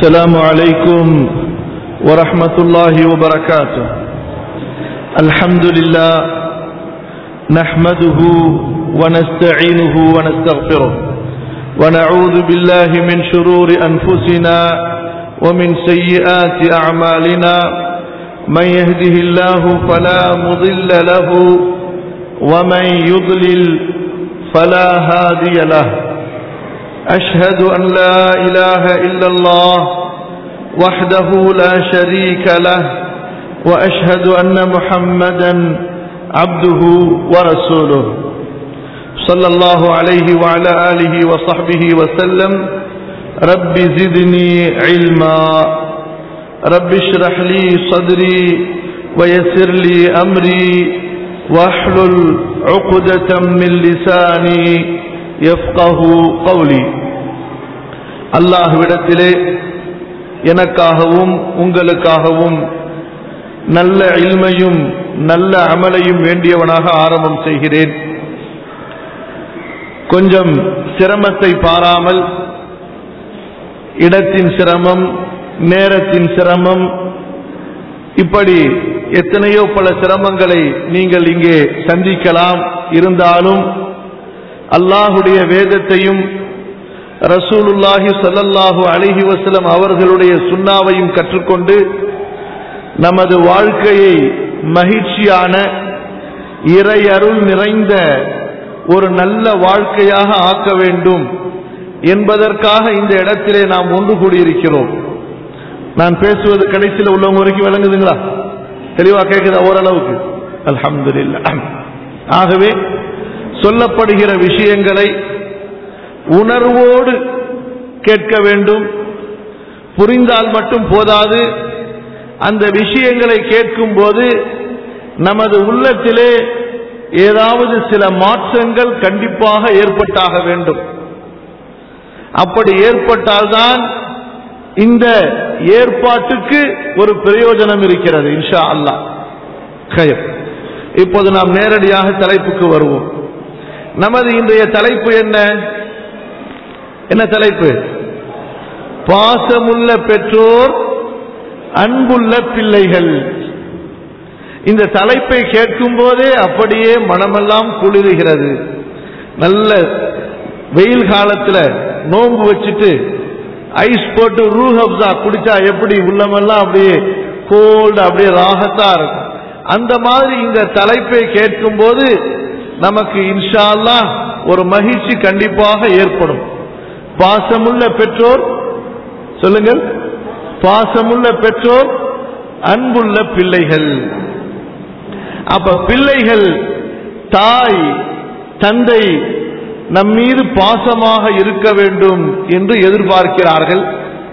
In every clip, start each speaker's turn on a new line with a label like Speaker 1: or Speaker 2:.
Speaker 1: السلام عليكم ورحمة الله وبركاته الحمد لله نحمده ونستعينه ونستغفره ونعوذ بالله من شرور أنفسنا ومن سيئات أعمالنا من يهده الله فلا مضل له ومن يضلل فلا هادي له أشهد أن لا إله إلا الله وحده لا شريك له وأشهد أن محمدا عبده ورسوله صلى الله عليه وعلى آله وصحبه وسلم رب زدني علما رب اشرح لي صدري ويسر لي أمري واحلل عقدة من لساني யஃப்கஹு கௌலி அல்லாஹ்விடத்திலே எனக்காகவும் உங்களுக்காகவும் நல்ல இல்மையும் நல்ல அமலையும் வேண்டியவனாக ஆரம்பம் செய்கிறேன் கொஞ்சம் சிரமத்தை பாராமல் இடத்தின் சிரமம் நேரத்தின் சிரமம் இப்படி எத்தனையோ பல சிரமங்களை நீங்கள் இங்கே சந்திக்கலாம் இருந்தாலும் அல்லாஹுடைய வேதத்தையும் ரசூலுல்லாஹி சல்லல்லாஹு அலிஹி வசலம் அவர்களுடைய சுண்ணாவையும் கற்றுக்கொண்டு நமது வாழ்க்கையை மகிழ்ச்சியான இறை அருள் நிறைந்த ஒரு நல்ல வாழ்க்கையாக ஆக்க வேண்டும் என்பதற்காக இந்த இடத்திலே நாம் ஒன்று கூடியிருக்கிறோம் நான் பேசுவது கடைசியில் உள்ளவங்க வரைக்கும் விளங்குதுங்களா தெளிவா கேட்குதா ஓரளவுக்கு அல்ஹம்துலில்லாஹ் ஆகவே சொல்லப்படுகிற விஷயங்களை உணர்வோடு கேட்க வேண்டும் புரிந்தால் மட்டும் போதாது அந்த விஷயங்களை கேட்கும் போது நமது உள்ளத்திலே ஏதாவது சில மாற்றங்கள் கண்டிப்பாக ஏற்பட்டாக வேண்டும் அப்படி ஏற்பட்டால்தான் இந்த ஏற்பாட்டுக்கு ஒரு பிரயோஜனம் இருக்கிறது இன்ஷா அல்லா கயர் இப்போது நாம் நேரடியாக தலைப்புக்கு வருவோம் நமது இன்றைய தலைப்பு என்ன என்ன தலைப்பு பாசமுள்ள பெற்றோர் அன்புள்ள பிள்ளைகள் இந்த தலைப்பை கேட்கும் போதே அப்படியே மனமெல்லாம் குளிர்கிறது நல்ல வெயில் காலத்துல நோன்பு வச்சுட்டு ஐஸ் போட்டு ரூ ஹப்ஸா குடிச்சா எப்படி உள்ளமெல்லாம் அப்படியே கோல்டு அப்படியே ராகத்தா இருக்கும் அந்த மாதிரி இந்த தலைப்பை கேட்கும் போது நமக்கு இன்ஷால்லா ஒரு மகிழ்ச்சி கண்டிப்பாக ஏற்படும் பாசமுள்ள பெற்றோர் சொல்லுங்கள் பாசமுள்ள பெற்றோர் அன்புள்ள பிள்ளைகள் அப்ப பிள்ளைகள் தாய் தந்தை நம் மீது பாசமாக இருக்க வேண்டும் என்று எதிர்பார்க்கிறார்கள்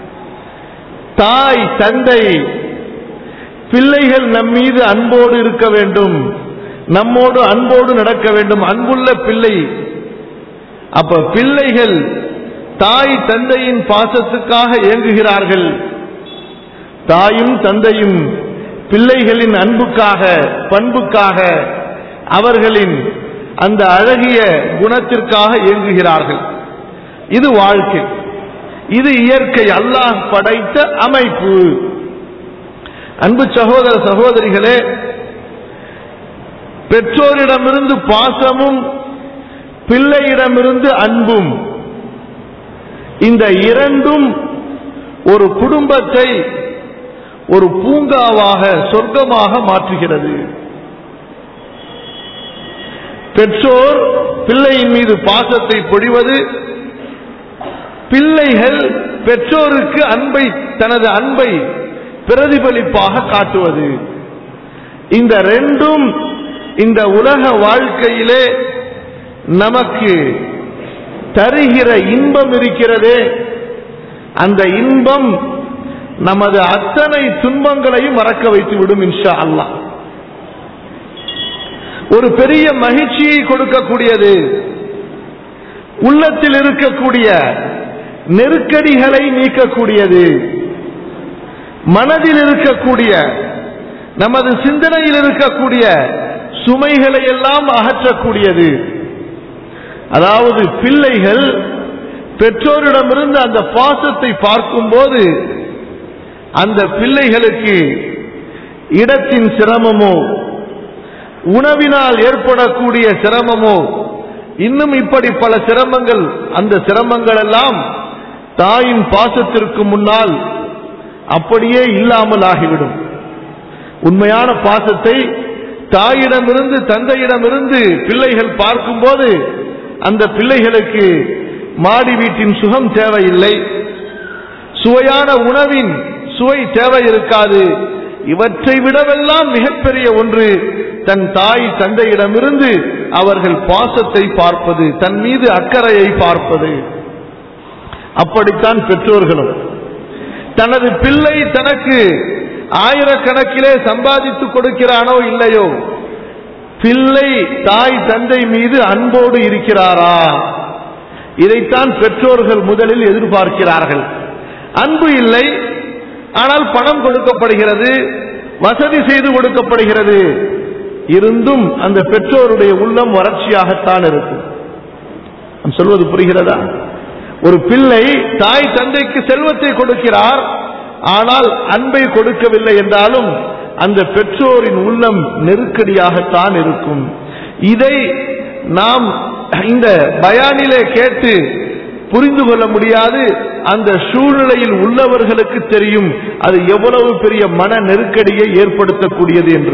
Speaker 1: தாய் தந்தை பிள்ளைகள் நம் மீது அன்போடு இருக்க வேண்டும் நம்மோடு அன்போடு நடக்க வேண்டும் அன்புள்ள பிள்ளை அப்ப பிள்ளைகள் தாய் தந்தையின் பாசத்துக்காக இயங்குகிறார்கள் தாயும் தந்தையும் பிள்ளைகளின் அன்புக்காக பண்புக்காக அவர்களின் அந்த அழகிய குணத்திற்காக இயங்குகிறார்கள் இது வாழ்க்கை இது இயற்கை அல்லாஹ் படைத்த அமைப்பு அன்பு சகோதர சகோதரிகளே பெற்றோரிடமிருந்து பாசமும் பிள்ளையிடமிருந்து அன்பும் இந்த இரண்டும் ஒரு குடும்பத்தை ஒரு பூங்காவாக சொர்க்கமாக மாற்றுகிறது பெற்றோர் பிள்ளையின் மீது பாசத்தை பொழிவது பிள்ளைகள் பெற்றோருக்கு அன்பை தனது அன்பை பிரதிபலிப்பாக காட்டுவது இந்த ரெண்டும் இந்த உலக வாழ்க்கையிலே நமக்கு தருகிற இன்பம் இருக்கிறதே அந்த இன்பம் நமது அத்தனை துன்பங்களையும் மறக்க வைத்து விடும் இன்ஷா அல்லா ஒரு பெரிய மகிழ்ச்சியை கொடுக்கக்கூடியது உள்ளத்தில் இருக்கக்கூடிய நெருக்கடிகளை நீக்கக்கூடியது மனதில் இருக்கக்கூடிய நமது சிந்தனையில் இருக்கக்கூடிய சுமைகளை எல்லாம் அகற்றக்கூடியது அதாவது பிள்ளைகள் பெற்றோரிடமிருந்து அந்த பாசத்தை பார்க்கும்போது அந்த பிள்ளைகளுக்கு இடத்தின் சிரமமோ உணவினால் ஏற்படக்கூடிய சிரமமோ இன்னும் இப்படி பல சிரமங்கள் அந்த சிரமங்கள் எல்லாம் தாயின் பாசத்திற்கு முன்னால் அப்படியே இல்லாமல் ஆகிவிடும் உண்மையான பாசத்தை தாயிடமிருந்து தந்தையிடமிருந்து பிள்ளைகள் பார்க்கும்போது அந்த பிள்ளைகளுக்கு மாடி வீட்டின் சுகம் தேவையில்லை சுவையான உணவின் சுவை தேவை இருக்காது இவற்றை விடவெல்லாம் மிகப்பெரிய ஒன்று தன் தாய் தந்தையிடமிருந்து அவர்கள் பாசத்தை பார்ப்பது தன் மீது அக்கறையை பார்ப்பது அப்படித்தான் பெற்றோர்களும் தனது பிள்ளை தனக்கு ஆயிரக்கணக்கிலே சம்பாதித்து கொடுக்கிறானோ இல்லையோ பிள்ளை தாய் தந்தை மீது அன்போடு இருக்கிறாரா இதைத்தான் பெற்றோர்கள் முதலில் எதிர்பார்க்கிறார்கள் அன்பு இல்லை ஆனால் பணம் கொடுக்கப்படுகிறது வசதி செய்து கொடுக்கப்படுகிறது இருந்தும் அந்த பெற்றோருடைய உள்ளம் வறட்சியாகத்தான் இருக்கும் நான் சொல்வது புரிகிறதா ஒரு பிள்ளை தாய் தந்தைக்கு செல்வத்தை கொடுக்கிறார் ஆனால் அன்பை கொடுக்கவில்லை என்றாலும் அந்த பெற்றோரின் உள்ளம் நெருக்கடியாகத்தான் இருக்கும் இதை நாம் இந்த பயானிலே கேட்டு புரிந்து கொள்ள முடியாது அந்த சூழ்நிலையில் உள்ளவர்களுக்கு தெரியும் அது எவ்வளவு பெரிய மன நெருக்கடியை ஏற்படுத்தக்கூடியது என்று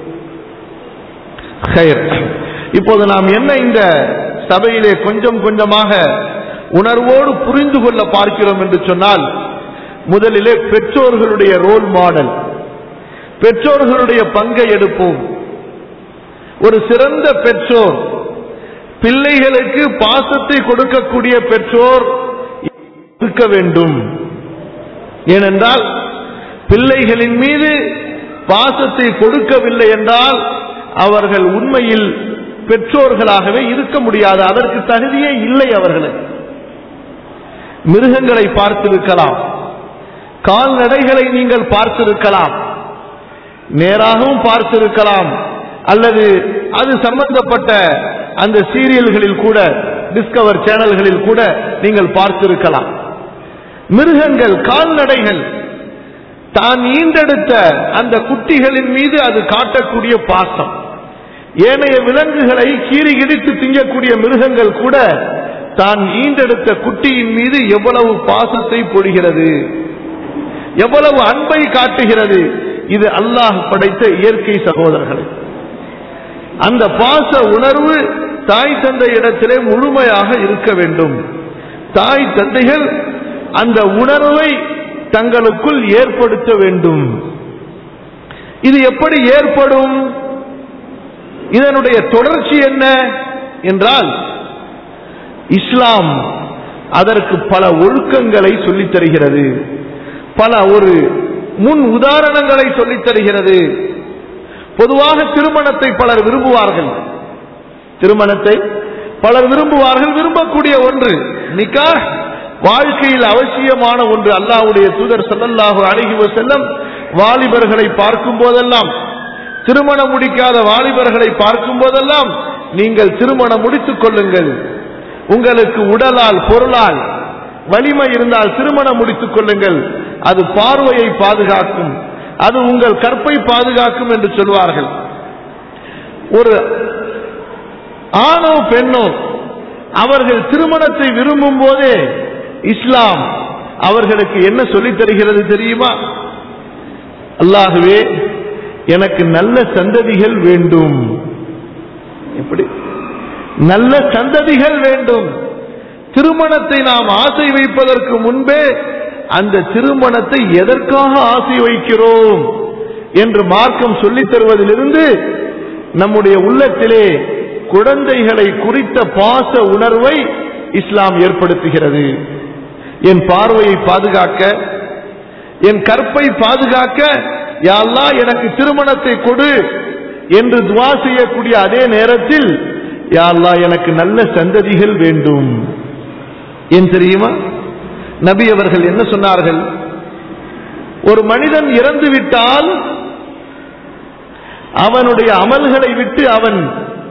Speaker 1: ஹைர். இப்போது நாம் என்ன இந்த சபையிலே கொஞ்சம் கொஞ்சமாக உணர்வோடு புரிந்து கொள்ள பார்க்கிறோம் என்று சொன்னால் முதலிலே பெற்றோர்களுடைய ரோல் மாடல் பெற்றோர்களுடைய பங்கை எடுப்போம் ஒரு சிறந்த பெற்றோர் பிள்ளைகளுக்கு பாசத்தை கொடுக்கக்கூடிய பெற்றோர் இருக்க வேண்டும் ஏனென்றால் பிள்ளைகளின் மீது பாசத்தை கொடுக்கவில்லை என்றால் அவர்கள் உண்மையில் பெற்றோர்களாகவே இருக்க முடியாது அதற்கு தகுதியே இல்லை அவர்களுக்கு மிருகங்களை பார்த்திருக்கலாம் கால்நடைகளை நீங்கள் பார்த்திருக்கலாம் நேராகவும் பார்த்திருக்கலாம் அல்லது அது சம்பந்தப்பட்ட அந்த சீரியல்களில் கூட டிஸ்கவர் சேனல்களில் கூட நீங்கள் பார்த்திருக்கலாம் மிருகங்கள் கால்நடைகள் தான் ஈண்டெடுத்த அந்த குட்டிகளின் மீது அது காட்டக்கூடிய பாசம் ஏனைய விலங்குகளை கீறி இடித்து திங்கக்கூடிய மிருகங்கள் கூட தான் ஈண்டெடுத்த குட்டியின் மீது எவ்வளவு பாசத்தை பொழிகிறது எவ்வளவு அன்பை காட்டுகிறது இது அல்லாஹ் படைத்த இயற்கை சகோதரர்களை அந்த பாச உணர்வு தாய் தந்தை இடத்திலே முழுமையாக இருக்க வேண்டும் தாய் தந்தைகள் அந்த உணர்வை தங்களுக்குள் ஏற்படுத்த வேண்டும் இது எப்படி ஏற்படும் இதனுடைய தொடர்ச்சி என்ன என்றால் இஸ்லாம் அதற்கு பல ஒழுக்கங்களை சொல்லித் தருகிறது பல ஒரு முன் உதாரணங்களை சொல்லித் தருகிறது பொதுவாக திருமணத்தை பலர் விரும்புவார்கள் திருமணத்தை பலர் விரும்புவார்கள் விரும்பக்கூடிய ஒன்று நிக்கா வாழ்க்கையில் அவசியமான ஒன்று அல்லாஹ்வுடைய தூதர் ஸல்லல்லாஹு அலைஹி வஸல்லம் வாலிபர்களை பார்க்கும் போதெல்லாம் திருமணம் முடிக்காத வாலிபர்களை பார்க்கும் போதெல்லாம் நீங்கள் திருமணம் முடித்துக் கொள்ளுங்கள் உங்களுக்கு உடலால் பொருளால் வலிமை இருந்தால் திருமணம் முடித்துக் கொள்ளுங்கள் அது பார்வையை பாதுகாக்கும் அது உங்கள் கற்பை பாதுகாக்கும் என்று சொல்வார்கள் ஒரு ஆணோ பெண்ணோ அவர்கள் திருமணத்தை விரும்பும் போதே இஸ்லாம் அவர்களுக்கு என்ன சொல்லித் தருகிறது தெரியுமா அல்லாகவே எனக்கு நல்ல சந்ததிகள் வேண்டும் எப்படி நல்ல சந்ததிகள் வேண்டும் திருமணத்தை நாம் ஆசை வைப்பதற்கு முன்பே அந்த திருமணத்தை எதற்காக ஆசை வைக்கிறோம் என்று மார்க்கம் சொல்லித் தருவதிலிருந்து நம்முடைய உள்ளத்திலே குழந்தைகளை குறித்த பாச உணர்வை இஸ்லாம் ஏற்படுத்துகிறது என் பார்வையை பாதுகாக்க என் கற்பை பாதுகாக்க யாழ்லா எனக்கு திருமணத்தை கொடு என்று துவா செய்யக்கூடிய அதே நேரத்தில் யாழ்லா எனக்கு நல்ல சந்ததிகள் வேண்டும் ஏன் தெரியுமா நபி அவர்கள் என்ன சொன்னார்கள் ஒரு மனிதன் இறந்து விட்டால் அவனுடைய அமல்களை விட்டு அவன்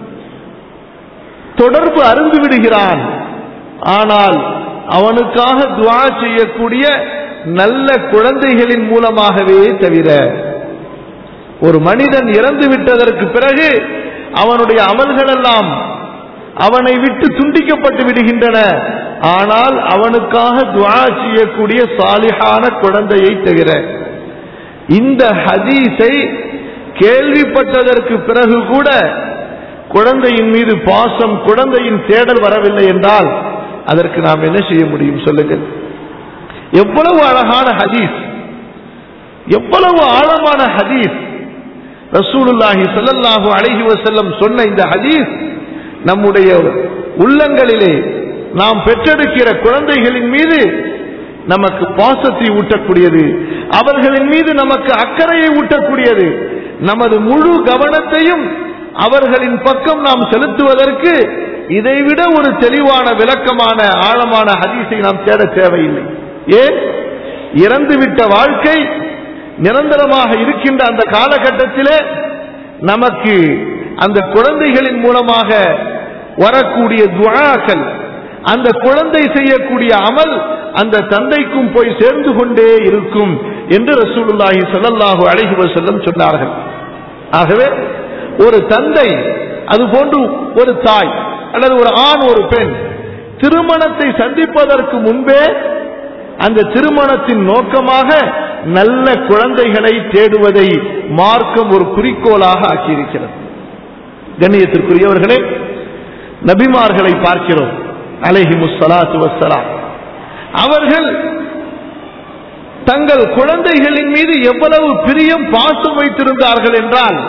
Speaker 1: தொடர்பு அருந்து விடுகிறான் ஆனால் அவனுக்காக துவா செய்யக்கூடிய நல்ல குழந்தைகளின் மூலமாகவே தவிர ஒரு மனிதன் இறந்து விட்டதற்கு பிறகு அவனுடைய அமல்கள் எல்லாம் அவனை விட்டு துண்டிக்கப்பட்டு விடுகின்றன ஆனால் அவனுக்காக துவா செய்யக்கூடிய சாலிஹான குழந்தையை தவிர இந்த ஹதீஸை கேள்விப்பட்டதற்கு பிறகு கூட குழந்தையின் மீது பாசம் குழந்தையின் தேடல் வரவில்லை என்றால் அதற்கு நாம் என்ன செய்ய முடியும் சொல்லுங்கள் எவ்வளவு அழகான ஹதீஸ் எவ்வளவு ஆழமான ஹதீஸ் ரசூலுல்லாஹி ஸல்லல்லாஹு அலைஹி வஸல்லம் சொன்ன இந்த ஹதீஸ் நம்முடைய உள்ளங்களிலே நாம் பெற்றெடுக்கிற குழந்தைகளின் மீது நமக்கு பாசத்தை ஊட்டக்கூடியது அவர்களின் மீது நமக்கு அக்கறையை ஊட்டக்கூடியது நமது முழு கவனத்தையும் அவர்களின் பக்கம் நாம் செலுத்துவதற்கு இதைவிட ஒரு தெளிவான விளக்கமான ஆழமான ஹதீஸை நாம் தேட தேவையில்லை ஏன் இறந்துவிட்ட வாழ்க்கை நிரந்தரமாக இருக்கின்ற அந்த காலகட்டத்திலே நமக்கு அந்த குழந்தைகளின் மூலமாக வரக்கூடிய துவாக்கள் அந்த குழந்தை செய்யக்கூடிய அமல் அந்த தந்தைக்கும் போய் சேர்ந்து கொண்டே இருக்கும் என்று ரசூலுல்லாஹி ஸல்லல்லாஹு அலைஹி வஸல்லம் சொன்னார்கள் ஆகவே ஒரு தந்தை அது போன்று ஒரு தாய் அல்லது ஒரு ஆண் ஒரு பெண் திருமணத்தை சந்திப்பதற்கு முன்பே அந்த திருமணத்தின் நோக்கமாக நல்ல குழந்தைகளை தேடுவதை மார்க்கம் ஒரு குறிக்கோளாக ஆக்கியிருக்கிறது கண்ணியத்திற்குரியவர்களே நபிமார்களை பார்க்கிறோம் அலைஹி முஸ்ஸலாத்து வஸ்ஸலாம் அவர்கள் தங்கள் குழந்தைகளின் மீது எவ்வளவு பிரியம் பாசம் வைத்திருந்தார்கள் என்றால்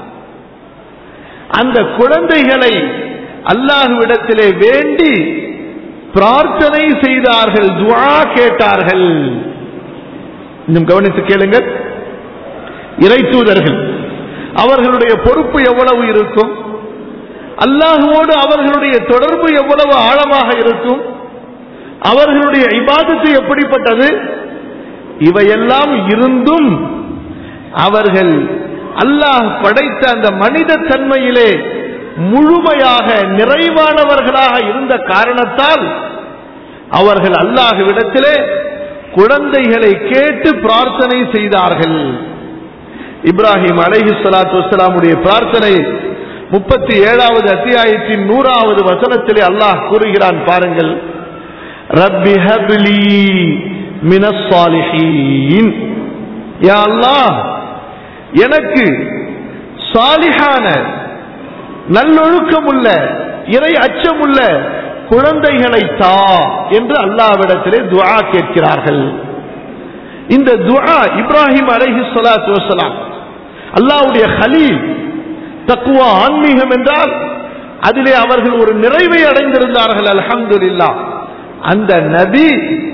Speaker 1: அந்த குழந்தைகளை அல்லாஹுவிடத்திலே வேண்டி பிரார்த்தனை செய்தார்கள் துவா கேட்டார்கள் இன்னும் கவனித்து கேளுங்கள் இறை தூதர்கள் அவர்களுடைய பொறுப்பு எவ்வளவு இருக்கும் அல்லாஹுவோடு அவர்களுடைய தொடர்பு எவ்வளவு ஆழமாக இருக்கும் அவர்களுடைய இபாதத்து எப்படிப்பட்டது இவையெல்லாம் இருந்தும் அவர்கள் அல்லாஹ் படைத்த அந்த மனித தன்மையிலே முழுமையாக நிறைவானவர்களாக இருந்த காரணத்தால் அவர்கள் அல்லாஹுவிடத்திலே குழந்தைகளை கேட்டு பிரார்த்தனை செய்தார்கள் இப்ராஹிம் அலைஹி ஸலாத்து வஸ்ஸலாமுடைய பிரார்த்தனை முப்பத்தி ஏழாவது அத்தியாயத்தின் நூறாவது வசனத்திலே அல்லாஹ் கூறுகிறான் பாருங்கள் ரப்பி ஹப்லி மினஸ் சாலிஹீன் யா அல்லாஹ் எனக்கு சாலிஹான நல்லொழுக்கமுள்ள இறை அச்சமுள்ள குழந்தைகளை தா என்று அல்லாவிடத்திலே துஆ கேட்கிறார்கள் இந்த துஆ இப்ராஹிம் அலைஹி ஸலாத்து வஸலாம் அல்லாஹ்வுடைய ஹலீல் தக்குவா ஆன்மீகம் என்றால் அதிலே அவர்கள் ஒரு நிறைவை அடைந்திருந்தார்கள் அல்ஹம்துலில்லாஹ் அந்த நபி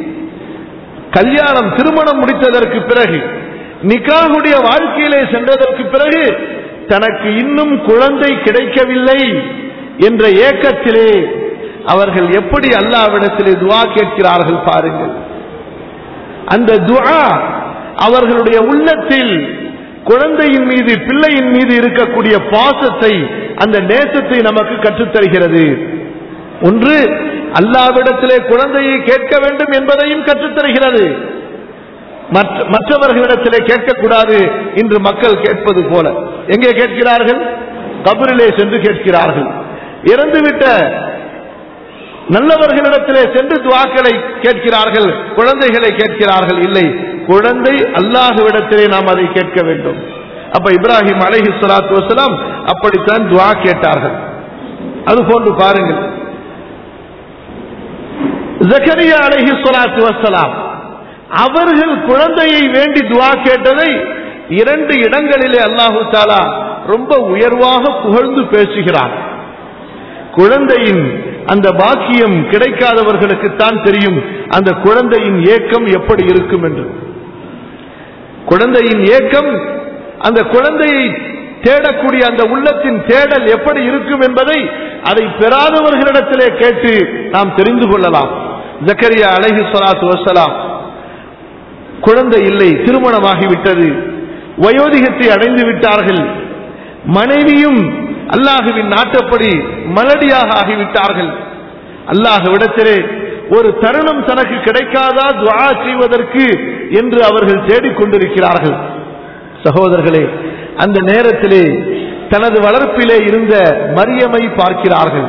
Speaker 1: கல்யாணம் திருமணம் முடித்ததற்கு பிறகு நிக்காகுடைய வாழ்க்கையிலே சென்றதற்கு பிறகு தனக்கு இன்னும் குழந்தை கிடைக்கவில்லை என்ற ஏக்கத்திலே அவர்கள் எப்படி அல்லாவிடத்திலே துவா கேட்கிறார்கள் பாருங்கள் அந்த துஆ அவர்களுடைய உள்ளத்தில் குழந்தையின் மீது பிள்ளையின் மீது இருக்கக்கூடிய பாசத்தை அந்த நேசத்தை நமக்கு கற்றுத்தருகிறது ஒன்று அல்லாவிடத்திலே குழந்தையை கேட்க வேண்டும் என்பதையும் கற்றுத்தருகிறது மற்ற- மற்றவர்களிடத்திலே கேட்கக்கூடாது இன்று மக்கள் கேட்பது போல எங்கே கேட்கிறார்கள் கபரிலே சென்று கேட்கிறார்கள் இறந்துவிட்ட நல்லவர்களிடத்திலே சென்று துவாக்களை கேட்கிறார்கள் குழந்தைகளை கேட்கிறார்கள் இல்லை குழந்தை அல்லாஹுவிடத்திலே நாம் அதை கேட்க வேண்டும் அப்ப இப்ராஹிம் அலைஹி ஸலாத்து வஸலாம் அப்படித்தான் துவா கேட்டார்கள் அது போன்று பாருங்கள் ஜக்கரியா அலைஹி ஸலாத்து வஸலாம் அவர்கள் குழந்தையை வேண்டி துவா கேட்டதை இரண்டு இடங்களிலே அல்லாஹு தாலா ரொம்ப உயர்வாக புகழ்ந்து பேசுகிறார் குழந்தையின் அந்த பாக்கியம் கிடைக்காதவர்களுக்குத்தான் தெரியும் அந்த குழந்தையின் ஏக்கம் எப்படி இருக்கும் என்று குழந்தையின் ஏக்கம் அந்த குழந்தையை தேடக்கூடிய அந்த உள்ளத்தின் தேடல் எப்படி இருக்கும் என்பதை அதை பெறாதவர்களிடத்திலே கேட்டு நாம் தெரிந்து கொள்ளலாம் ஜக்கரியா அலைஹி ஸலாத்து வஸலாம் குழந்தை இல்லை திருமணமாகிவிட்டது வயோதிகத்தை அடைந்து விட்டார்கள் மனைவியும் அல்லாஹுவின் நாட்டப்படி மலடியாக ஆகிவிட்டார்கள் அல்லாஹுவிடத்திலே ஒரு தருணம் தனக்கு கிடைக்காதா துஆ செய்வதற்கு என்று அவர்கள் தேடிக்கொண்டிருக்கிறார்கள் சகோதரர்களே அந்த நேரத்திலே தனது வளர்ப்பிலே இருந்த மரியமை பார்க்கிறார்கள்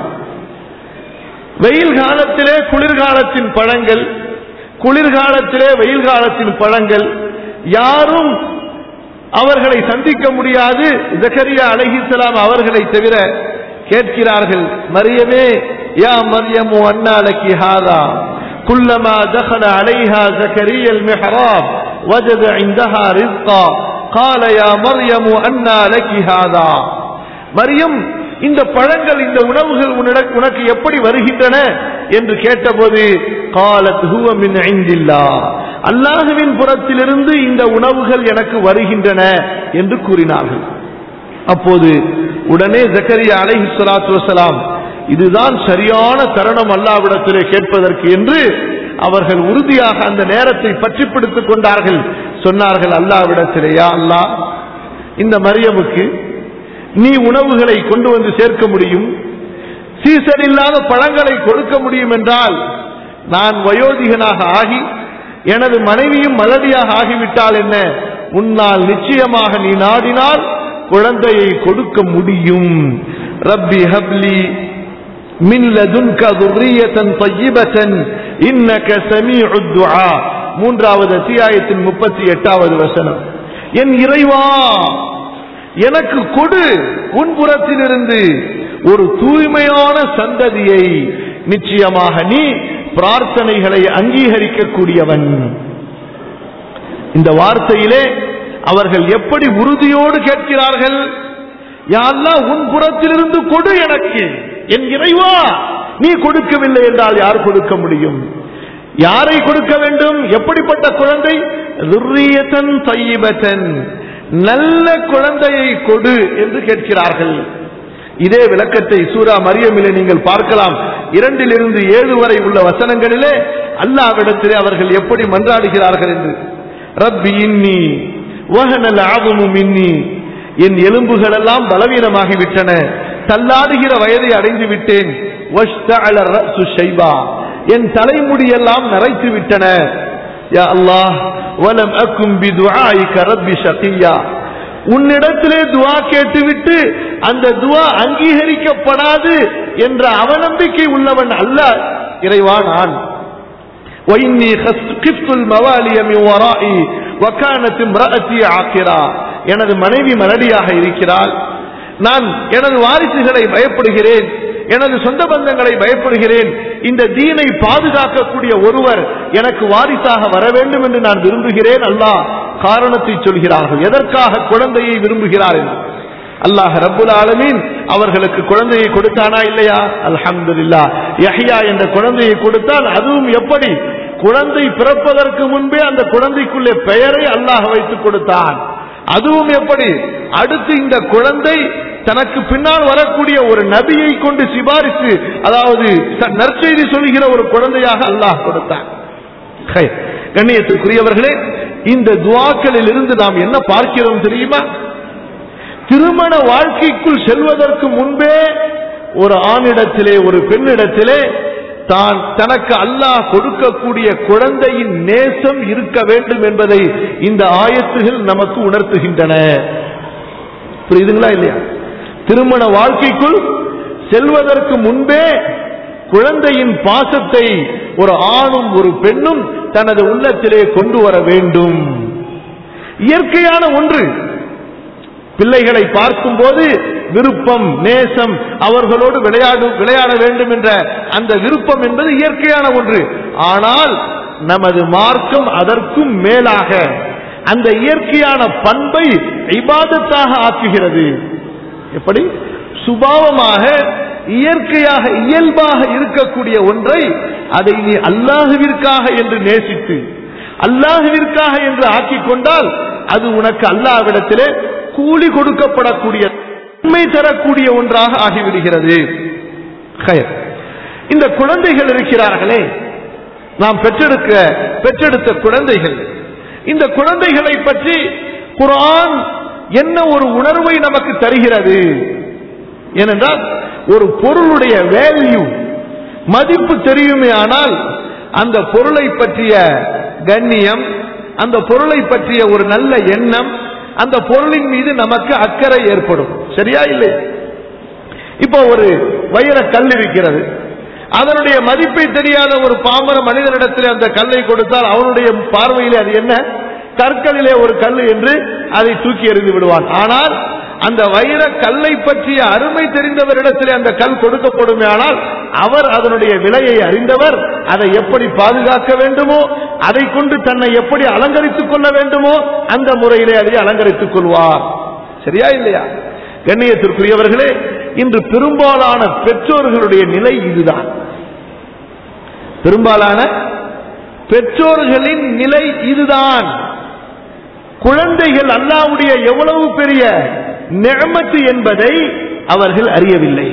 Speaker 1: வெயில் காலத்திலே குளிர்காலத்தின் பழங்கள் குளிர்காலத்திலே வெயில் காலத்தின் பழங்கள் யாரும் அவர்களை சந்திக்க முடியாது ஜக்கரியா அலைஹிஸ்ஸலாம் அவர்களை தவிர கேட்கிறார்கள் மரியமே யா மரியமு அன்னாலக்கி ஹாதா كلما دخل عليها زكريا المحراب وجد عندها رزقا قال يا مريم أنى لك هذا மரியம் இந்த பழங்கள் இந்த உணவுகள் உன்னிட- உனக்கு எப்படி வருகின்றன என்று கேட்டபோது காலத் ஹுவ மின் ஐந்தில்லா அல்லாஹுவின் புறத்திலிருந்து இந்த உணவுகள் எனக்கு வருகின்றன என்று கூறினார்கள் அப்போது உடனே ஜக்கரியா அலைஹி ஸலாத்து வஸலாம் இதுதான் சரியான தருணம் அல்லாவிடத்திலே கேட்பதற்கு என்று அவர்கள் உறுதியாக அந்த நேரத்தை பற்றி பிடித்துக் கொண்டார்கள் சொன்னார்கள் அல்லாவிடத்திலே யா அல்லாஹ் இந்த மரியமுக்கு நீ உணவுகளை கொண்டு வந்து சேர்க்க முடியும் சீசன் இல்லாத பழங்களை கொடுக்க முடியும் என்றால் நான் வயோதிகனாக ஆகி எனது மனைவியும் மலடியாக ஆகிவிட்டால் என்ன உன்னால் நிச்சயமாக நீ நாடினால் குழந்தையை கொடுக்க முடியும் ரப்பி ஹப்லி من لدنك ذرية طيبة إنك سميع الدعاء மூன்றாவது அத்தியாயத்தின் முப்பத்தி எட்டாவது வசனம் என் இறைவா எனக்கு கொடு உன் புறத்திலிருந்து ஒரு தூய்மையான சந்ததியை நிச்சயமாக நீ பிரார்த்தனைகளை அங்கீகரிக்கக்கூடியவன் இந்த வார்த்தையிலே அவர்கள் எப்படி உறுதியோடு கேட்கிறார்கள் யா அல்லாஹ் உன் புறத்திலிருந்து கொடு எனக்கு என் இறைவா நீ கொடுக்கவில்லை என்றால் யார் கொடுக்க முடியும் யாரை கொடுக்க வேண்டும் எப்படிப்பட்ட குழந்தை ذُرِّيَّةً طَيِّبَةً நல்ல குழந்தையை கொடு என்று கேட்கிறார்கள் இதே விளக்கத்தை சூரா மரியமிலே நீங்கள் பார்க்கலாம் இரண்டிலிருந்து ஏழு வரை உள்ள வசனங்களிலே அல்லாவிடத்திலே அவர்கள் எப்படி மன்றாடுகிறார்கள் என்று ரப்பி இன்னி வஹனல் ஆபமு மின்னி என் எலும்புகள் எல்லாம் பலவீனமாகிவிட்டன தள்ளாடுகிற வயதை அடைந்து விட்டேன் வஷ்தஅல ரஅசு ஷைபா என் தலைமுடியெல்லாம் நரைத்து விட்டன யா அல்லாஹ் வலம் அக்கும் பிதுஆயிக ரப்பி ஷகியா உன்னிடத்திலே துவா கேட்டுவிட்டு அந்த துவா அங்கீகரிக்கப்படாது என்ற அவநம்பிக்கை உள்ளவன் அல்ல இறைவா நான் وإني خفت الموالي من ورائي وكانت امرأتي عاقرا எனது மனைவி மலடியாக இருக்கிறாள் நான் எனது வாரிசுகளை பயப்படுகிறேன் எனது சொந்த பந்தங்களை பயப்படுகிறேன் இந்த தீனை பாதுகாக்கக்கூடிய ஒருவர் எனக்கு வாரிசாக வர வேண்டும் என்று நான் விரும்புகிறேன் அல்லாஹ் காரணத்தை சொல்கிறார்கள் எதற்காக குழந்தையை விரும்புகிறார் என்று அல்லாஹ் ரப்புல் ஆலமீன் அவர்களுக்கு குழந்தையை கொடுத்தானா இல்லையா அல்ஹம்துலில்லாஹ் யஹ்யா என்ற குழந்தையை கொடுத்தால் அதுவும் எப்படி குழந்தை பிறப்பதற்கு முன்பே அந்த குழந்தைக்குள்ளே பெயரை அல்லாஹ் வைத்து கொடுத்தான் அதுவும் எப்படி அடுத்து இந்த குழந்தை தனக்கு பின்னால் வரக்கூடிய ஒரு நபியை கொண்டு சிபாரிசு அதாவது த- நற்செய்தி சொல்லுகிற ஒரு குழந்தையாக அல்லாஹ் கொடுத்தான் ஹை, கண்ணியத்திற்குரியவர்களே இந்த துவாக்களில் இருந்து நாம் என்ன பார்க்கிறோம் தெரியுமா திருமண வாழ்க்கைக்குள் செல்வதற்கு முன்பே ஒரு ஆணிடத்திலே ஒரு பெண்ணிடத்திலே தான் தனக்கு அல்லாஹ் கொடுக்கக்கூடிய குழந்தையின் நேசம் இருக்க வேண்டும் என்பதை இந்த ஆயத்துகள் நமக்கு உணர்த்துகின்றன புரியுதுங்களா இல்லையா திருமண வாழ்க்கைக்குள் செல்வதற்கு முன்பே குழந்தையின் பாசத்தை ஒரு ஆணும் ஒரு பெண்ணும் தனது உள்ளத்திலே கொண்டு வர வேண்டும் இயற்கையான ஒன்று பிள்ளைகளை பார்க்கும்போது விருப்பம் நேசம் அவர்களோடு விளையாடு விளையாட வேண்டும் என்ற அந்த விருப்பம் என்பது இயற்கையான ஒன்று ஆனால் நமது மார்க்கம் அதற்கும் மேலாக அந்த இயற்கையான பண்பை இபாதத்தாக ஆக்குகிறது எப்படி சுபாவமாக இயற்கையாக இயல்பாக இருக்கக்கூடிய ஒன்றை அதை நீ அல்லாஹுவிற்காக என்று நேசித்து அல்லாஹுவிற்காக என்று ஆக்கிக் கொண்டால் அது உனக்கு அல்லாஹ்விடத்திலே கூலி கொடுக்கப்படக்கூடிய நன்மை தரக்கூடிய ஒன்றாக ஆகிவிடுகிறது ஹயர். இந்த குழந்தைகள் இருக்கிறார்களே நாம் பெற்றெடுக்க பெற்றெடுத்த குழந்தைகள் இந்த குழந்தைகளை பற்றி குர்ஆன் என்ன ஒரு உணர்வை நமக்கு தருகிறது ஏனென்றால் ஒரு பொருளுடைய வேல்யூ மதிப்பு தெரியுமே ஆனால் அந்த பொருளை பற்றிய கண்ணியம் அந்த பொருளை பற்றிய ஒரு நல்ல எண்ணம் அந்த பொருளின் மீது நமக்கு அக்கறை ஏற்படும் சரியா இல்லை இப்போ ஒரு வைர கல் இருக்கிறது அதனுடைய மதிப்பை தெரியாத ஒரு பாமர மனிதனிடத்தில் அந்த கல்லை கொடுத்தால் அவனுடைய பார்வையிலே அது என்ன கற்களிலே ஒரு கல் என்று அதை தூக்கி எறிந்து விடுவான் ஆனால் அந்த வைர கல்லை பற்றிய அருமை தெரிந்தவரிடத்திலே அந்த கல் கொடுக்கப்படுமே ஆனால் அவர் அதனுடைய விலையை அறிந்தவர் அதை எப்படி பாதுகாக்க வேண்டுமோ அதை கொண்டு தன்னை எப்படி அலங்கரித்துக் கொள்ள வேண்டுமோ அந்த முறையிலே அதை அலங்கரித்துக் கொள்வார் சரியா இல்லையா கண்ணியத்திற்குரியவர்களே இன்று பெரும்பாலான பெற்றோர்களுடைய நிலை இதுதான் பெரும்பாலான பெற்றோர்களின் நிலை இதுதான் குழந்தைகள் அல்லாவுடைய எவ்வளவு பெரிய நிழமத்து என்பதை அவர்கள் அறியவில்லை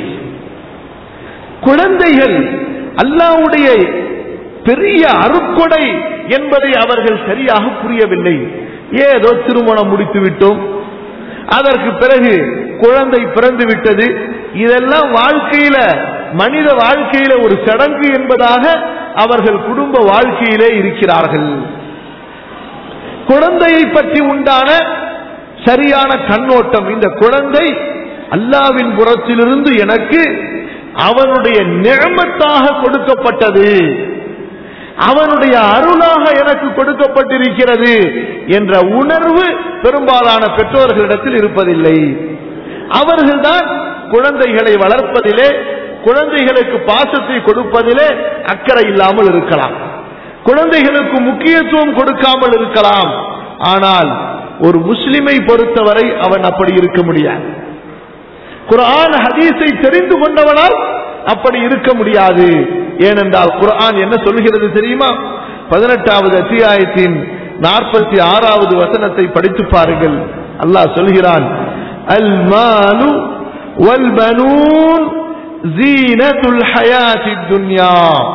Speaker 1: குழந்தைகள் அல்லாவுடைய பெரிய அருக்கொடை என்பதை அவர்கள் சரியாக புரியவில்லை ஏதோ திருமணம் முடித்து விட்டோம் அதற்கு பிறகு குழந்தை பிறந்து விட்டது இதெல்லாம் வாழ்க்கையில மனித வாழ்க்கையில ஒரு சடங்கு என்பதாக அவர்கள் குடும்ப வாழ்க்கையிலே இருக்கிறார்கள் குழந்தையை பற்றி உண்டான சரியான கண்ணோட்டம் இந்த குழந்தை அல்லாவின் புறத்திலிருந்து எனக்கு அவனுடைய நிழமத்தாக கொடுக்கப்பட்டது அவனுடைய அருளாக எனக்கு கொடுக்கப்பட்டிருக்கிறது என்ற உணர்வு பெரும்பாலான பெற்றோர்களிடத்தில் இருப்பதில்லை அவர்கள்தான் குழந்தைகளை வளர்ப்பதிலே குழந்தைகளுக்கு பாசத்தை கொடுப்பதிலே அக்கறை இல்லாமல் இருக்கலாம் குழந்தைகளுக்கு முக்கியத்துவம் கொடுக்காமல் இருக்கலாம் ஆனால் ஒரு முஸ்லிமை பொறுத்தவரை அவன் அப்படி இருக்க முடியாது குர்ஆன் ஹதீஸை தெரிந்து கொண்டவனால் அப்படி இருக்க முடியாது ஏனென்றால் குர்ஆன் என்ன சொல்கிறது தெரியுமா பதினெட்டாவது அத்தியாயத்தின் நாற்பத்தி ஆறாவது வசனத்தை படித்து பாருங்கள் அல்லாஹ் சொல்கிறான் அல் மாலு வல் பனூன் ஜீனத்துல் ஹயாத்தி துன்யா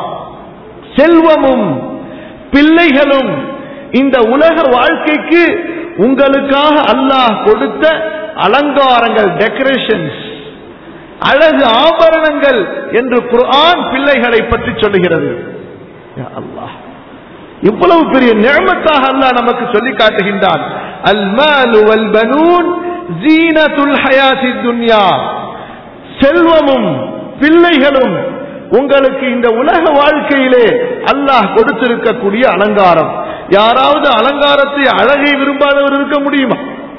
Speaker 1: செல்வமும் பிள்ளைகளும் இந்த உலக வாழ்க்கைக்கு உங்களுக்காக அல்லாஹ் கொடுத்த அலங்காரங்கள் டெக்கரேஷன்ஸ் அழகு ஆபரணங்கள் என்று குர்ஆன் பிள்ளைகளை பற்றி சொல்லுகிறது யா அல்லாஹ் இவ்வளவு பெரிய நிழமத்தாக அல்லாஹ் நமக்கு சொல்லி காட்டுகின்றான் அல் மாலு வல் பனூன் ஜீனத்துல் ஹயாத்தி துன்யா செல்வமும் பிள்ளைகளும் உங்களுக்கு இந்த உலக வாழ்க்கையிலே அல்லாஹ் கொடுத்திருக்கக்கூடிய அலங்காரம் யாராவது அலங்காரத்தை அழகை விரும்பாதவர் இருக்க முடியுமா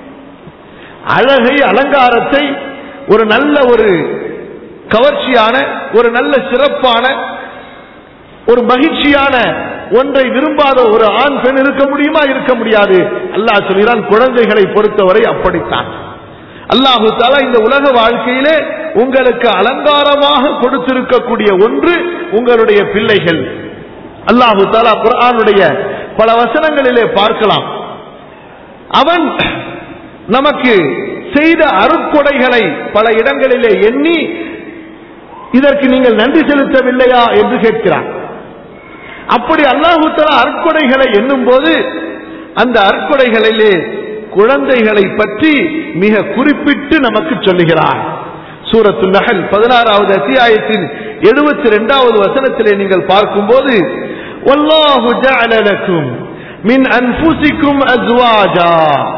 Speaker 1: அழகை அலங்காரத்தை ஒரு நல்ல ஒரு கவர்ச்சியான ஒரு நல்ல சிறப்பான ஒரு மகிழ்ச்சியான ஒன்றை விரும்பாத ஒரு ஆண் பெண் இருக்க முடியுமா இருக்க முடியாது அல்லாஹ் சொல்கிறான் குழந்தைகளை பொறுத்தவரை அப்படித்தான் அல்லாஹு தாலா இந்த உலக வாழ்க்கையிலே உங்களுக்கு அலங்காரமாக கொடுத்திருக்கக்கூடிய ஒன்று உங்களுடைய பிள்ளைகள் அல்லாஹு தாலா குர்ஆனுடைய பல வசனங்களிலே பார்க்கலாம் அவன் நமக்கு செய்த அருக்கொடைகளை பல இடங்களிலே எண்ணி இதற்கு நீங்கள் நன்றி செலுத்தவில்லையா என்று கேட்கிறான் அப்படி அல்லாஹு தலா அற்கொடைகளை எண்ணும் போது அந்த அற்கொடைகளிலே குழந்தைகளை பற்றி மிக குறிப்பிட்டு நமக்கு சொல்லுகிறார் சூரத்து நகல் பதினாறாவது அத்தியாயத்தின் எழுபத்தி இரண்டாவது வசனத்திலே நீங்கள் பார்க்கும்போது வல்லாஹு ஜஅல லக்கும் மின் அன்ஃபுசிக்கும் அஸ்வாஜா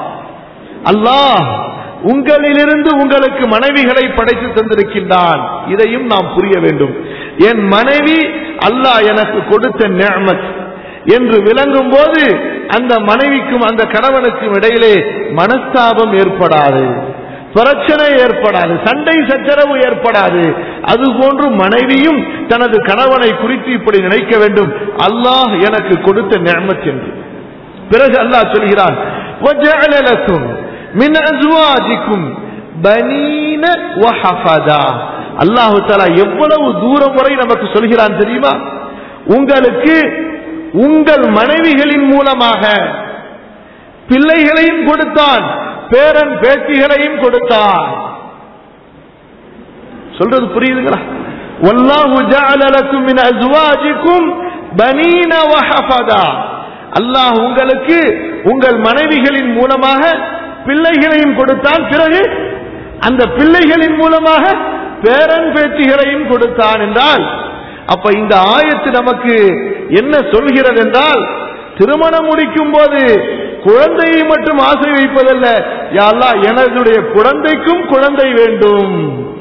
Speaker 1: அல்லாஹ் உங்களிலிருந்து உங்களுக்கு மனைவிகளை படைத்து தந்திருக்கின்றான் இதையும் நாம் புரிய வேண்டும் என் மனைவி அல்லாஹ் எனக்கு கொடுத்த நியமத் என்று விளங்கும் போது அந்த மனைவிக்கும் அந்த கணவனுக்கும் இடையிலே மனஸ்தாபம் ஏற்படாது பிரச்சனை ஏற்படாது சண்டை சச்சரவு ஏற்படாது அதுபோன்று மனைவியும் தனது கணவனை குறித்து இப்படி நினைக்க வேண்டும் அல்லாஹ் எனக்கு கொடுத்த நியமத் என்று பிறகு அல்லாஹ் சொல்கிறான் وَجَعَلَ لَكُمْ مِنْ أَزْوَاجِكُمْ بَنِينَ وَحَفَدًا அல்லாஹு தாலா எவ்வளவு தூரம் வரை நமக்கு சொல்கிறான் தெரியுமா உங்களுக்கு உங்கள் மனைவிகளின் மூலமாக பிள்ளைகளையும் கொடுத்தான் பேரன் பேத்திகளையும் கொடுத்தான் சொல்றது புரியுதுங்களா வல்லாஹு ஜஅல லக்கும் மின் அஸ்வாஜிக்கும் பனீன வஹஃபதா அல்லாஹ் உங்களுக்கு உங்கள் மனைவிகளின் மூலமாக பிள்ளைகளையும் கொடுத்தான் பிறகு அந்த பிள்ளைகளின் மூலமாக பேரன் பேத்திகளையும் கொடுத்தான் என்றால் அப்ப இந்த ஆயத்து நமக்கு என்ன சொல்கிறது என்றால் திருமணம் முடிக்கும் போது குழந்தையை மட்டும் ஆசை வைப்பதல்ல யாழ்லா எனதுடைய குழந்தைக்கும் குழந்தை வேண்டும்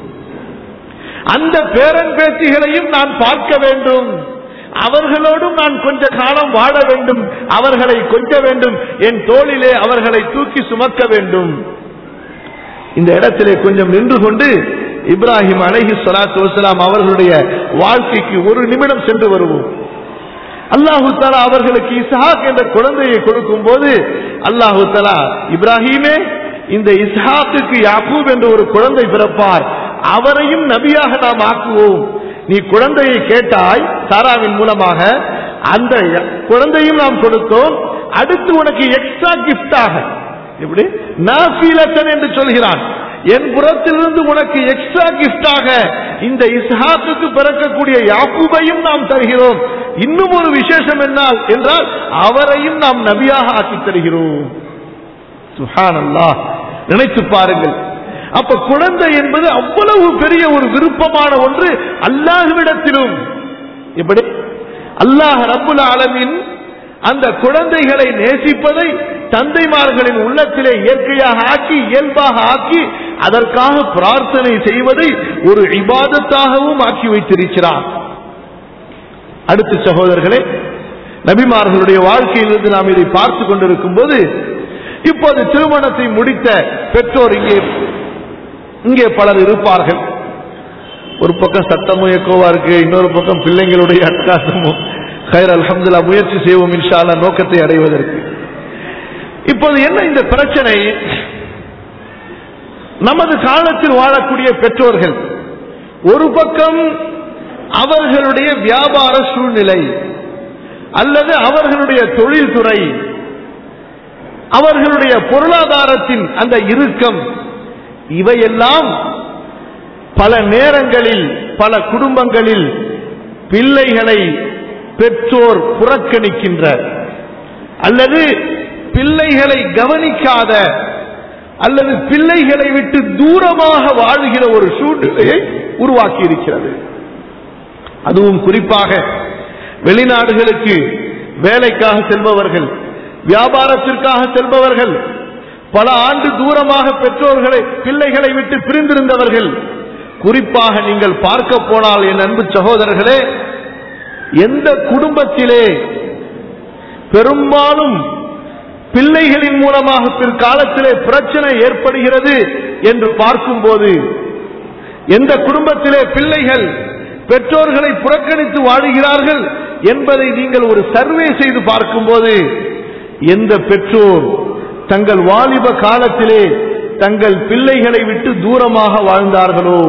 Speaker 1: அந்த பேரன் பேத்திகளையும் நான் பார்க்க வேண்டும் அவர்களோடும் நான் கொஞ்ச காலம் வாழ வேண்டும் அவர்களை கொஞ்ச வேண்டும் என் தோளிலே அவர்களை தூக்கி சுமக்க வேண்டும் இந்த இடத்திலே கொஞ்சம் நின்று கொண்டு இப்ராஹிம் அலைஹி ஸலாத்து வஸலாம் அவர்களுடைய வாழ்க்கைக்கு ஒரு நிமிடம் சென்று வருவோம் அல்லாஹு தலா அவர்களுக்கு இஸ்ஹாக் என்ற குழந்தையை கொடுக்கும் போது அல்லாஹு தலா இப்ராஹிமே இந்த இஸ்ஹாக்குக்கு யாக்கூப் என்ற ஒரு குழந்தை பிறப்பார் அவரையும் நபியாக நாம் ஆக்குவோம் நீ குழந்தையை கேட்டாய் சாராவின் மூலமாக அந்த குழந்தையும் நாம் கொடுத்தோம் அடுத்து உனக்கு எக்ஸ்ட்ரா கிஃப்டாக எப்படி நாசீலத்தன் என்று சொல்கிறான் என் புறத்திலிருந்து உனக்கு எக்ஸ்ட்ரா கிஃப்டாக இந்த இஸ்ஹாத்துக்கு பிறக்கக்கூடிய யாக்கூபையும் நாம் தருகிறோம் இன்னும் ஒரு விசேஷம் என்னால் என்றால் அவரையும் நாம் நபியாக ஆக்கி தருகிறோம் சுஹான் அல்லாஹ் நினைத்து பாருங்கள் அப்ப குழந்தை என்பது அவ்வளவு பெரிய ஒரு விருப்பமான ஒன்று அல்லாஹ்விடத்திலும் எப்படி அல்லாஹ் ரப்புல் ஆலமின் அந்த குழந்தைகளை நேசிப்பதை தந்தைமார்களின் உள்ளத்திலே இயற்கையாக ஆக்கி இயல்பாக ஆக்கி அதற்காக பிரார்த்தனை செய்வதை ஒரு இபாதத்தாகவும் ஆக்கி வைத்திருக்கிறார் அடுத்த சகோதரர்களே நபிமார்களுடைய வாழ்க்கையிலிருந்து நாம் இதை பார்த்து கொண்டிருக்கும் போது இப்போது திருமணத்தை முடித்த பெற்றோர் இங்கே இங்கே பலர் இருப்பார்கள் ஒரு பக்கம் சத்தமும் எக்கோவா இருக்கு இன்னொரு பக்கம் பிள்ளைங்களுடைய அட்காசமும் ஹைர் அல்ஹம்துல்லா முயற்சி செய்வோம் இன்ஷா அல்லாஹ் நோக்கத்தை அடைவதற்கு இப்போது என்ன இந்த பிரச்சனை நமது காலத்தில் வாழக்கூடிய பெற்றோர்கள் ஒரு பக்கம் அவர்களுடைய வியாபார சூழ்நிலை அல்லது அவர்களுடைய தொழில்துறை அவர்களுடைய பொருளாதாரத்தின் அந்த இறுக்கம் இவையெல்லாம் பல நேரங்களில் பல குடும்பங்களில் பிள்ளைகளை பெற்றோர் புறக்கணிக்கின்ற அல்லது பிள்ளைகளை கவனிக்காத அல்லது பிள்ளைகளை விட்டு தூரமாக வாழுகிற ஒரு சூழ்நிலையை உருவாக்கி இருக்கிறது அதுவும் குறிப்பாக வெளிநாடுகளுக்கு வேலைக்காக செல்பவர்கள் வியாபாரத்திற்காக செல்பவர்கள் பல ஆண்டு தூரமாக பெற்றோர்களை பிள்ளைகளை விட்டு பிரிந்திருந்தவர்கள் குறிப்பாக நீங்கள் பார்க்க போனால் என் அன்பு சகோதரர்களே எந்த குடும்பத்திலே பெரும்பாலும் பிள்ளைகளின் மூலமாக பிற்காலத்திலே பிரச்சனை ஏற்படுகிறது என்று பார்க்கும்போது எந்த குடும்பத்திலே பிள்ளைகள் பெற்றோர்களை புறக்கணித்து வாழுகிறார்கள் என்பதை நீங்கள் ஒரு சர்வே செய்து பார்க்கும்போது எந்த பெற்றோர் தங்கள் வாலிப காலத்திலே தங்கள் பிள்ளைகளை விட்டு தூரமாக வாழ்ந்தார்களோ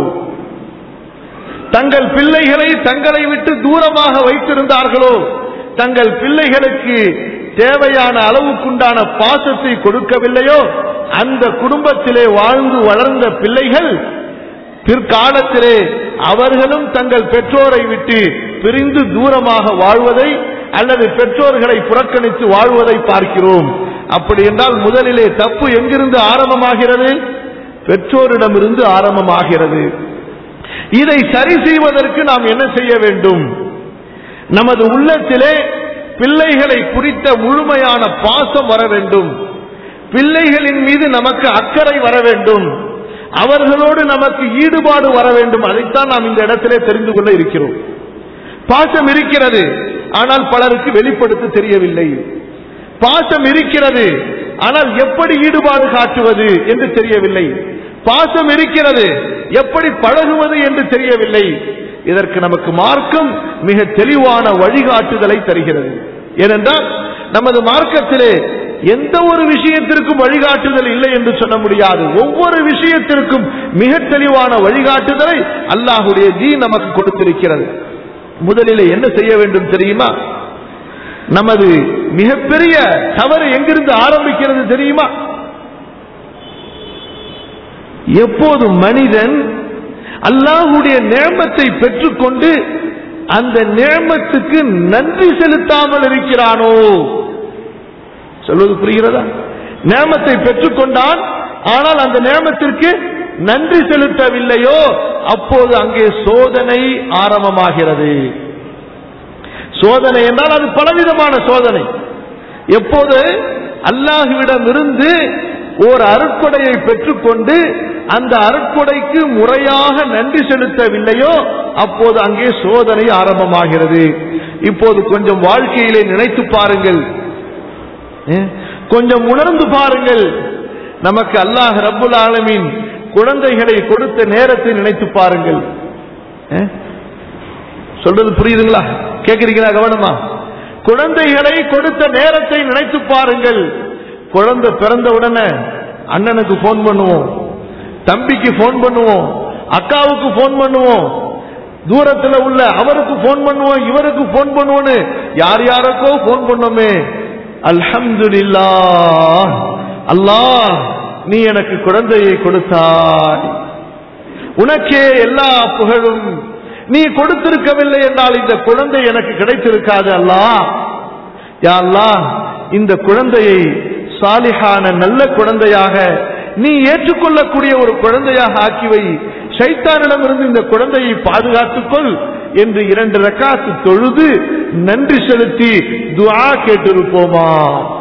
Speaker 1: தங்கள் பிள்ளைகளை தங்களை விட்டு தூரமாக வைத்திருந்தார்களோ தங்கள் பிள்ளைகளுக்கு தேவையான அளவுக்குண்டான பாசத்தை கொடுக்கவில்லையோ அந்த குடும்பத்திலே வாழ்ந்து வளர்ந்த பிள்ளைகள் பிற்காலத்திலே அவர்களும் தங்கள் பெற்றோரை விட்டு பிரிந்து தூரமாக வாழ்வதை அல்லது பெற்றோர்களை புறக்கணித்து வாழ்வதை பார்க்கிறோம் அப்படி என்றால் முதலிலே தப்பு எங்கிருந்து ஆரம்பமாகிறது பெற்றோரிடமிருந்து ஆரம்பமாகிறது இதை சரி செய்வதற்கு நாம் என்ன செய்ய வேண்டும் நமது உள்ளத்திலே பிள்ளைகளை குறித்த முழுமையான பாசம் வர வேண்டும் பிள்ளைகளின் மீது நமக்கு அக்கறை வர வேண்டும் அவர்களோடு நமக்கு ஈடுபாடு வர வேண்டும் அதைத்தான் நாம் இந்த இடத்திலே தெரிந்து கொள்ள இருக்கிறோம் பாசம் இருக்கிறது ஆனால் பலருக்கு வெளிப்படுத்த தெரியவில்லை பாசம் இருக்கிறது ஆனால் எப்படி ஈடுபாடு காட்டுவது என்று தெரியவில்லை பாசம் இருக்கிறது எப்படி பழகுவது என்று தெரியவில்லை இதற்கு நமக்கு மார்க்கம் மிக தெளிவான வழிகாட்டுதலை தருகிறது ஏனென்றால் நமது மார்க்கத்திலே எந்த ஒரு விஷயத்திற்கும் வழிகாட்டுதல் இல்லை என்று சொல்ல முடியாது ஒவ்வொரு விஷயத்திற்கும் மிக தெளிவான வழிகாட்டுதலை அல்லாஹுடைய ஜீ நமக்கு கொடுத்திருக்கிறது முதலில் என்ன செய்ய வேண்டும் தெரியுமா நமது மிகப்பெரிய தவறு எங்கிருந்து ஆரம்பிக்கிறது தெரியுமா எப்போது மனிதன் அல்லாஹுடைய நேமத்தை பெற்றுக்கொண்டு அந்த நேமத்துக்கு நன்றி செலுத்தாமல் இருக்கிறானோ சொல்வது புரிகிறதா நேமத்தை பெற்றுக்கொண்டான் ஆனால் அந்த நேமத்திற்கு நன்றி செலுத்தவில்லையோ அப்போது அங்கே சோதனை ஆரம்பமாகிறது சோதனை என்றால் அது பலவிதமான சோதனை எப்போது அல்லாஹுவிடமிருந்து ஓர் அருட்கொடையை பெற்றுக்கொண்டு அந்த அருட்கொடைக்கு முறையாக நன்றி செலுத்தவில்லையோ அப்போது அங்கே சோதனை ஆரம்பமாகிறது இப்போது கொஞ்சம் வாழ்க்கையிலே நினைத்து பாருங்கள் ஏன்? கொஞ்சம் உணர்ந்து பாருங்கள் நமக்கு அல்லாஹ் ரப்புல் ஆலமீன் குழந்தைகளை கொடுத்த நேரத்தை நினைத்து பாருங்கள் ஏன்? சொல்றது புரியுதுங்களா கேக்குறீங்களா கவனமா குழந்தைகளை கொடுத்த நேரத்தை நினைத்து பாருங்கள் குழந்தை பிறந்த உடனே அண்ணனுக்கு போன் பண்ணுவோம் தம்பிக்கு போன் பண்ணுவோம் அக்காவுக்கு போன் பண்ணுவோம் தூரத்துல உள்ள அவருக்கு போன் பண்ணுவோம் இவருக்கு போன் பண்ணுவோன்னு யார் யாருக்கோ போன் பண்ணோமே அல்ஹம்துலில்லாஹ் அல்லாஹ் நீ எனக்கு குழந்தையை கொடுத்தாய் உனக்கே எல்லா புகழும் நீ கொடுத்திருக்கவில்லை என்றால் இந்த குழந்தை எனக்கு கிடைத்திருக்காது அல்லாஹ் யா அல்லாஹ் இந்த குழந்தையை சாலிஹான நல்ல குழந்தையாக நீ ஏற்றுக்கொள்ளக்கூடிய ஒரு குழந்தையாக ஆக்கி வை சைத்தானிடமிருந்து இந்த குழந்தையை பாதுகாத்துக்கொள் என்று இரண்டு ரக்காத்து தொழுது நன்றி செலுத்தி துஆ கேட்டிருப்போமா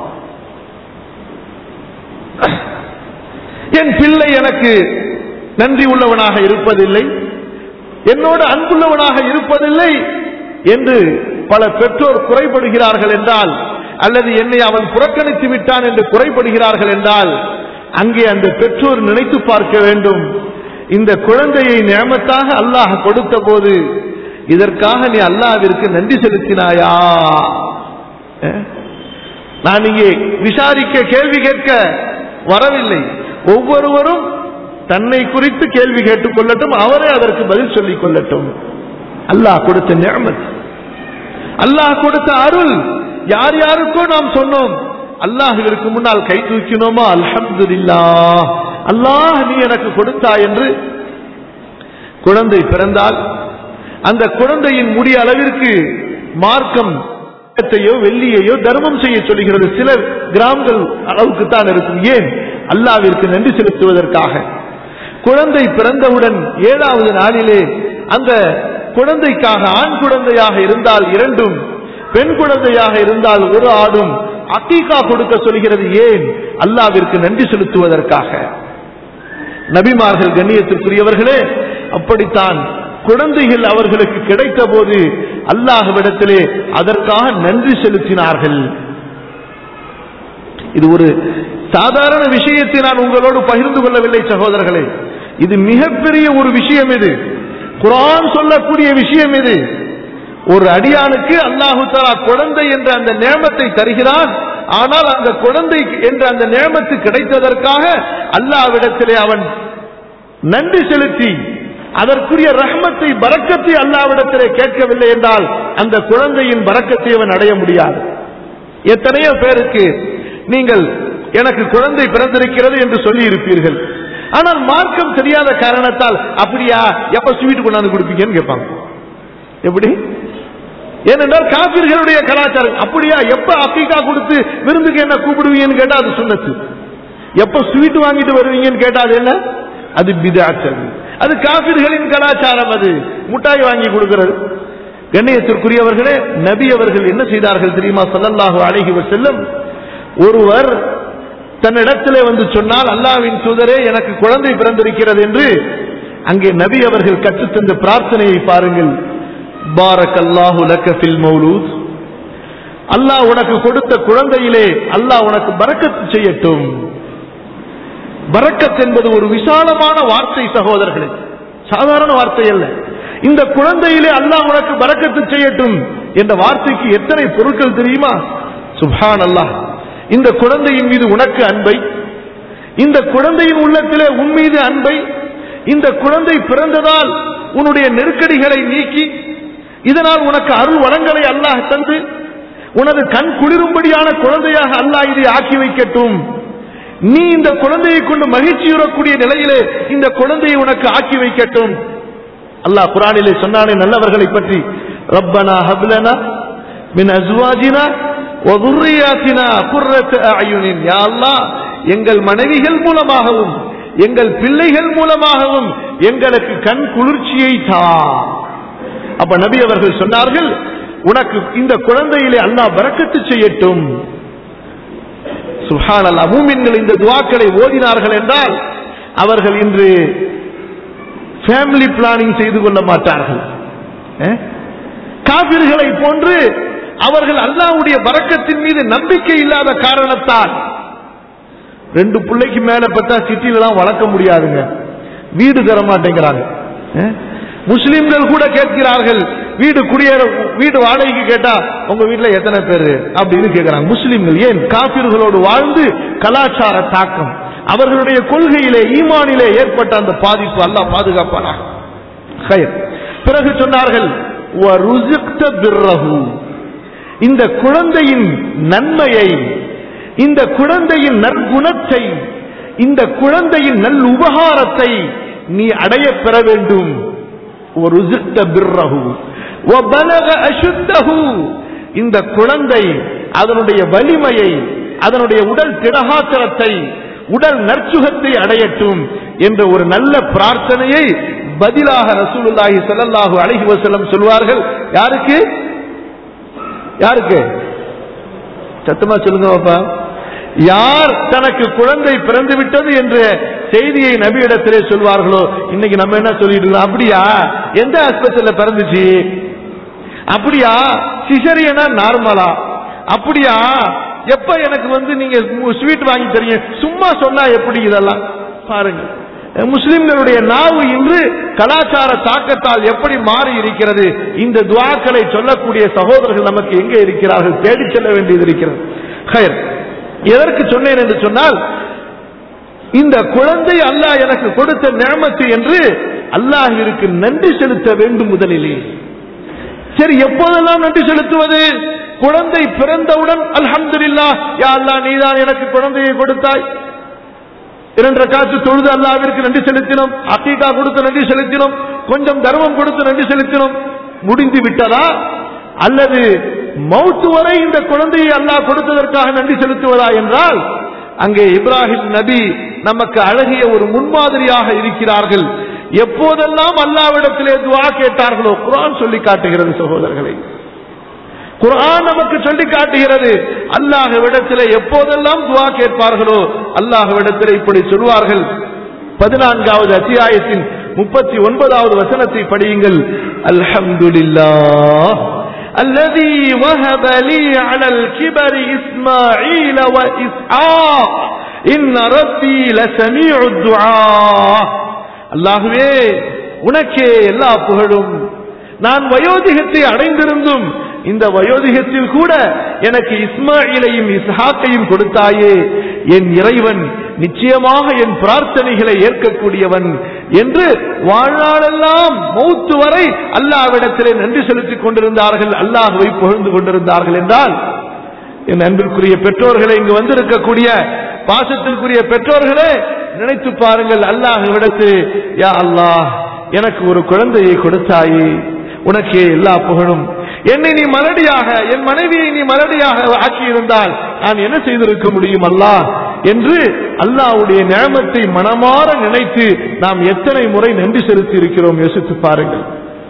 Speaker 1: என் பிள்ளை எனக்கு நன்றி உள்ளவனாக இருப்பதில்லை என்னோடு அன்புள்ளவனாக இருப்பதில்லை என்று பல பெற்றோர் குறைபடுகிறார்கள் என்றால் அல்லது என்னை அவன் புறக்கணித்து விட்டான் என்று குறைபடுகிறார்கள் என்றால் அங்கே அந்த பெற்றோர் நினைத்து பார்க்க வேண்டும் இந்த குழந்தையை நியமத்தாக அல்லாஹ் கொடுத்த போது இதற்காக நீ அல்லாஹ்விற்கு நன்றி செலுத்தினாயா அஹ்? நான் இங்கே விசாரிக்க கேள்வி கேட்க வரவில்லை ஒவ்வொருவரும் தன்னை குறித்து கேள்வி கேட்டுக் கொள்ளட்டும் அவரே அதற்கு பதில் சொல்லிக் கொள்ளட்டும் அல்லாஹ் கொடுத்த நியமத் அல்லாஹ் கொடுத்த அருள் யார் யாருக்கோ நாம் சொன்னோம் அல்லாஹுவிற்கு முன்னால் கை தூக்கினோமா அல்ஹம்துலில்லாஹ் அல்லாஹ் நீ எனக்கு கொடுத்தாய் என்று குழந்தை பிறந்தால் அந்த குழந்தையின் முடிய அளவிற்கு மார்க்கம் தங்கத்தையோ வெள்ளியையோ தர்மம் செய்ய சொல்லுகிறது சில கிராம்கள் அளவுக்கு தான் இருக்கும் ஏன் அல்லாவிற்கு நன்றி செலுத்துவதற்காக குழந்தை பிறந்தவுடன் ஏழாவது நாளிலே அந்த குழந்தைக்காக ஆண் குழந்தையாக இருந்தால் இரண்டும் பெண் குழந்தையாக இருந்தால் ஒரு ஆடும் அக்கீகா கொடுக்க சொல்கிறது ஏன் அல்லாவிற்கு நன்றி செலுத்துவதற்காக நபிமார்கள் கண்ணியத்திற்குரியவர்களே அப்படித்தான் குழந்தைகள் அவர்களுக்கு கிடைத்த போது அல்லாஹ்விடத்திலே அதற்காக நன்றி செலுத்தினார்கள் இது ஒரு சாதாரண விஷயத்தை நான் உங்களோடு பகிர்ந்து கொள்ளவில்லை சகோதரர்களே இது மிகப்பெரிய ஒரு விஷயம் இது குரான் சொல்லக்கூடிய விஷயம் இது ஒரு அடியானுக்கு அல்லாஹு தஆலா குழந்தை என்ற அந்த நேமத்தை தருகிறான் ஆனால் அந்த குழந்தை என்ற அந்த நேமத்து கிடைத்ததற்காக அல்லாவிடத்திலே அவன் நன்றி செலுத்தி அதற்குரிய ரஹ்மத்தை பரக்கத்தை அல்லாவிடத்திலே கேட்கவில்லை என்றால் அந்த குழந்தையின் பரக்கத்தை அவன் அடைய முடியாது எத்தனையோ பேருக்கு நீங்கள் எனக்கு குழந்தை பிறந்திருக்கிறது என்று சொல்லி இருப்பீர்கள் ஆனால் மார்க்கம் தெரியாத காரணத்தால் அப்படியா எப்ப ஸ்வீட் கொண்டாந்து கொடுப்பீங்கன்னு கேட்பாங்க எப்படி ஏனென்றால் காபிர்களுடைய கலாச்சாரம் அப்படியா எப்ப அக்கீகா கொடுத்து விருந்துக்கு என்ன கூப்பிடுவீங்கன்னு கேட்டா அது சுண்ணத்து எப்ப ஸ்வீட் வாங்கிட்டு வருவீங்கன்னு கேட்டா அது என்ன அது பிதாச்சல் அது காபிர்களின் கலாச்சாரம் அது முட்டாய் வாங்கி கொடுக்கிறது கண்ணியத்திற்குரியவர்களே நபி அவர்கள் என்ன செய்தார்கள் தெரியுமா ஸல்லல்லாஹு அலைஹி வஸல்லம் ஒருவர் தன்னிடத்திலே வந்து சொன்னால் அல்லாஹ்வின் தூதரே எனக்கு குழந்தை பிறந்திருக்கிறது என்று அங்கே நபி அவர்கள் கற்றுத்தந்த பிரார்த்தனையை பாருங்கள் பாரக் அல்லாஹு லக்க ஃபில் மௌலூத் அல்லாஹ் உனக்கு கொடுத்த குழந்தையிலே அல்லாஹ் உனக்கு பரக்கத்து செய்யட்டும் பரக்கத் என்பது ஒரு விசாலமான வார்த்தை சகோதரர்களே சாதாரண வார்த்தை அல்ல இந்த குழந்தையிலே அல்லாஹ் உனக்கு பரக்கத்து செய்யட்டும் என்ற வார்த்தைக்கு எத்தனை பொருட்கள் தெரியுமா சுப்ஹான் அல்லாஹ் இந்த குழந்தையின் மீது உனக்கு அன்பை இந்த குழந்தையின் உள்ளத்திலே உன் மீது அன்பை இந்த குழந்தை பிறந்ததால் உன்னுடைய நெருக்கடிகளை நீக்கி இதனால் உனக்கு அருள் வளங்களை அல்லாஹ் தந்து உனது கண் குளிரும்படியான குழந்தையாக அல்லாஹ் இதை ஆக்கி வைக்கட்டும் நீ இந்த குழந்தையை கொண்டு மகிழ்ச்சியுறக்கூடிய நிலையிலே இந்த குழந்தையை உனக்கு ஆக்கி வைக்கட்டும் அல்லாஹ் குரானிலே சொன்னானே நல்லவர்களை பற்றி ரப்பனா ஹப்லனா மின் அஸ்வாஜினா وذرياتنا قرة أعين يا الله எங்கள் மனைவிகள் மூலமாகவும் எங்கள் பிள்ளைகள் மூலமாகவும் எங்களுக்கு கண் குளிர்ச்சியை தா அப்ப நபி அவர்கள் சொன்னார்கள் உனக்கு இந்த குழந்தையிலே அல்லாஹ் பரக்கத்து செய்யட்டும் சுஹானல்லா மூமின்கள் இந்த துவாக்களை ஓதினார்கள் என்றால் அவர்கள் இன்று ஃபேமிலி பிளானிங் செய்து கொள்ள மாட்டார்கள் அஹ்? காபிர்களை போன்று அவர்கள் அல்லாஹ்வுடைய பரக்கத்தின் மீது நம்பிக்கை இல்லாத காரணத்தால் ரெண்டு பிள்ளைக்கு மேல பார்த்தா சிட்டிலலாம் வளர்க்க முடியாதுங்க வீடு தர மாட்டேங்கிறாங்க அஹ்? முஸ்லிம்கள் கூட கேட்கிறார்கள் வீடு குடியேற வீடு வாடகைக்கு கேட்டா உங்க வீட்டுல எத்தனை பேரு அப்படின்னு கேட்கிறாங்க முஸ்லிம்கள் ஏன் காபிர்களோடு வாழ்ந்து கலாச்சார தாக்கம் அவர்களுடைய கொள்கையிலே ஈமானிலே ஏற்பட்ட அந்த பாதிப்பு அல்லாஹ் பாதுகாப்பானாக ஹைர். பிறகு சொன்னார்கள் "வருசிக்த பிர்ரஹு." இந்த குழந்தையின் நன்மையை இந்த குழந்தையின் நற்குணத்தை இந்த குழந்தையின் நல் உபகாரத்தை நீ அடைய பெற வேண்டும் وَرُزِقْتَ بِرَّهُ وَبَلَغَ أَشُدَّهُ இந்த குழந்தை அதனுடைய வலிமையை அதனுடைய உடல் திடகாத்திரத்தை உடல் நற்சுகத்தை அடையட்டும் என்ற ஒரு நல்ல பிரார்த்தனையை பதிலாக ரசூலுல்லாஹி ஸல்லல்லாஹு அலைஹி வஸல்லம் சொல்வார்கள் யாருக்கு யாருக்கு சத்தமா சொல்லுங்க பாப்பா யார் தனக்கு குழந்தை பிறந்து விட்டது என்ற செய்தியை நபியிடத்திலே சொல்வார்களோ இன்னைக்கு நம்ம என்ன சொல்லிட்டு இருக்கோம் அப்படியா எந்த ஆஸ்பத்திரியில பிறந்துச்சு அப்படியா சிசரியனா நார்மலா அப்படியா எப்ப எனக்கு வந்து நீங்க ஸ்வீட் வாங்கி தரீங்க சும்மா சொன்னா எப்படி இதெல்லாம் பாருங்க முஸ்லிம்களுடைய நாவு இன்று கலாச்சார தாக்கத்தால் எப்படி மாறி இருக்கிறது இந்த துவாக்களை சொல்லக்கூடிய சகோதரர்கள் நமக்கு எங்கே இருக்கிறார்கள் தேடிச் செல்ல வேண்டியது இருக்கிறது ஹயர் எதற்கு சொன்னேன் என்று சொன்னால் இந்த குழந்தை அல்லாஹ் எனக்கு கொடுத்த நியமத்து என்று அல்லாஹிற்கு நன்றி செலுத்த வேண்டும் முதலிலே சரி எப்போதெல்லாம் நன்றி செலுத்துவது குழந்தை பிறந்தவுடன் அல்ஹம்துலில்லாஹ் யா அல்லாஹ் நீதான் எனக்கு குழந்தையை கொடுத்தாய் இரண்டரை காற்று தொழுது அல்லாவிற்கு நன்றி செலுத்தினோம் அக்கீகா கொடுத்து நன்றி செலுத்தினோம் கொஞ்சம் தர்மம் கொடுத்து நன்றி செலுத்தினோம் முடிந்து விட்டதா அல்லது மௌத்து வரை இந்த குழந்தையை அல்லாஹ் கொடுத்ததற்காக நன்றி செலுத்துவதா என்றால் அங்கே இப்ராஹிம் நபி நமக்கு அழகிய ஒரு முன்மாதிரியாக இருக்கிறார்கள் எப்போதெல்லாம் அல்லாவிடத்திலே துவா கேட்டார்களோ குரான் சொல்லி காட்டுகிறது சகோதரர்களை குர்ஆன் நமக்கு சொல்லி காட்டுகிறது அல்லாஹ்விடத்திலே எப்போதெல்லாம் துவா கேட்பார்களோ அல்லாஹ்விடத்திலே இப்படி சொல்வார்கள் பதினான்காவது அத்தியாயத்தின் முப்பத்தி ஒன்பதாவது வசனத்தை படியுங்கள் அல்ஹம்துலில்லாஹ் الذي وهب لي على الكبر إسماعيل وإسحاق إن ربي لسميع الدعاء அல்லாஹுவே உனக்கே எல்லா புகழும் நான் வயோதிகத்தை அடைந்திருந்தும் இந்த வயோதிகத்தில் கூட எனக்கு இஸ்மாயிலையும் இஸ்ஹாக்கையும் கொடுத்தாயே என் இறைவன் நிச்சயமாக என் பிரார்த்தனைகளை ஏற்கக்கூடியவன் என்று வாழ்நாளெல்லாம் மௌத்து வரை அல்லாவிடத்திலே நன்றி செலுத்திக் கொண்டிருந்தார்கள் அல்லாஹுவை புகழ்ந்து கொண்டிருந்தார்கள் என்றால் என் அன்பிற்குரிய பெற்றோர்களை இங்கு வந்திருக்கக்கூடிய பாசத்திற்குரிய பெற்றோர்களே நினைத்து பாருங்கள் அல்லாஹ்விடத்து யா அல்லாஹ் எனக்கு ஒரு குழந்தையை கொடுத்தாயே உனக்கே எல்லா புகழும் என்னை நீ மலடியாக என் மனைவியை நீ மலடியாக ஆக்கியிருந்தால் நான் என்ன செய்திருக்க முடியும் அல்லாஹ் என்று அல்லாஹ்வுடைய நியமத்தை மனமாற நினைத்து நாம் எத்தனை முறை நன்றி செலுத்தி இருக்கிறோம் யோசித்து பாருங்கள்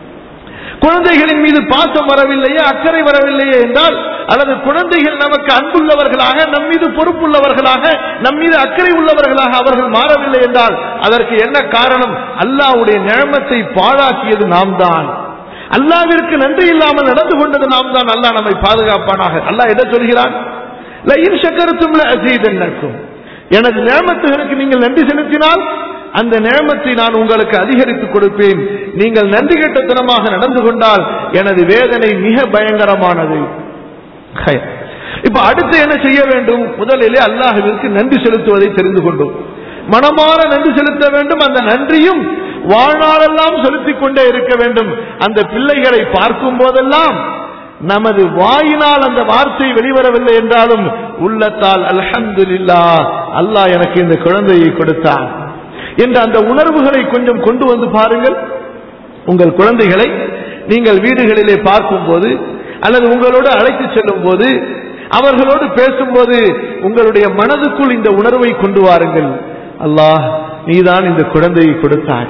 Speaker 1: குழந்தைகளின் மீது பாசம் வரவில்லையே அக்கறை வரவில்லையே என்றால் அல்லது குழந்தைகள் நமக்கு அன்புள்ளவர்களாக நம் மீது பொறுப்புள்ளவர்களாக நம் மீது அக்கறை உள்ளவர்களாக அவர்கள் மாறவில்லை என்றால் அதற்கு என்ன காரணம் அல்லாஹ்வுடைய நியமத்தை பாழாக்கியது நாம் தான் அல்லாவிற்கு நன்றி இல்லாமல் நடந்து கொண்டது நாம் தான் அல்லாஹ் நம்மை பாதுகாப்பானாக அல்லாஹ் என்ன சொல்கிறான் லயின் சக்கரத்தும் அசீதன்னக்கும் எனது நியமத்துகளுக்கு நீங்கள் நன்றி செலுத்தினால் அந்த நியமத்தை நான் உங்களுக்கு அதிகரித்துக் கொடுப்பேன் நீங்கள் நன்றி கெட்டத்தனமாக நடந்து கொண்டால் எனது வேதனை மிக பயங்கரமானது ஹை. இப்ப அடுத்து என்ன செய்ய வேண்டும் முதலிலே அல்லாஹுவிற்கு நன்றி செலுத்துவதை தெரிந்து கொண்டோம் மனமாற நன்றி செலுத்த வேண்டும் அந்த நன்றியும் வாழ்நாளெல்லாம் செலுத்திக் கொண்டே இருக்க வேண்டும் அந்த பிள்ளைகளை பார்க்கும் போதெல்லாம் நமது வாயினால் அந்த வார்த்தை வெளிவரவில்லை என்றாலும் உள்ளத்தால் அல்ஹம்துலில்லா அல்லாஹ் எனக்கு இந்த குழந்தையை கொடுத்தான் என்ற அந்த உணர்வுகளை கொஞ்சம் கொண்டு வந்து பாருங்கள் உங்கள் குழந்தைகளை நீங்கள் வீடுகளிலே பார்க்கும்போது அல்லது உங்களோடு அழைத்து செல்லும் போது அவர்களோடு பேசும்போது உங்களுடைய மனதுக்குள் இந்த உணர்வை கொண்டு வாருங்கள் அல்லாஹ் நீதான் இந்த குழந்தையை கொடுத்தாய்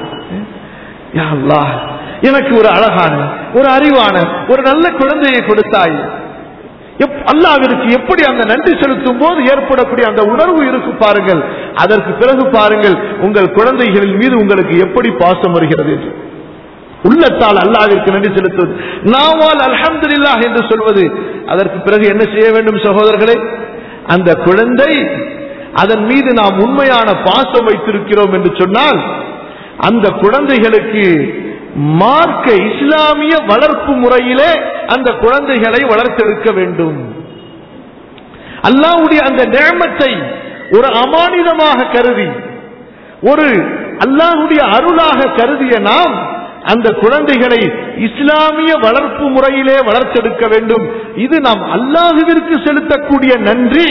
Speaker 1: யா அல்லாஹ் எனக்கு ஒரு அழகான ஒரு அறிவான ஒரு நல்ல குழந்தையை கொடுத்தாய் எப்- அல்லாஹ்விற்கு எப்படி அந்த நன்றி செலுத்தும் போது ஏற்படக்கூடிய அந்த உணர்வு இருக்கு பாருங்கள் அதற்கு பிறகு பாருங்கள் உங்கள் குழந்தைகளின் மீது உங்களுக்கு எப்படி பாசம் வருகிறது என்று உள்ளத்தால் அல்லாஹ்விற்கு நன்றி செலுத்துவது நாவால் அல்ஹம்துலில்லாஹ் என்று சொல்வது அதற்கு பிறகு என்ன செய்ய வேண்டும் சகோதரர்களே அந்த குழந்தை அதன் மீது நாம் உண்மையான பாசம் வைத்திருக்கிறோம் என்று சொன்னால் அந்த குழந்தைகளுக்கு மார்க்க இஸ்லாமிய வளர்ப்பு முறையிலே அந்த குழந்தைகளை வளர்த்தெடுக்க வேண்டும் அல்லாஹ்வுடைய அந்த நேமத்தை ஒரு அமானிதமாக கருதி ஒரு அல்லாஹ்வுடைய அருளாக கருதிய நாம் அந்த குழந்தைகளை இஸ்லாமிய வளர்ப்பு முறையிலே வளர்த்தெடுக்க வேண்டும் இது நாம் அல்லாஹுவிற்கு செலுத்தக்கூடிய நன்றி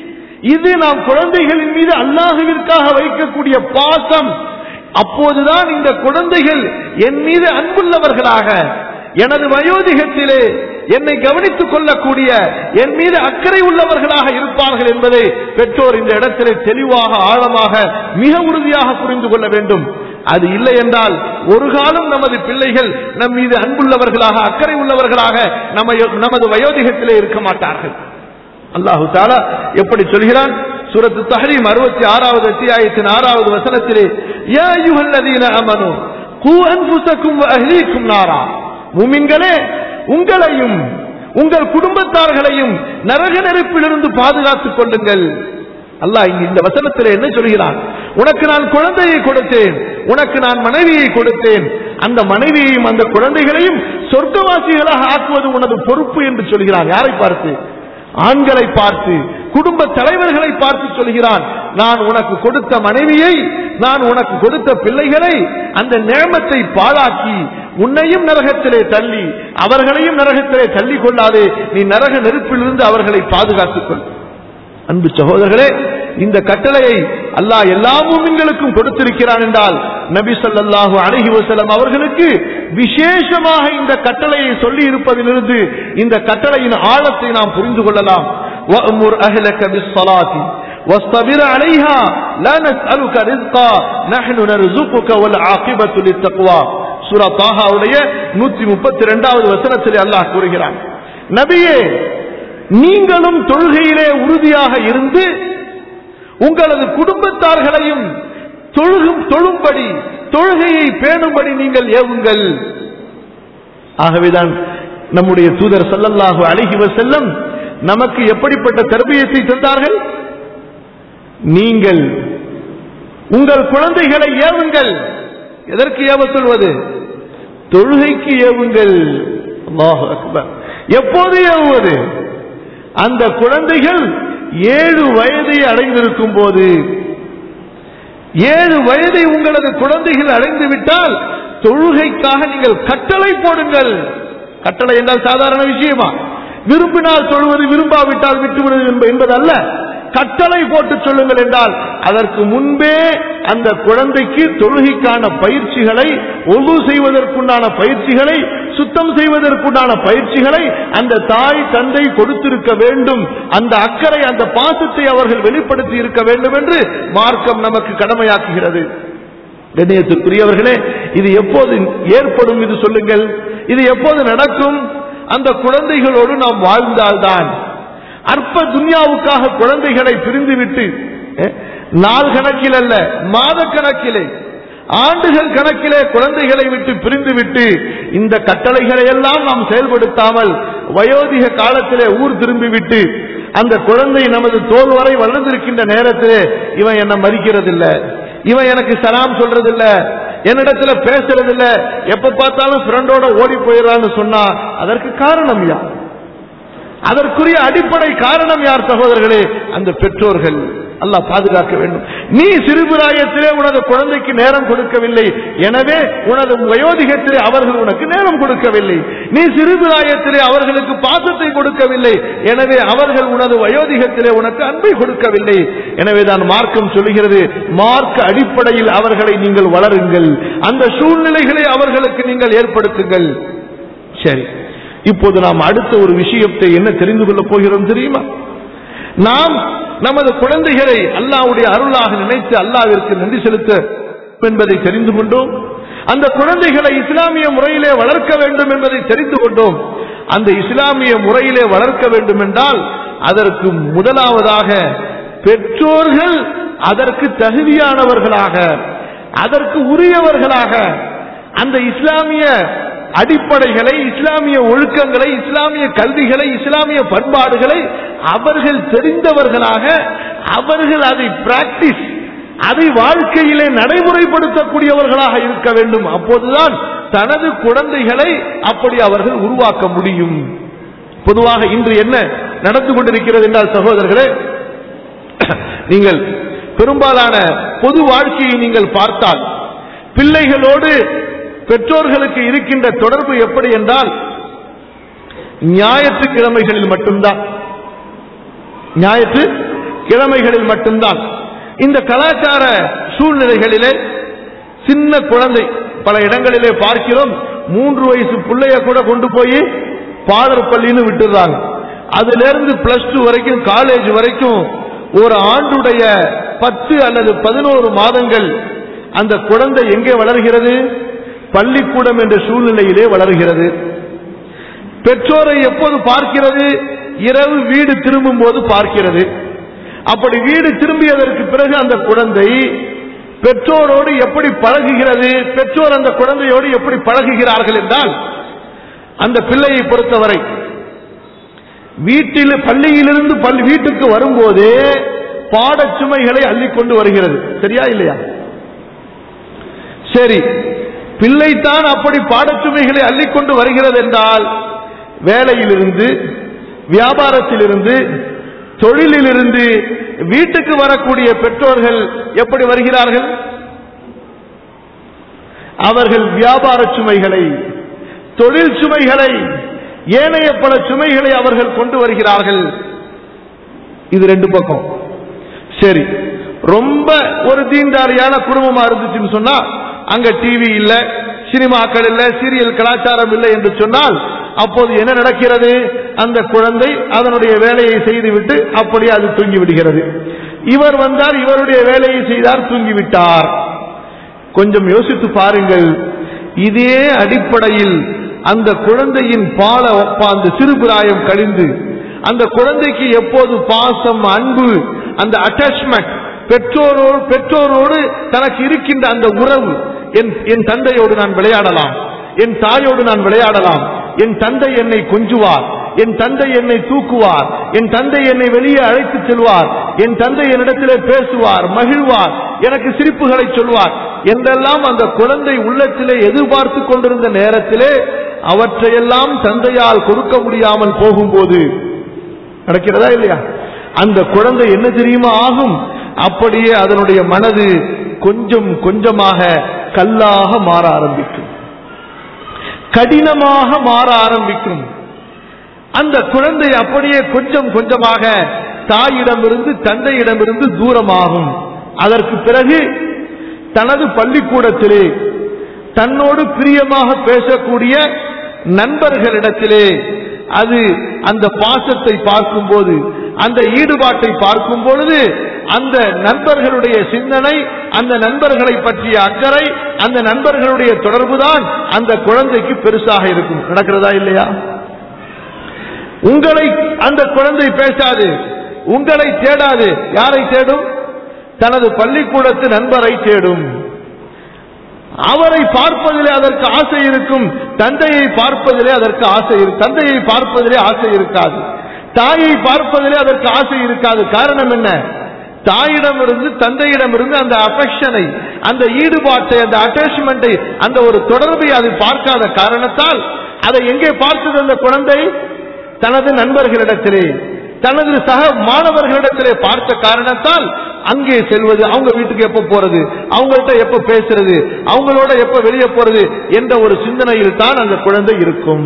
Speaker 1: இது நாம் குழந்தைகளின் மீது அல்லாஹுவிற்காக வைக்கக்கூடிய பாசம் அப்போதுதான் இந்த குழந்தைகள் என் மீது அன்புள்ளவர்களாக எனது வயோதிகத்திலே என்னை கவனித்துக் கொள்ளக்கூடிய என் மீது அக்கறை உள்ளவர்களாக இருப்பார்கள் என்பதை பெற்றோர் இந்த இடத்திலே தெளிவாக ஆழமாக மிக உறுதியாக புரிந்து கொள்ள வேண்டும் அது இல்லை என்றால் ஒரு காலம் நமது பிள்ளைகள் நம் மீது அன்புள்ளவர்களாக அக்கறை உள்ளவர்களாக நம்ம நமது வயோதிகத்திலே இருக்க மாட்டார்கள் அல்லாஹு தாலா எப்படி சொல்கிறான் சூரத்து தஹரீம் அறுபத்தி ஆறாவது அத்தியாயத்தின் ஆறாவது வசனத்திலே யா அய்யுஹல்லதீன அமனு கூ அன்ஃபுஸக்கும் வ அஹ்லீக்கும் நாரா முமின்களே உங்களையும் உங்கள் குடும்பத்தார்களையும் நரக நெருப்பிலிருந்து பாதுகாத்துக் கொள்ளுங்கள் அல்லாஹ் இங்கு இந்த வசனத்தில் என்ன சொல்கிறான் உனக்கு நான் குழந்தையை கொடுத்தேன் உனக்கு நான் மனைவியை கொடுத்தேன் அந்த மனைவியையும் அந்த குழந்தைகளையும் சொர்க்கவாசிகளாக ஆக்குவது உனது பொறுப்பு என்று சொல்கிறான் யாரை பார்த்து ஆண்களை பார்த்து குடும்ப தலைவர்களை பார்த்து சொல்கிறான் நான் உனக்கு கொடுத்த மனைவியை நான் உனக்கு கொடுத்த பிள்ளைகளை அந்த நேமத்தை பாழாக்கி உன்னையும் நரகத்திலே தள்ளி அவர்களையும் நரகத்திலே தள்ளி கொள்ளாதே நீ நரக நெருப்பிலிருந்து அவர்களை பாதுகாத்துக் கொள் அன்பு சகோதரர்களே இந்த கட்டளையை அல்லாஹ் எல்லா மூமின்களுக்கும் கொடுத்திருக்கிறான் என்றால் நபி ஸல்லல்லாஹு அலைஹி வஸல்லம் அவர்களுக்கு விசேஷமாக இந்த கட்டளையை சொல்லி இருப்பதிலிருந்து இந்த கட்டளையின் ஆழத்தை நாம் புரிந்து கொள்ளலாம் வஅமுர் அஹ்லக பிஸ்ஸலாத்தி واصطبر عليها لا نسألك رزقا نحن نرزقك والعاقبة للتقوى சூரா தாஹாவுடைய நூத்தி முப்பத்தி ரெண்டாவது வசனத்தில் அல்லாஹ் கூறுகிறான் நபியே நீங்களும் தொழுகையிலே உறுதியாக இருந்து உங்களது குடும்பத்தார்களையும் தொழுகும் தொழும்படி தொழுகையை பேணும்படி நீங்கள் ஏவுங்கள் ஆகவேதான் நம்முடைய தூதர் ஸல்லல்லாஹு அலைஹி வஸல்லம் நமக்கு எப்படிப்பட்ட தர்பியத்தை தந்தார்கள் நீங்கள் உங்கள் குழந்தைகளை ஏவுங்கள் எதற்கு ஏவ சொல்வது தொழுகைக்கு ஏவுங்கள் அல்லாஹு அக்பர் எப்போது ஏவுவது அந்த குழந்தைகள் ஏழு வயதை அடைந்திருக்கும் போது ஏழு வயதை உங்களது குழந்தைகள் அடைந்து விட்டால் தொழுகைக்காக நீங்கள் கட்டளை போடுங்கள் கட்டளை என்றால் சாதாரண விஷயமா விரும்பினால் தொழுவது விரும்பாவிட்டால் விட்டுவிடுவது என்ப- என்பதல்ல கட்டளை போட்டு சொல்லுங்கள் என்றால் அதற்கு முன்பே அந்த குழந்தைக்கு தொழுகைக்கான பயிற்சிகளை ஒழு செய்வதற்குண்டான பயிற்சிகளை சுத்தம் செய்வதற்குண்டான பயிற்சிகளை அந்த தாய் தந்தை கொடுத்திருக்க வேண்டும் அந்த அக்கறை அந்த பாசத்தை அவர்கள் வெளிப்படுத்தி இருக்க வேண்டும் என்று மார்க்கம் நமக்கு கடமையாக்குகிறது கண்ணியத்துக்குரியவர்களே இது எப்போது ஏற்படும் இது சொல்லுங்கள் இது எப்போது நடக்கும் அந்த குழந்தைகளோடு நாம் வாழ்ந்தால்தான் அற்ப துன்யாவுக்காக குழந்தைகளை பிரிந்துவிட்டு அஹ், நாள் கணக்கில் அல்ல மாத கணக்கிலே ஆண்டுகள் கணக்கிலே குழந்தைகளை விட்டு பிரிந்துவிட்டு இந்த கட்டளைகளை எல்லாம் நாம் செயல்படுத்தாமல் வயோதிக காலத்திலே ஊர் திரும்பிவிட்டு அந்த குழந்தை நமது தோல் வரை வளர்ந்திருக்கின்ற நேரத்திலே இவன் என்ன மதிக்கிறதில்ல இவன் எனக்கு சலாம் சொல்றதில்ல என்னிடத்துல பேசுறதில்ல எப்ப பார்த்தாலும் ஃப்ரெண்டோட ஓடி போயிடறான்னு சொன்னா அதற்கு காரணம் யார் அதற்குரிய அடிப்படை காரணம் யார் சகோதரர்களே அந்த பெற்றோர்கள் அல்லாஹ் பாதுகாக்க வேண்டும் நீ சிறுபிராயத்திலே உனது குழந்தைக்கு நேரம் கொடுக்கவில்லை எனவே உனது வயோதிகத்திலே அவர்கள் உனக்கு நேரம் கொடுக்கவில்லை நீ சிறுபிராயத்திலே அவர்களுக்கு பாசத்தை கொடுக்கவில்லை எனவே அவர்கள் உனது வயோதிகத்திலே உனக்கு அன்பை கொடுக்கவில்லை எனவே தான் மார்க்கம் சொல்லுகிறது மார்க்க அடிப்படையில் அவர்களை நீங்கள் வளருங்கள் அந்த சூழ்நிலைகளை அவர்களுக்கு நீங்கள் ஏற்படுத்துங்கள் சரி இப்போது நாம் அடுத்த ஒரு விஷயத்தை என்ன தெரிந்து கொள்ளப் போகிறோம் தெரியுமா நாம் நமது குழந்தைகளை அல்லாஹ்வுடைய அருளாக நினைத்து அல்லாஹ்விற்கு நன்றி செலுத்த என்பதை தெரிந்து கொண்டோம் அந்த குழந்தைகளை இஸ்லாமிய முறையிலே வளர்க்க வேண்டும் என்பதை தெரிந்து கொண்டோம் அந்த இஸ்லாமிய முறையிலே வளர்க்க வேண்டும் என்றால் அதற்கு முதலாவதாக பெற்றோர்கள் அதற்கு தகுதியானவர்களாக அதற்கு உரியவர்களாக அந்த இஸ்லாமிய அடிப்படைகளை இஸ்லாமிய ஒழுக்கங்களை இஸ்லாமிய கல்விகளை இஸ்லாமிய பண்பாடுகளை அவர்கள் தெரிந்தவர்களாக அவர்கள் அதை பிராக்டிஸ் அதை வாழ்க்கையிலே நடைமுறைப்படுத்தக்கூடியவர்களாக இருக்க வேண்டும் அப்போதுதான் தனது குழந்தைகளை அப்படி அவர்கள் உருவாக்க முடியும் பொதுவாக இன்று என்ன நடந்து கொண்டிருக்கிறது என்றால் சகோதரர்களே நீங்கள் பெரும்பாலான பொது வாழ்க்கையை நீங்கள் பார்த்தால் பிள்ளைகளோடு பெற்றோர்களுக்கு இருக்கின்ற தொடர்பு எப்படி என்றால் ஞாயிற்றுக்கிழமைகளில் மட்டும்தான் ஞாயிற்று கிழமைகளில் மட்டும்தான் இந்த கலாச்சார சூழ்நிலைகளிலே சின்ன குழந்தை பல இடங்களிலே பார்க்கிறோம் மூன்று வயசு பிள்ளைய கூட கொண்டு போய் பாடர் பள்ளின்னு விட்டுறாங்க அதுல இருந்து பிளஸ் டூ வரைக்கும் காலேஜ் வரைக்கும் ஒரு ஆண்டுடைய பத்து அல்லது பதினோரு மாதங்கள் அந்த குழந்தை எங்கே வளர்கிறது பள்ளிக்கூடம் என்ற சூழ்நிலையிலே வளர்கிறது பெற்றோரை எப்போது பார்க்கிறது இரவு வீடு திரும்பும் போது பார்க்கிறது அப்படி வீடு திரும்பியதற்கு பிறகு அந்த குழந்தை பெற்றோரோடு எப்படி பழகுகிறது பெற்றோர் அந்த குழந்தையோடு எப்படி பழகுகிறார்கள் என்றால் அந்த பிள்ளையை பொறுத்தவரை வீட்டில் பள்ளியிலிருந்து பள்ளி வீட்டுக்கு வரும்போதே பாடச்சுமைகளை அள்ளிக்கொண்டு வருகிறது சரியா இல்லையா சரி பிள்ளைத்தான் அப்படி பாடச்சுமைகளை அள்ளிக்கொண்டு வருகிறது என்றால் வேலையிலிருந்து வியாபாரத்திலிருந்து தொழிலிலிருந்து வீட்டுக்கு வரக்கூடிய பெற்றோர்கள் எப்படி வருகிறார்கள் அவர்கள் வியாபார சுமைகளை தொழில் சுமைகளை ஏனைய பல சுமைகளை அவர்கள் கொண்டு வருகிறார்கள் இது ரெண்டு பக்கம் சரி ரொம்ப ஒரு தீண்டாரியான குடும்பமா இருந்துச்சுன்னு சொன்னா அங்க டிவி இல்ல சினிமாக்கள் இல்ல சீரியல் கலாச்சாரம் இல்லை என்று சொன்னால் அப்போது என்ன நடக்கிறது அந்த குழந்தை அதனுடைய வேலையை செய்துவிட்டு அப்படியே அது தூங்கி விடுகிறது இவர் வந்தால் இவருடைய வேலையை செய்தார் தூங்கிவிட்டார் கொஞ்சம் யோசித்து பாருங்கள் இதே அடிப்படையில் அந்த குழந்தையின் பால அந்த சிறுபிராயம் கழிந்து அந்த குழந்தைக்கு எப்போது பாசம் அன்பு அந்த அட்டாச்மெண்ட் பெற்றோரோடு பெற்றோரோடு தனக்கு இருக்கின்ற அந்த உறவு என் என் தந்தையோடு நான் விளையாடலாம் என் தாயோடு நான் விளையாடலாம் என் தந்தை என்னை கொஞ்சுவார் என் தந்தை என்னை தூக்குவார் என் தந்தை என்னை வெளியே அழைத்து செல்வார் என் தந்தை என்னிடத்திலே பேசுவார் மகிழ்வார் எனக்கு சிரிப்புகளை சொல்வார் என்றெல்லாம் அந்த குழந்தை உள்ளத்திலே எதிர்பார்த்து கொண்டிருந்த நேரத்திலே அவற்றையெல்லாம் தந்தையால் கொடுக்க முடியாமல் போகும்போது நடக்கிறதா இல்லையா அந்த குழந்தை என்ன தெரியுமா ஆகும் அப்படியே அதனுடைய மனது கொஞ்சம் கொஞ்சமாக கல்லாக மாற ஆரம்பிக்கும் கடினமாக மாற ஆரம்பிக்கும் அந்த குழந்தை அப்படியே கொஞ்சம் கொஞ்சமாக தாயிடமிருந்து தந்தையிடமிருந்து தூரமாகும் அதற்கு பிறகு தனது பள்ளிக்கூடத்திலே தன்னோடு பிரியமாக பேசக்கூடிய நண்பர்களிடத்திலே அது அந்த பாசத்தை பார்க்கும்போது அந்த ஈடுபாட்டை பார்க்கும் பொழுது அந்த நண்பர்களுடைய சிந்தனை அந்த நண்பர்களை பற்றிய அக்கறை அந்த நண்பர்களுடைய தொடர்புதான் அந்த குழந்தைக்கு பெருசாக இருக்கும் நடக்கிறதா இல்லையா உங்களை அந்த குழந்தை பேசாது உங்களை தேடாது யாரை தேடும் தனது பள்ளிக்கூடத்து நண்பரை தேடும் அவரை பார்ப்பதிலே அதற்கு ஆசை இருக்கும் தந்தையை பார்ப்பதிலே அதற்கு ஆசை இரு- தந்தையை பார்ப்பதிலே ஆசை இருக்காது தாயை பார்ப்பதிலே அதற்கு ஆசை இருக்காது காரணம் என்ன தாயிடமிருந்து தந்தையிடமிருந்து அந்த அஃபெக்ஷனை அந்த ஈடுபாட்டை அந்த அட்டாச்மெண்டை அந்த ஒரு தொடர்பை அது பார்க்காத காரணத்தால் அதை எங்கே பார்த்தது அந்த குழந்தை தனது நண்பர்களிடத்திலே தனது சக மாணவர்களிடத்திலே பார்த்த காரணத்தால் அங்கே செல்வது அவங்க வீட்டுக்கு எப்ப போறது அவங்கள்ட்ட எப்ப பேசுறது அவங்களோட எப்ப வெளியே போறது என்ற ஒரு சிந்தனையில் தான் அந்த குழந்தை இருக்கும்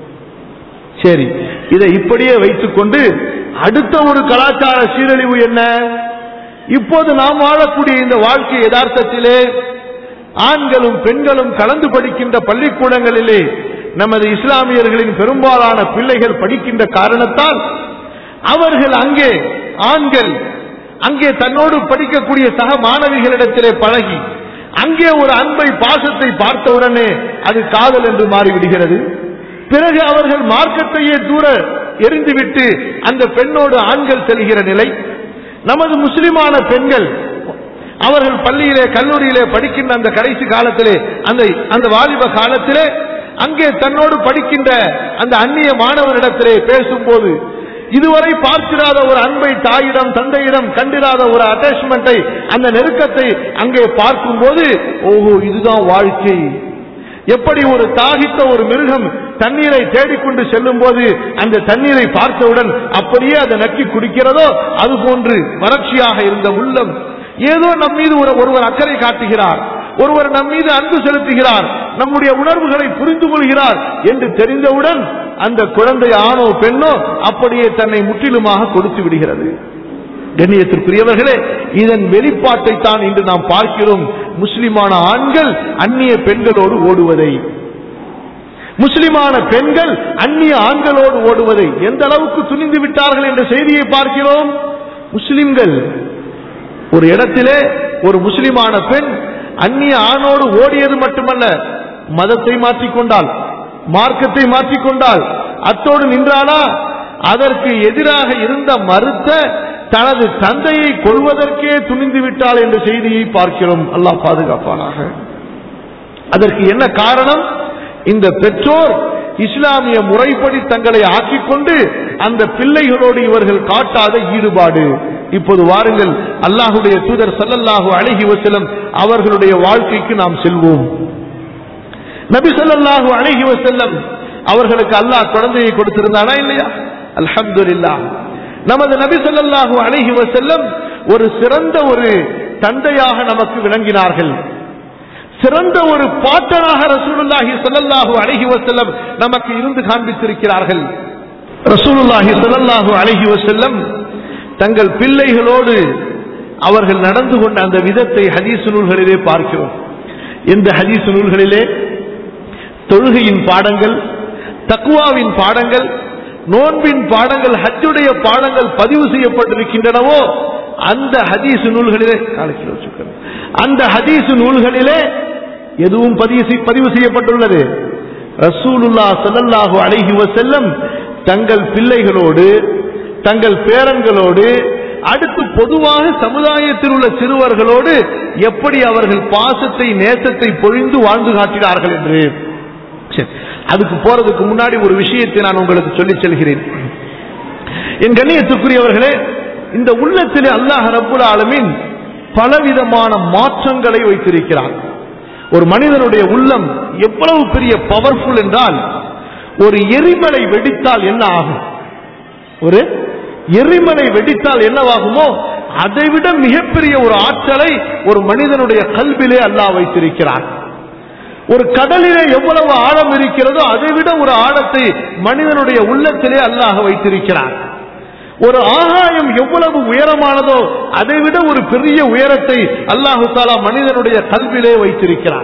Speaker 1: சரி இதை இப்படியே வைத்துக்கொண்டு அடுத்த ஒரு கலாச்சார சீரழிவு என்ன இப்போது நாம் வாழக்கூடிய இந்த வாழ்க்கை யதார்த்தத்திலே ஆண்களும் பெண்களும் கலந்து படிக்கின்ற பள்ளிக்கூடங்களிலே நமது இஸ்லாமியர்களின் பெரும்பாலான பிள்ளைகள் படிக்கின்ற காரணத்தால் அவர்கள் அங்கே ஆண்கள் அங்கே தன்னோடு படிக்கக்கூடிய சக மாணவிகளிடத்திலே பழகி அங்கே ஒரு அன்பை பாசத்தை பார்த்தவுடனே அது காதல் என்று மாறிவிடுகிறது பிறகு அவர்கள் மார்க்கத்தையே தூர எரிந்துவிட்டு அந்த பெண்ணோடு ஆண்கள் செல்கிற நிலை நமது முஸ்லிமான பெண்கள் அவர்கள் பள்ளியிலே கல்லூரியிலே படிக்கின்ற அந்த கடைசி காலத்திலே அந்த அந்த வாலிப காலத்திலே அங்கே தன்னோடு படிக்கின்ற அந்த அந்நிய மாணவரிடத்திலே பேசும்போது இதுவரை பார்த்திராத ஒரு அன்பை தாயிடம் தந்தையிடம் கண்டிராத ஒரு அட்டாச்மெண்ட்டை அந்த நெருக்கத்தை அங்கே பார்க்கும்போது ஓஹோ இதுதான் வாழ்க்கை எப்படி ஒரு தாகித்த ஒரு மிருகம் தண்ணீரை தேடிக்கொண்டு செல்லும் போது அந்த தண்ணீரை பார்த்தவுடன் அப்படியே அதை நக்கி குடிக்கிறதோ அது போன்று வறட்சியாக இருந்த உள்ளம் ஏதோ நம் மீது ஒரு ஒருவர் அக்கறை காட்டுகிறார் ஒருவர் நம் மீது அன்பு செலுத்துகிறார் நம்முடைய உணர்வுகளை புரிந்து கொள்கிறார் என்று தெரிந்தவுடன் அந்த குழந்தை ஆணோ பெண்ணோ அப்படியே தன்னை முற்றிலுமாக கொடுத்து விடுகிறது கண்ணியத்திற்குரியவர்களே இதன் வெளிப்பாட்டை தான் இன்று நாம் பார்க்கிறோம் முஸ்லிமான ஆண்கள் அந்நிய பெண்களோடு ஓடுவதை முஸ்லிமான பெண்கள் அந்நிய ஆண்களோடு ஓடுவதை எந்த அளவுக்கு துணிந்து விட்டார்கள் என்ற செய்தியை பார்க்கிறோம் முஸ்லிம்கள் ஒரு இடத்திலே ஒரு முஸ்லிமான பெண் அந்நிய ஆணோடு ஓடியது மட்டுமல்ல மதத்தை மாற்றிக்கொண்டால் மார்க்கத்தை மாற்றிக்கொண்டால் அத்தோடு நின்றானா அதற்கு எதிராக இருந்த மறுத்த தனது தந்தையை கொள்வதற்கே துணிந்து விட்டாள் என்ற செய்தியை பார்க்கிறோம் அல்லாஹ் பாதுகாப்பானாக அதற்கு என்ன காரணம் இந்த பெற்றோர் இஸ்லாமிய முறைப்படி தங்களை ஆக்கிக்கொண்டு அந்த பிள்ளைகளோடு இவர்கள் காட்டாத ஈடுபாடு இப்போது வாருங்கள் அல்லாஹுடைய தூதர் சல்லல்லாஹு அழகி வசலம் அவர்களுடைய வாழ்க்கைக்கு நாம் செல்வோம் நபி ஸல்லல்லாஹு அலைஹி வஸல்லம் அவர்களுக்கு அல்லாஹ் குழந்தையை கொடுத்திருந்தானா இல்லையா அல்ஹம்துலில்லாஹ் நமது நபி ஸல்லல்லாஹு அலைஹி வஸல்லம் ஒரு சிறந்த ஒரு தந்தையாக நமக்கு விளங்கினார்கள் சிறந்த ஒரு பாட்டனாக ரசூலுல்லாஹி ஸல்லல்லாஹு அலைஹி வஸல்லம் நமக்கு இருந்து காண்பித்திருக்கிறார்கள் ரசூலுல்லாஹி ஸல்லல்லாஹு அலைஹி வஸல்லம் தங்கள் பிள்ளைகளோடு அவர்கள் நடந்து கொண்ட அந்த விதத்தை ஹதீஸ் நூல்களிலே பார்க்கிறோம் இந்த ஹதீஸ் நூல்களிலே தொழுகையின் பாடங்கள் தக்குவாவின் பாடங்கள் நோன்பின் பாடங்கள் ஹஜ்ஜுடைய பாடங்கள் பதிவு செய்யப்பட்டிருக்கின்றனவோ அந்த ஹதீஸ் நூல்களிலே காலக்கிலோ சுக்கரம். அந்த ஹதீஸ் நூல்களிலே எதுவும் பதிவு செய்- பதிவு செய்யப்பட்டுள்ளது ரசூலுல்லா ஸல்லல்லாஹு அலைஹி வஸல்லம் தங்கள் பிள்ளைகளோடு தங்கள் பேரன்களோடு அடுத்து பொதுவாக சமுதாயத்தில் உள்ள சிறுவர்களோடு எப்படி அவர்கள் பாசத்தை நேசத்தை பொழிந்து வாழ்ந்து காட்டினார்கள் என்று சரி, அதுக்கு போறதுக்கு முன்னாடி ஒரு விஷயத்தை நான் உங்களுக்கு சொல்லிச் செல்கிறேன் என் கண்ணியத்துக்குரியவர்களே இந்த உள்ளத்திலே அல்லாஹ் ரப்புல் ஆலமீன் பலவிதமான மாற்றங்களை வைத்திருக்கிறார் ஒரு மனிதனுடைய உள்ளம் எவ்வளவு பெரிய பவர்ஃபுல் என்றால் ஒரு எரிமலை வெடித்தால் என்ன ஆகும் ஒரு எரிமலை வெடித்தால் என்னவாகுமோ அதைவிட மிகப்பெரிய ஒரு ஆற்றலை ஒரு மனிதனுடைய கல்விலே அல்லாஹ் வைத்திருக்கிறார் ஒரு கடலிலே எவ்வளவு ஆழம் இருக்கிறதோ அதைவிட ஒரு ஆழத்தை மனிதனுடைய உள்ளத்திலே அல்லாஹ் வைத்திருக்கிறார் ஒரு ஆகாயம் எவ்வளவு உயரமானதோ அதைவிட ஒரு பெரிய உயரத்தை அல்லாஹு தாலா மனிதனுடைய கல்விலே வைத்திருக்கிறார்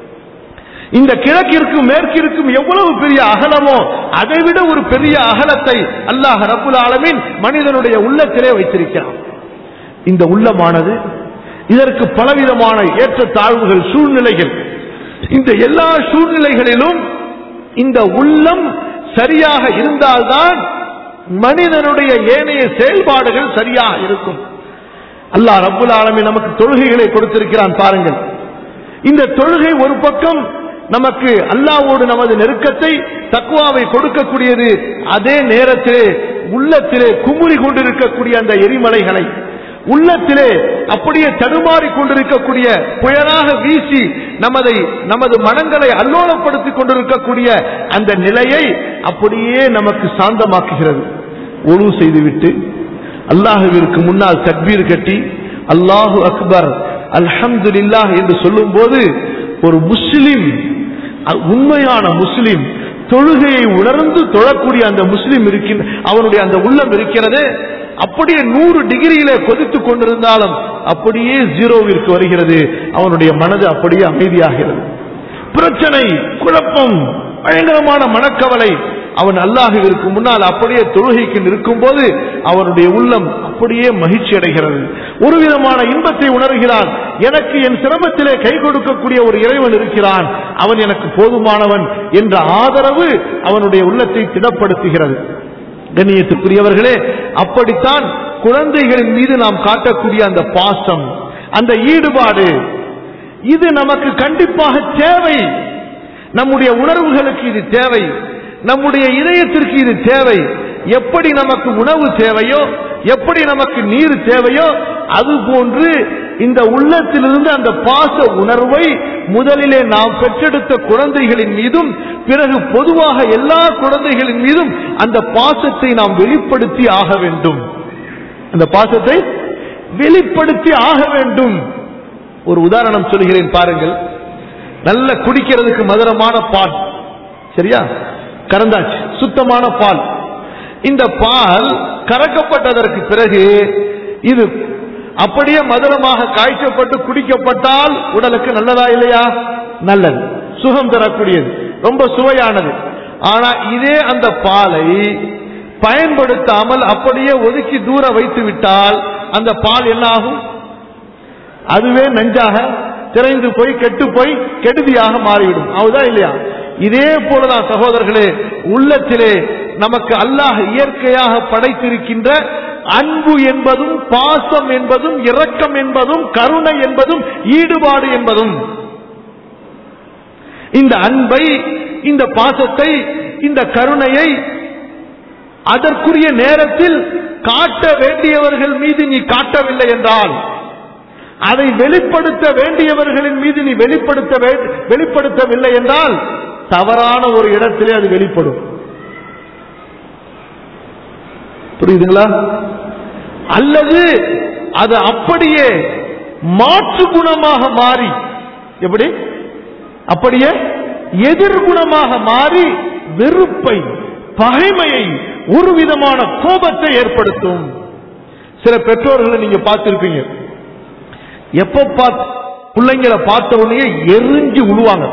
Speaker 1: இந்த கிழக்கிற்கும் மேற்கிற்கும் எவ்வளவு பெரிய அகலமோ அதைவிட ஒரு பெரிய அகலத்தை அல்லாஹ் ரப்புல் ஆலமீன் மனிதனுடைய உள்ளத்திலே வைத்திருக்கிறான் இந்த உள்ளமானது இதற்கு பலவிதமான ஏற்ற தாழ்வுகள் சூழ்நிலைகள் இந்த எல்லா சூழ்நிலைகளிலும் இந்த உள்ளம் சரியாக இருந்தால்தான் மனிதனுடைய ஏனைய செயல்பாடுகள் சரியாக இருக்கும் அல்லாஹ் ரப்புல் ஆலமீன் நமக்கு தொழுகைகளை கொடுத்திருக்கிறான் பாருங்கள் இந்த தொழுகை ஒரு பக்கம் நமக்கு அல்லாவோடு நமது நெருக்கத்தை தக்குவாவை கொடுக்கக்கூடியது அதே நேரத்திலே உள்ளத்திலே குமுறி கொண்டிருக்கக்கூடிய அந்த எரிமலைகளை உள்ளத்திலே அப்படியே தடுமாறி கொண்டிருக்கக்கூடிய புயலாக வீசி நமதை நமது மனங்களை அல்லோலப்படுத்திக் கொண்டிருக்கக்கூடிய அந்த நிலையை அப்படியே நமக்கு சாந்தமாக்குகிறது ஒழு செய்துவிட்டு அல்லாஹுவிற்கு முன்னால் தக்பீர் கட்டி அல்லாஹு அக்பர் அல்ஹம்துலில்லாஹ் என்று சொல்லும்போது ஒரு முஸ்லிம் அ- உண்மையான முஸ்லிம் தொழுகையை உணர்ந்து தொழக்கூடிய அந்த முஸ்லிம் இருக்கின்ற அவனுடைய அந்த உள்ளம் இருக்கிறது அப்படியே நூறு டிகிரியிலே கொதித்துக் கொண்டிருந்தாலும் அப்படியே ஜீரோவிற்கு வருகிறது அவனுடைய மனது அப்படியே அமைதியாகிறது பிரச்சனை குழப்பம் பயங்கரமான மனக்கவலை அவன் அல்லாஹுவிற்கு முன்னால் அப்படியே தொழுகைக்கு நிற்கும் போது அவனுடைய உள்ளம் அப்படியே மகிழ்ச்சி அடைகிறது ஒரு விதமான இன்பத்தை உணர்கிறான் எனக்கு என் சிரமத்திலே கை கொடுக்கக்கூடிய ஒரு இறைவன் இருக்கிறான் அவன் எனக்கு போதுமானவன் என்ற ஆதரவு அவனுடைய உள்ளத்தை திடப்படுத்துகிறது கண்ணியத்துக்குரியவர்களே அப்படித்தான் குழந்தைகளின் மீது நாம் காட்டக்கூடிய அந்த பாசம் அந்த ஈடுபாடு இது நமக்கு கண்டிப்பாக தேவை நம்முடைய உணர்வுகளுக்கு இது தேவை நம்முடைய இதயத்திற்கு இது தேவை எப்படி நமக்கு உணவு தேவையோ எப்படி நமக்கு நீர் தேவையோ அதுபோன்று இந்த உள்ளத்திலிருந்து அந்த பாச உணர்வை முதலிலே நாம் பெற்றெடுத்த குழந்தைகளின் மீதும் பிறகு பொதுவாக எல்லா குழந்தைகளின் மீதும் அந்த பாசத்தை நாம் வெளிப்படுத்தி ஆக வேண்டும் அந்த பாசத்தை வெளிப்படுத்தி ஆக வேண்டும் ஒரு உதாரணம் சொல்கிறேன் பாருங்கள் நல்ல குடிக்கிறதுக்கு மதுரமான பால் சரியா கறந்தாச்சு சுத்தமான பால் இந்த பால் கறக்கப்பட்டதற்கு பிறகு இது அப்படியே மதுரமாக காய்ச்சப்பட்டு குடிக்கப்பட்டால் உடலுக்கு நல்லதா இல்லையா நல்லது சுகம் தரக்கூடியது ரொம்ப சுவையானது ஆனா இதே அந்த பாலை பயன்படுத்தாமல் அப்படியே ஒதுக்கி தூர வைத்து விட்டால் அந்த பால் என்ன ஆகும் அதுவே நஞ்சாக திரைந்து போய் கெட்டு போய் கெடுதியாக மாறிவிடும் அதுதான் இல்லையா இதே போலதான் சகோதரர்களே உள்ளத்திலே நமக்கு அல்லாஹ் இயற்கையாக படைத்திருக்கின்ற அன்பு என்பதும் பாசம் என்பதும் இரக்கம் என்பதும் கருணை என்பதும் ஈடுபாடு என்பதும் இந்த அன்பை இந்த பாசத்தை இந்த கருணையை அதற்குரிய நேரத்தில் காட்ட வேண்டியவர்கள் மீது நீ காட்டவில்லை என்றால் அதை வெளிப்படுத்த வேண்டியவர்களின் மீது நீ வெளிப்படுத்த வே- வெளிப்படுத்தவில்லை என்றால் தவறான ஒரு இடத்திலே அது வெளிப்படும் புரியுதுங்களா அல்லது அது அப்படியே மாற்று குணமாக மாறி எப்படி அப்படியே எதிர்குணமாக மாறி வெறுப்பை பகைமையை ஒரு விதமான கோபத்தை ஏற்படுத்தும் சில பெற்றோர்களை நீங்க பார்த்திருப்பீங்க எப்ப பார்த்து பிள்ளைங்களை பார்த்த உடனே எரிஞ்சு விழுவாங்க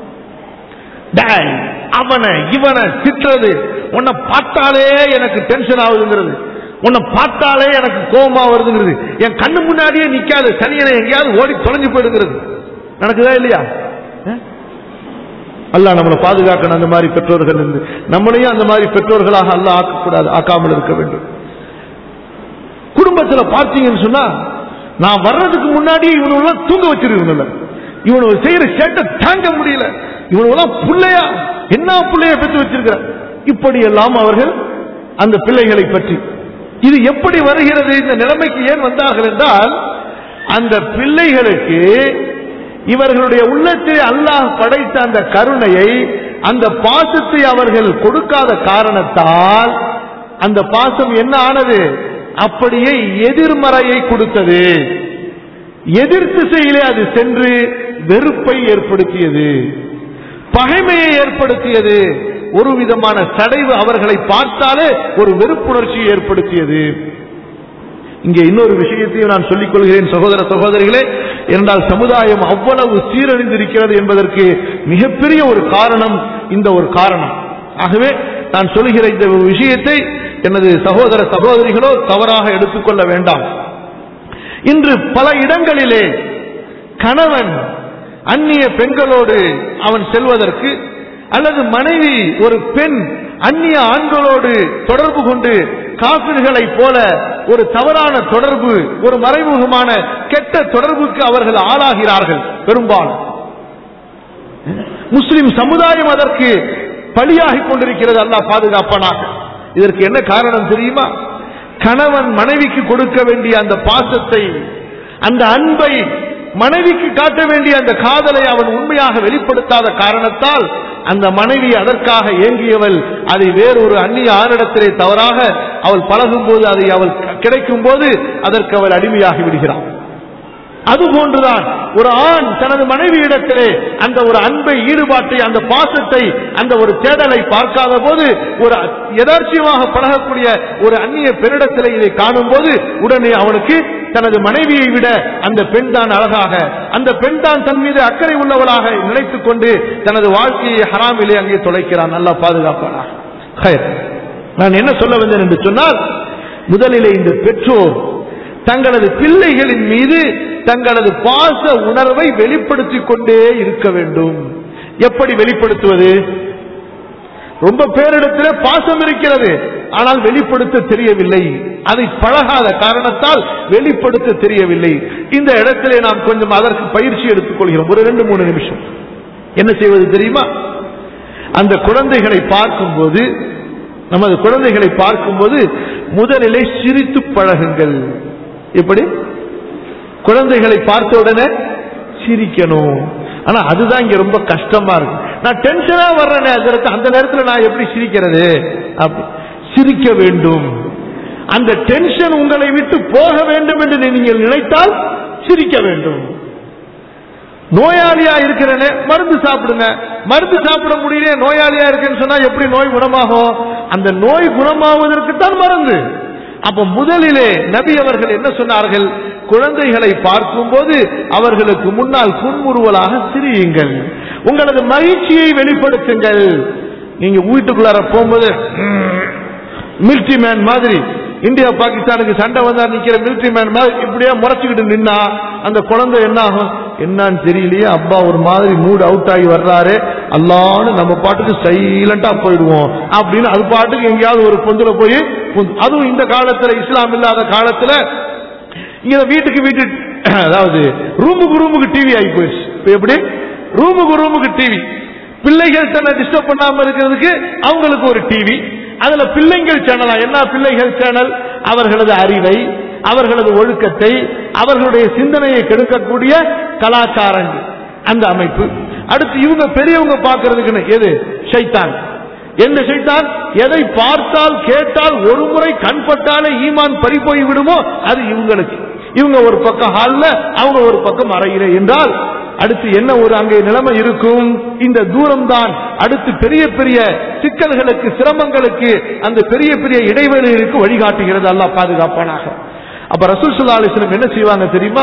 Speaker 1: டேய், அவனை இவனை திட்டுறது உன்னை பார்த்தாலே எனக்கு டென்ஷன் ஆகுதுங்கிறது உன்னை பார்த்தாலே எனக்கு கோபமா வருதுங்கிறது என் கண்ணு முன்னாடியே நிக்காது சனியனை எங்கேயாவது ஓடி தொலைஞ்சு போயிடுங்கிறது நடக்குதா இல்லையா அஹ்? அல்லாஹ் நம்மளை பாதுகாக்கணும் அந்த மாதிரி பெற்றோர்கள் இருந்து நம்மளையும் அந்த மாதிரி பெற்றோர்களாக அல்லாஹ் ஆக்கக்கூடாது ஆக்காமல் இருக்க வேண்டும் குடும்பத்துல பார்த்தீங்கன்னு சொன்னா நான் வர்றதுக்கு முன்னாடி இவனெல்லாம் தூங்க வச்சிருக்கணும்ல இவனு செய்யற சேட்டை தாங்க முடியல இவனெல்லாம் புள்ளையா என்ன புள்ளைய பெற்று வச்சிருக்கிற இப்படி எல்லாம் அவர்கள் அந்த பிள்ளைகளை பற்றி இது எப்படி வருகிறது இந்த நிலைமைக்கு ஏன் வந்தார்கள் என்றால் அந்த பிள்ளைகளுக்கு இவர்களுடைய உள்ளத்தில் அல்லாஹ் படைத்த அந்த கருணையை அந்த பாசத்தை அவர்கள் கொடுக்காத காரணத்தால் அந்த பாசம் என்ன ஆனது அப்படியே எதிர்மறையை கொடுத்தது எதிர் திசையிலே அது சென்று வெறுப்பை ஏற்படுத்தியது பகைமையை ஏற்படுத்தியது ஒரு விதமான சடைவு அவர்களை பார்த்தாலே ஒரு வெறுப்புணர்ச்சியை ஏற்படுத்தியது இங்கே இன்னொரு விஷயத்தையும் நான் சொல்லிக் கொள்கிறேன் சகோதர சகோதரிகளே என்றால் சமுதாயம் அவ்வளவு சீரழிந்திருக்கிறது என்பதற்கு மிகப்பெரிய ஒரு காரணம் இந்த ஒரு காரணம் ஆகவே நான் சொல்லுகிற இந்த ஒரு விஷயத்தை எனது சகோதர சகோதரிகளோ தவறாக எடுத்துக்கொள்ள வேண்டாம் இன்று பல இடங்களிலே கணவன் அந்நிய பெண்களோடு அவன் செல்வதற்கு அல்லது மனைவி ஒரு பெண் அந்நிய ஆண்களோடு தொடர்பு கொண்டு காபிர்களை போல ஒரு தவறான தொடர்பு ஒரு மறைமுகமான கெட்ட தொடர்புக்கு அவர்கள் ஆளாகிறார்கள் பெரும்பாலும் முஸ்லிம் சமுதாயம் அதற்கு பலியாகிக் கொண்டிருக்கிறது அல்லாஹ் பாதுகாப்பானாக இதற்கு என்ன காரணம் தெரியுமா கணவன் மனைவிக்கு கொடுக்க வேண்டிய அந்த பாசத்தை அந்த அன்பை மனைவிக்கு காட்ட வேண்டிய அந்த காதலை அவன் உண்மையாக வெளிப்படுத்தாத காரணத்தால் அந்த மனைவி அதற்காக ஏங்கியவள் அதை வேறொரு அந்நிய ஆணிடத்திலே தவறாக அவள் பழகும் போது அதை அவள் கிடைக்கும் போது அதற்கு அவள் அடிமையாகி விடுகிறாள் அதுபோன்றுதான் ஒரு ஆண் தனது மனைவியிடத்திலே அந்த ஒரு அன்பை ஈடுபாட்டை அந்த பாசத்தை அந்த ஒரு தேடலை பார்க்காத போது ஒரு யதார்ச்சியமாக பழகக்கூடிய ஒரு அந்நிய பெண்ணிடத்திலே இதை காணும் போது உடனே அவனுக்கு தனது மனைவியை விட அந்த பெண் தான் அழகாக அந்த பெண் தான் தன் மீது அக்கறை உள்ளவளாக நினைத்துக் கொண்டு தனது வாழ்க்கையை ஹராமிலே அங்கே தொலைக்கிறான் நல்லா பாதுகாப்பானாக ஹைர். நான் என்ன சொல்ல வந்தேன் என்று சொன்னால் முதலிலே இந்த பெற்றோர் தங்களது பிள்ளைகளின் மீது தங்களது பாச உணர்வை வெளிப்படுத்திக் கொண்டே இருக்க வேண்டும் எப்படி வெளிப்படுத்துவது ரொம்ப பேரிடத்திலே பாசம் இருக்கிறது ஆனால் வெளிப்படுத்த தெரியவில்லை அதை பழகாத காரணத்தால் வெளிப்படுத்த தெரியவில்லை இந்த இடத்திலே நாம் கொஞ்சம் அதற்கு பயிற்சி எடுத்துக் கொள்கிறோம் ஒரு ரெண்டு மூணு நிமிஷம் என்ன செய்வது தெரியுமா அந்த குழந்தைகளை பார்க்கும்போது நமது குழந்தைகளை பார்க்கும்போது முதலிலே சிரித்து பழகுங்கள் எப்படி குழந்தைகளை பார்த்த உடனே சிரிக்கணும் ஆனா அதுதான் இங்க ரொம்ப கஷ்டமா இருக்கு நான் டென்ஷனா வர்றேன் அதற்கு அந்த நேரத்தில் நான் எப்படி சிரிக்கிறது அப்படி சிரிக்க வேண்டும் அந்த டென்ஷன் உங்களை விட்டு போக வேண்டும் என்று நீங்கள் நினைத்தால் சிரிக்க வேண்டும் நோயாளியா இருக்கிறேன்னு மருந்து சாப்பிடுங்க மருந்து சாப்பிட முடியல நோயாளியா இருக்கேன்னு சொன்னா எப்படி நோய் குணமாகும் அந்த நோய் குணமாவதற்கு தான் மருந்து அப்ப முதலிலே நபி அவர்கள் என்ன சொன்னார்கள் குழந்தைகளை பார்க்கும்போது அவர்களுக்கு முன்னால் புன்முறுவலாக சிரியுங்கள் உங்களது மகிழ்ச்சியை வெளிப்படுத்துங்கள் நீங்க வீட்டுக்குள்ளார போகும்போது மில்ட்ரி மேன் மாதிரி இந்தியா பாகிஸ்தானுக்கு சண்டை வந்தா நிக்கிற மிலிட்டரி மேன் மாதிரி இப்படியே முறைச்சுக்கிட்டு நின்னா அந்த குழந்தை என்ன ஆகும் என்னன்னு தெரியலையே அப்பா ஒரு மாதிரி மூட் அவுட் ஆகி வர்றாரு அல்லான்னு நம்ம பாட்டுக்கு சைலண்டா போயிடுவோம் அப்படின்னு அது பாட்டுக்கு எங்கேயாவது ஒரு பொந்துல போய் புந்து- அதுவும் இந்த காலத்துல இஸ்லாம் இல்லாத காலத்துல இங்க வீட்டுக்கு வீட்டு அதாவது ரூமுக்கு ரூமுக்கு டிவி ஆகி போயிடுச்சு இப்ப எப்படி ரூமுக்கு ரூமுக்கு டிவி பிள்ளைகள் தன்னை டிஸ்டர்ப் பண்ணாம இருக்கிறதுக்கு அவங்களுக்கு ஒரு டிவி அதுல பிள்ளைங்கள் சேனலா என்ன பிள்ளைகள் சேனல் அவர்களது அறிவை அவர்களது ஒழுக்கத்தை அவர்களுடைய சிந்தனையை கெடுக்கக்கூடிய கலாச்சாரங்கள் அந்த அமைப்பு அடுத்து இவங்க பெரியவங்க பார்க்கறதுக்குன்னு எது ஷைத்தான் எந்த ஷைத்தான் எதை பார்த்தால் கேட்டால் ஒரு முறை கண்பட்டாலே ஈமான் பறி போய் விடுமோ அது இவங்களுக்கு இவங்க ஒரு பக்கம் ஹால்ல அவங்க ஒரு பக்கம் அறையில என்றால் அடுத்து என்ன ஒரு அங்கே நிலைமை இருக்கும் இந்த தூரம் தான் அடுத்து பெரிய பெரிய சிக்கல்களுக்கு சிரமங்களுக்கு அந்த பெரிய பெரிய இடைவெளிகளுக்கு வழிகாட்டுகிறது அல்லாஹ் பாதுகாப்பானாக அப்ப ரசூல் ஸல்லல்லாஹு அலைஹி வஸல்லம் என்ன செய்வாங்க தெரியுமா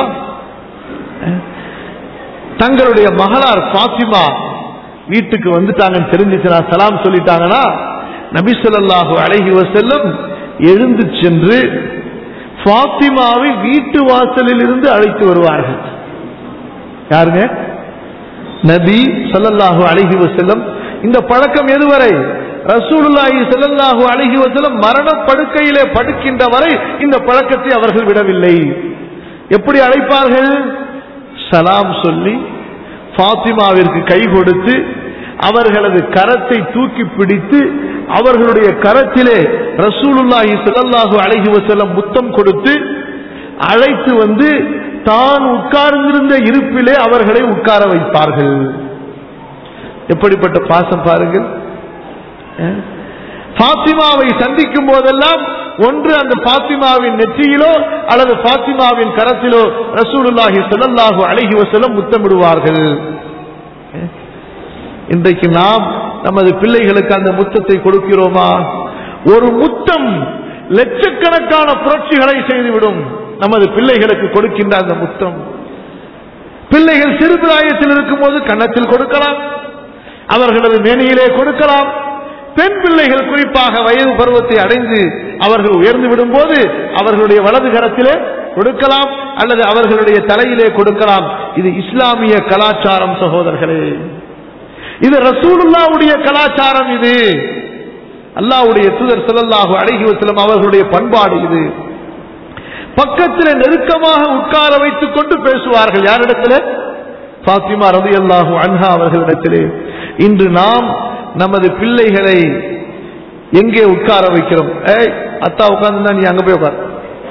Speaker 1: தங்களுடைய மகளார் பாத்திமா வீட்டுக்கு வந்துட்டாங்கன்னு தெரிஞ்சுச்சுனா சலாம் சொல்லிட்டாங்கன்னா நபி ஸல்லல்லாஹு அலைஹி வஸல்லம் எழுந்து சென்று பாத்திமாவை வீட்டு வாசலில் இருந்து அழைத்து வருவார்கள் யாருங்க நபி ஸல்லல்லாஹு அலைஹி வஸல்லம் இந்த பழக்கம் எதுவரை ரசூலுல்லாஹி ஸல்லல்லாஹு அலைஹி வஸல்லம் மரண படுக்கையிலே படுக்கின்ற வரை இந்த பழக்கத்தை அவர்கள் விடவில்லை எப்படி அழைப்பார்கள் சலாம் சொல்லி ஃபாத்திமாவிற்கு கை கொடுத்து அவர்களது கரத்தை தூக்கி பிடித்து அவர்களுடைய கரத்திலே ரசூலுல்லாஹி ஸல்லல்லாஹு அலைஹி வஸல்லம் முத்தம் கொடுத்து அழைத்து வந்து தான் உட்கார்ந்திருந்த இருப்பிலே அவர்களை உட்கார வைப்பார்கள் எப்படிப்பட்ட பாசம் பாருங்கள் அஹ்? பாத்திமாவை சந்திக்கும் போதெல்லாம் ஒன்று அந்த பாத்திமாவின் நெற்றியிலோ அல்லது பாத்திமாவின் கரத்திலோ ரசூலுல்லாஹி ஸல்லல்லாஹு அலைஹி வஸல்லம் முத்தமிடுவார்கள் அஹ்? இன்றைக்கு நாம் நமது பிள்ளைகளுக்கு அந்த முத்தத்தை கொடுக்கிறோமா ஒரு முத்தம் லட்சக்கணக்கான புரட்சிகளை செய்துவிடும் நமது பிள்ளைகளுக்கு கொடுக்கின்ற அந்த முத்தம் பிள்ளைகள் சிறுபிராயத்தில் இருக்கும்போது கன்னத்தில் கொடுக்கலாம் அவர்களது மேனியிலே கொடுக்கலாம் பெண் பிள்ளைகள் குறிப்பாக வயது பருவத்தை அடைந்து அவர்கள் உயர்ந்து விடும்போது அவர்களுடைய வலது கரத்திலே கொடுக்கலாம் அல்லது அவர்களுடைய தலையிலே கொடுக்கலாம் இது இஸ்லாமிய கலாச்சாரம் சகோதரர்களே இது ரசூலுல்லாவுடைய கலாச்சாரம் இது அல்லாஹ்வுடைய தூதர் ஸல்லல்லாஹு அலைஹி வஸல்லம் அவர்களுடைய பண்பாடு இது பக்கத்தில் நெருக்கமாக உட்கார வைத்துக் கொண்டு பேசுவார்கள் யாரிடத்தில் பாத்திமா ரலியல்லாஹு அன்ஹா அவர்களிடத்திலே இன்று நாம் நமது பிள்ளைகளை எங்கே உட்கார வைக்கிறோம் ஏய் அத்தா உட்கார்ந்து நீ அங்க போய் உட்கார்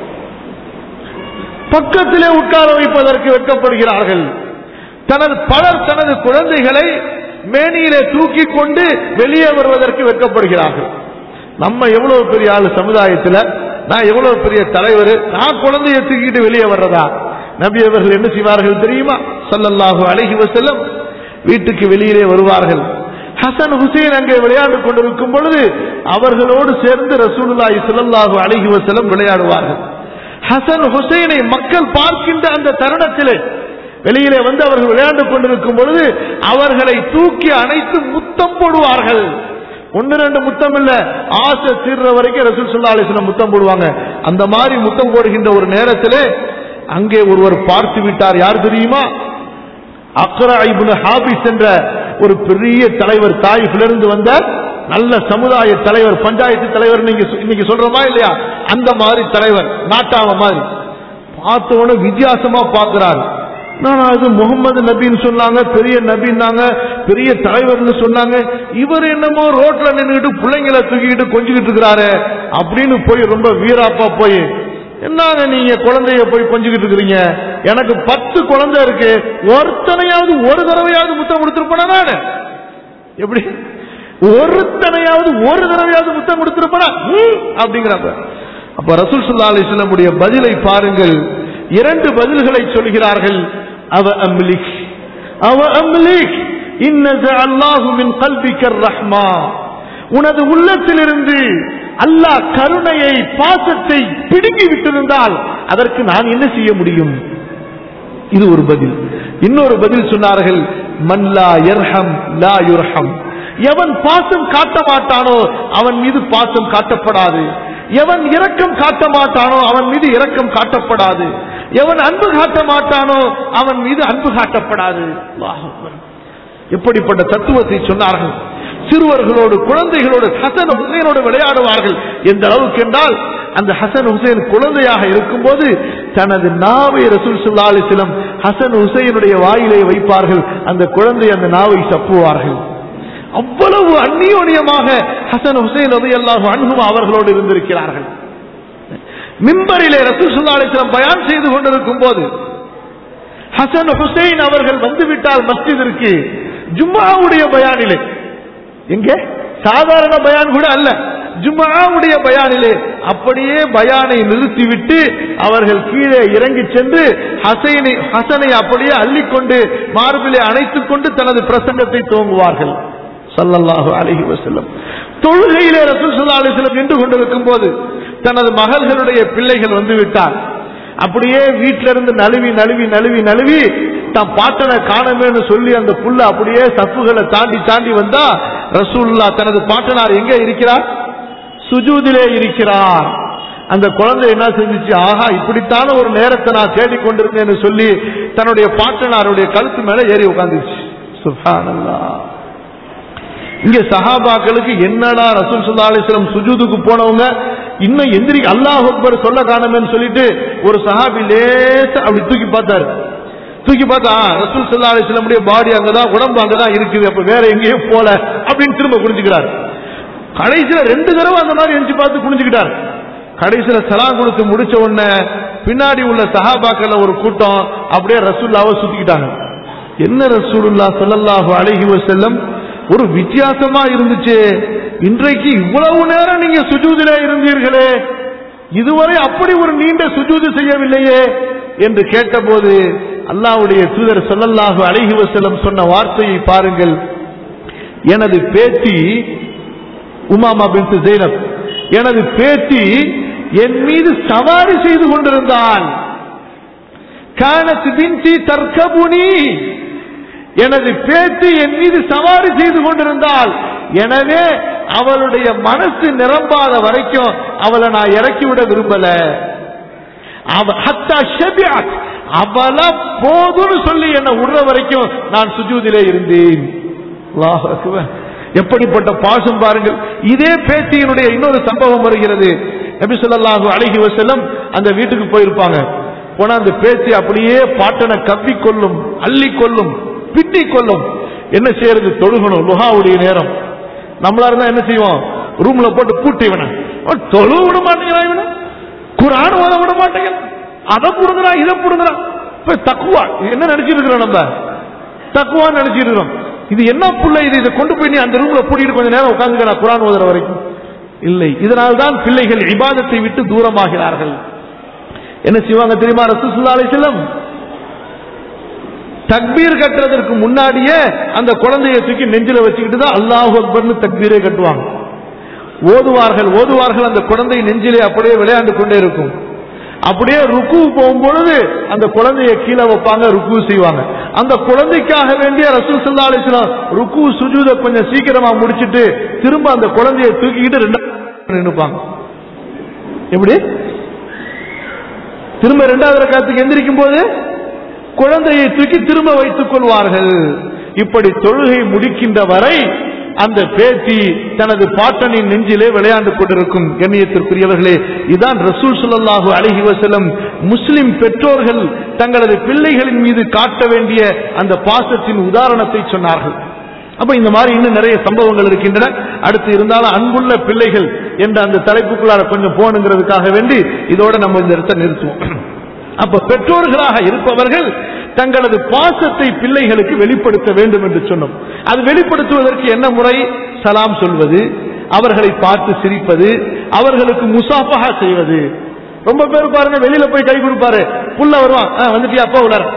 Speaker 1: பக்கத்திலே உட்கார வைப்பதற்கு வெட்கப்படுகிறார்கள் தனது பலர் தனது குழந்தைகளை மேனியிலே தூக்கி கொண்டு வெளியே வருவதற்கு வெட்கப்படுகிறார்கள் நம்ம எவ்வளவு பெரிய ஆளு சமுதாயத்துல நான் எவ்வளவு பெரிய தலைவர் நான் குழந்தையை தூக்கிட்டு வெளியே வர்றதா நபி அவர்கள் என்ன செய்வார்கள் தெரியுமா ஸல்லல்லாஹு அலைஹி வஸல்லம் வீட்டுக்கு வெளியிலே வருவார்கள் ஹசன் ஹுசைன் அங்கே விளையாண்டு கொண்டிருக்கும் பொழுது அவர்களோடு சேர்ந்து ரசூலுல்லாஹி ஸல்லல்லாஹு அலைஹி வஸல்லம் விளையாடுவார்கள் ஹசன் ஹுசைனை மக்கள் பார்க்கின்ற அந்த தருணத்திலே வெளியிலே வந்து அவர்கள் விளையாண்டு கொண்டிருக்கும் பொழுது அவர்களை தூக்கி அணைத்து முத்தம் போடுவார்கள் ஒன்னு ரெண்டு முத்தம் இல்ல ஆசை தீர்ற வரைக்கும் ரசூல் சுல்லா அலிஸ்லாம் முத்தம் போடுவாங்க அந்த மாதிரி முத்தம் போடுகின்ற ஒரு நேரத்திலே அங்கே ஒருவர் பார்த்து விட்டார் யார் தெரியுமா அக்ரா இப்னு ஹாபிஸ் என்ற ஒரு பெரிய தலைவர் தாயிஃபிலிருந்து வந்த நல்ல சமுதாய தலைவர் பஞ்சாயத்து தலைவர் நீங்க சொ- இன்னைக்கு சொல்றோமா இல்லையா அந்த மாதிரி தலைவர் நாட்டாவ மாதிரி பார்த்த உடனே வித்தியாசமா பார்க்கிறாரு நான் அது முகமது நபின்னு சொன்னாங்க பெரிய நபின்னாங்க பெரிய தலைவர்னு சொன்னாங்க இவர் என்னமோ ரோட்ல நின்றுட்டு பிள்ளைங்களை தூக்கிட்டு கொஞ்சிக்கிட்டு இருக்கிறாரு அப்படின்னு போய் ரொம்ப வீராப்பா போய் என்னங்க நீங்க குழந்தைய போய் கொஞ்சிக்கிட்டு இருக்கிறீங்க எனக்கு பத்து குழந்தை இருக்கு ஒருத்தனையாவது ஒரு தடவையாவது முத்தம் கொடுத்துருப்பேனா நானு எப்படி ஒருத்தனையாவது ஒரு தடவையாவது முத்தம் கொடுத்திருப்பா அப்படிங்கிறப்ப அப்ப ரசூல் சுல்லா அலிஸ்லமுடைய பதிலை பாருங்கள் இரண்டு பதில்களை சொல்கிறார்கள் அவ அம்லிக் அவ அம்லிக் இன்னது அல்லாஹு மின் கல்விக்கர் ரஹ்மா உனது உள்ளத்திலிருந்து அல்லாஹ் கருணையை பாசத்தை பிடுங்கி விட்டிருந்தால் அதற்கு நான் என்ன செய்ய முடியும் இது ஒரு பதில் இன்னொரு பதில் சொன்னார்கள் மல்லா யர்ஹம் லா யுர்ஹம் எவன் பாசம் காட்ட மாட்டானோ அவன் மீது பாசம் காட்டப்படாது எவன் இரக்கம் காட்ட மாட்டானோ அவன் மீது இரக்கம் காட்டப்படாது எவன் அன்பு காட்ட மாட்டானோ அவன் மீது அன்பு காட்டப்படாது அல்லாஹ் அக்பர். எப்படிப்பட்ட தத்துவத்தை சொன்னார்கள் சிறுவர்களோடு குழந்தைகளோடு ஹசன் ஹுசைனோடு விளையாடுவார்கள் எந்த அளவுக்கு என்றால் அந்த ஹசன் ஹுசைன் குழந்தையாக இருக்கும்போது தனது நாவை ரசூல் சுல்லா அலிஸ்லம் ஹசன் ஹுசைனுடைய வாயிலே வைப்பார்கள் அந்த குழந்தை அந்த நாவை சப்புவார்கள் அவ்வளவு அந்நியோன்யமாக ஹசன் ஹுசைன் ரதி அல்லாஹு அன்ஹும் அவர்களோடு இருந்திருக்கிறார்கள் மிம்பரிலே ரசூல் சுல்லா அலிஸ்லம் பயான் செய்து கொண்டிருக்கும் போது ஹசன் ஹுசைன் அவர்கள் வந்துவிட்டால் மஸ்ஜிதிற்கு ஜும்மாவுடைய பயானிலே எங்கே சாதாரண பயான் கூட அல்ல ஜும்மாவுடைய பயானிலே அப்படியே பயானை நிறுத்திவிட்டு அவர்கள் கீழே இறங்கி சென்று ஹசைனை ஹசனை அப்படியே அள்ளிக்கொண்டு மார்பிலே அணைத்துக் கொண்டு தனது பிரசங்கத்தை துவங்குவார்கள் ஸல்லல்லாஹு அலைஹி வஸல்லம் தொழுகையிலே ரசூல் ஸல்லல்லாஹு அலைஹி வஸல்லம் நின்று கொண்டிருக்கும் போது தனது மகள்களுடைய பிள்ளைகள் வந்து விட்டார் அப்படியே வீட்டில இருந்து நழுவி நழுவி நழுவி நழுவி தான் பாட்டனை காணமேன்னு சொல்லி அந்த புல்ல அப்படியே சப்புகளை தாண்டி தாண்டி வந்தா ரசூல்லா தனது பாட்டனார் எங்க இருக்கிறார் சுஜூதிலே இருக்கிறார் அந்த குழந்தை என்ன செஞ்சுச்சு ஆஹா இப்படித்தான ஒரு நேரத்தை நான் தேடிக்கொண்டிருந்தேன்னு சொல்லி தன்னுடைய பாட்டனாருடைய கழுத்து மேல ஏறி உட்காந்துச்சு சுப்ஹானல்லாஹ் இங்க சஹாபாக்களுக்கு என்னடா ரசூல் சுல்லா அலிஸ்லம் சுஜூதுக்கு போனவங்க இன்னும் எந்திரி அல்லாஹ் அக்பர் சொல்ல காணமேன்னு சொல்லிட்டு ஒரு சஹாபி லேசா அப்படி தூக்கி பார்த்தாரு தூக்கி பார்த்தா ரசூல் சுல்லா அலிஸ்லமுடைய பாடி அங்கதான் உடம்பு அங்கதான் இருக்குது அப்ப வேற எங்கேயும் போல அப்படின்னு திரும்ப குனிஞ்சுக்கிறார் கடைசியில ரெண்டு தடவை அந்த மாதிரி எந்திச்சு பார்த்து குனிஞ்சுக்கிட்டார் கடைசியில சலாம் கொடுத்து முடிச்ச உடனே பின்னாடி உள்ள சஹாபாக்கள்ல ஒரு கூட்டம் அப்படியே ரசூல்லாவை சுத்திக்கிட்டாங்க என்ன ரசூலுல்லா ஸல்லல்லாஹு அலைஹி வஸல்லம் ஒரு வித்தியாசமா இருந்துச்சு இன்றைக்கு இவ்வளவு நேரம் நீங்க சுஜூதிலே இருந்தீர்களே இதுவரை அப்படி ஒரு நீண்ட சுஜூது செய்யவில்லையே என்று கேட்டபோது அல்லாஹ்வுடைய தூதர் ஸல்லல்லாஹு அலைஹி வஸல்லம் சொன்ன வார்த்தையை பாருங்கள் எனது பேத்தி உமாமா பின் ஜெயினப் எனது பேத்தி என் மீது சவாரி செய்து கொண்டிருந்தாள் கானத் பின்தி தர்கபுனி எனது பேத்தி என் மீது சவாரி செய்து கொண்டிருந்தாள் எனவே அவளுடைய மனசு நிரம்பாத வரைக்கும் அவளை நான் இறக்கிவிட விரும்பல அவ- ஹத்தா ஷபிஅத். அவள போதும்னு சொல்லி என்னை விடுற வரைக்கும் நான் சுஜூதிலே இருந்தேன் அல்லாஹ் அக்பர். எப்படிப்பட்ட பாசம் பாருங்கள் இதே பேத்தியினுடைய இன்னொரு சம்பவம் வருகிறது நபி ஸல்லல்லாஹு அலைஹி வஸல்லம் அந்த வீட்டுக்கு போயிருப்பாங்க போனா அந்த பேத்தி அப்படியே பாட்டனை கவ்வி கொள்ளும் அள்ளி கொள்ளும் பிட்டி கொள்ளும் என்ன செய்யறது தொழுகணும் லுஹாவுடைய நேரம் நம்மளா இருந்தா என்ன செய்வோம் ரூம்ல போட்டு பூட்டி இவனை அவன் தொழு விட மாட்டேங்கிறான் இவனை குரான் ஓத விட மாட்டேங்கிறான் அதை புடுங்குறான் இதை புடுங்குறான் இப்ப தக்குவா என்ன நினைச்சிட்டு இருக்கிறோம் நம்ம தக்குவா நினைச்சிட்டு இருக்கிறோம் இது என்ன புள்ள இது இதை கொண்டு போய் நீ அந்த ரூம்ல பூட்டிட்டு கொஞ்ச நேரம் உட்காந்துக்க நான் குரான் ஓதுற வரைக்கும் இல்லை இதனால்தான் பிள்ளைகள் இபாதத்தை விட்டு தூரமாகிறார்கள் என்ன செய்வாங்க தெரியுமா ரசூலுல்லாஹி அலைஹி வஸல்லம் தக்பீர் கட்டுறதற்கு முன்னாடியே அந்த குழந்தையை தூக்கி நெஞ்சில வச்சுக்கிட்டு தான் அல்லாஹ் அக்பர்னு தக்பீரே கட்டுவாங்க ஓதுவார்கள் ஓதுவார்கள் அந்த குழந்தை நெஞ்சிலே அப்படியே விளையாண்டு கொண்டே இருக்கும் அப்படியே ருக்கு போகும்பொழுது அந்த குழந்தையை கீழே வைப்பாங்க ருக்கு செய்வாங்க அந்த குழந்தைக்காக வேண்டிய ரசூல் சல்லா அலிஸ்லாம் ருக்கு சுஜூத கொஞ்சம் சீக்கிரமா முடிச்சிட்டு திரும்ப அந்த குழந்தையை தூக்கிக்கிட்டு ரெண்டாவது நின்னுப்பாங்க எப்படி திரும்ப இரண்டாவது ரக்காத்துக்கு எந்திரிக்கும் போது குழந்தையை தூக்கி திரும்ப வைத்துக் கொள்வார்கள் இப்படி தொழுகை முடிக்கின்ற வரை அந்த பேத்தி தனது பாட்டனின் நெஞ்சிலே விளையாண்டு கொண்டிருக்கும் கண்ணியத்திற்குரியவர்களே இதான் ரசூல் ஸல்லல்லாஹு அலைஹி வஸல்லம் முஸ்லிம் பெற்றோர்கள் தங்களது பிள்ளைகளின் மீது காட்ட வேண்டிய அந்த பாசத்தின் உதாரணத்தை சொன்னார்கள் அப்ப இந்த மாதிரி இன்னும் நிறைய சம்பவங்கள் இருக்கின்றன அடுத்து இருந்தாலும் அன்புள்ள பிள்ளைகள் என்ற அந்த தலைப்புக்குள்ளார கொஞ்சம் போகணுங்கிறதுக்காக வேண்டி இதோட நம்ம இந்த இடத்தை நிறுத்துவோம் அப்ப பெற்றோர்களாக இருப்பவர்கள் தங்களது பாசத்தை பிள்ளைகளுக்கு வெளிப்படுத்த வேண்டும் என்று சொன்னோம் அது வெளிப்படுத்துவதற்கு என்ன முறை சலாம் சொல்வது அவர்களை பார்த்து சிரிப்பது அவர்களுக்கு முசாஃபஹா செய்வது ரொம்ப பேர் பாருங்க வெளியில போய் கை கொடுப்பாரு புள்ள வருவான் "ஆ, வந்துட்டியா அப்பா உள்ளார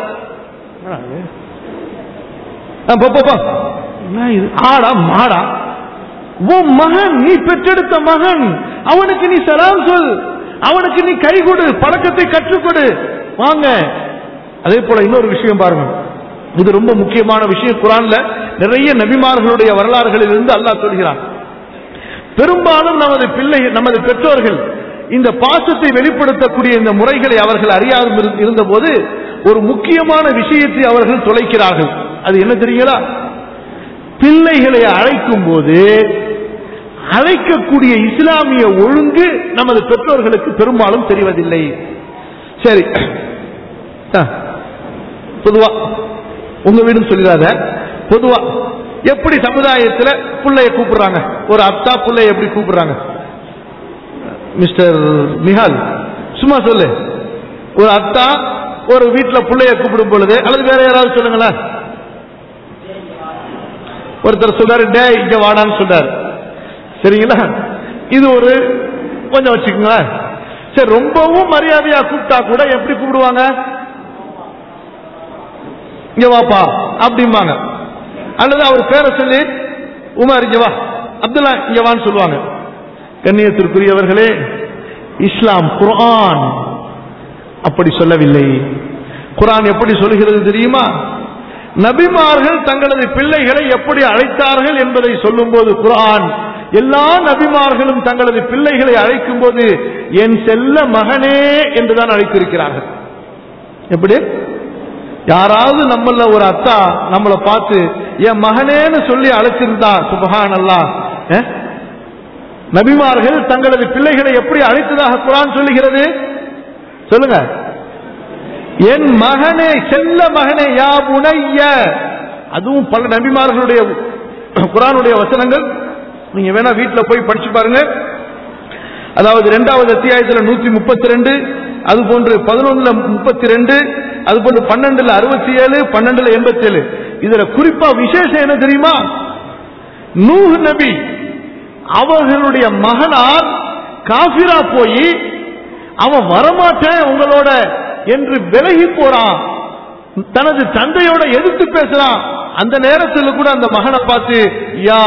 Speaker 1: ஆ, போ, போ, போ. என்ன இது? ஆடா மாடா உன் மகன் நீ பெற்றெடுத்த மகன் அவனுக்கு நீ சலாம் சொல் அவனுக்கு நீ கை கொடு பழக்கத்தை கற்றுக் கொடு வாங்க அதே போல இன்னொரு விஷயம் பாருங்க இது ரொம்ப முக்கியமான விஷயம் குரான்ல நிறைய நபிமார்களுடைய வரலாறுகளில் இருந்து அல்லாஹ் சொல்கிறான் பெரும்பாலும் நமது பிள்ளை நமது பெற்றோர்கள் இந்த பாசத்தை வெளிப்படுத்தக்கூடிய இந்த முறைகளை அவர்கள் அறியாது இருந்த போது ஒரு முக்கியமான விஷயத்தை அவர்கள் தொலைக்கிறார்கள் அது என்ன தெரியுங்களா பிள்ளைகளை அழைக்கும் போது அழைக்கக்கூடிய இஸ்லாமிய ஒழுங்கு நமது பெற்றோர்களுக்கு பெரும்பாலும் தெரிவதில்லை சரி ஆ, பொதுவா உங்க வீடுன்னு சொல்லிடாத பொதுவா எப்படி சமுதாயத்துல புள்ளைய கூப்பிடுறாங்க ஒரு அத்தா புள்ளைய எப்படி கூப்பிடுறாங்க மிஸ்டர் மிஹால் சும்மா சொல்லு ஒரு அத்தா ஒரு வீட்டுல புள்ளைய கூப்பிடும் பொழுது அல்லது வேற யாராவது சொல்லுங்களேன் ஒருத்தர் சொல்றாரு டே இங்க வாடான்னு சொல்றாரு சரிங்களா இது ஒரு கொஞ்சம் வச்சுக்கோங்களேன் சரி ரொம்பவும் மரியாதையா கூப்பிட்டா கூட எப்படி கூப்பிடுவாங்க இங்க வாப்பா அப்படிம்பாங்க அல்லது அவர் பேரை சொல்லி உமர் இங்க வா அப்துல்லா இங்க வான்னு சொல்லுவாங்க கண்ணியத்திற்குரியவர்களே இஸ்லாம் குர்ஆன் அப்படி சொல்லவில்லை குர்ஆன் எப்படி சொல்லுகிறது தெரியுமா நபிமார்கள் தங்களது பிள்ளைகளை எப்படி அழைத்தார்கள் என்பதை சொல்லும்போது குர்ஆன் எல்லா நபிமார்களும் தங்களது பிள்ளைகளை அழைக்கும் போது என் செல்ல மகனே என்றுதான் அழைத்திருக்கிறார்கள் எப்படி யாராவது நம்மள ஒரு அத்தா நம்மளை பார்த்து என் மகனேன்னு சொல்லி அழைச்சிருந்தா சுபஹான் அல்லா நபிமார்கள் தங்களது பிள்ளைகளை எப்படி அழைத்ததாக குரான் சொல்லுகிறது சொல்லுங்க என் மகனே செல்ல மகனே யா புனைய அதுவும் பல நபிமார்களுடைய குரானுடைய வசனங்கள் நீங்க வேணா வீட்டுல போய் படிச்சு பாருங்க அதாவது இரண்டாவது அத்தியாயத்துல நூத்தி முப்பத்தி ரெண்டு அது போன்று பதினொன்னுல முப்பத்தி ரெண்டு அது போன்று பன்னெண்டுல அறுபத்தி ஏழு பன்னெண்டுல எண்பத்தி ஏழு இதுல குறிப்பா விசேஷம் என்ன தெரியுமா நூஹ் நபி அவர்களுடைய மகனார் காபிரா போய் அவன் வரமாட்டேன் உங்களோட என்று விலகி போறான் தனது தந்தையோட எதிர்த்து பேசுறான் அந்த நேரத்தில் கூட அந்த மகனை பார்த்து யா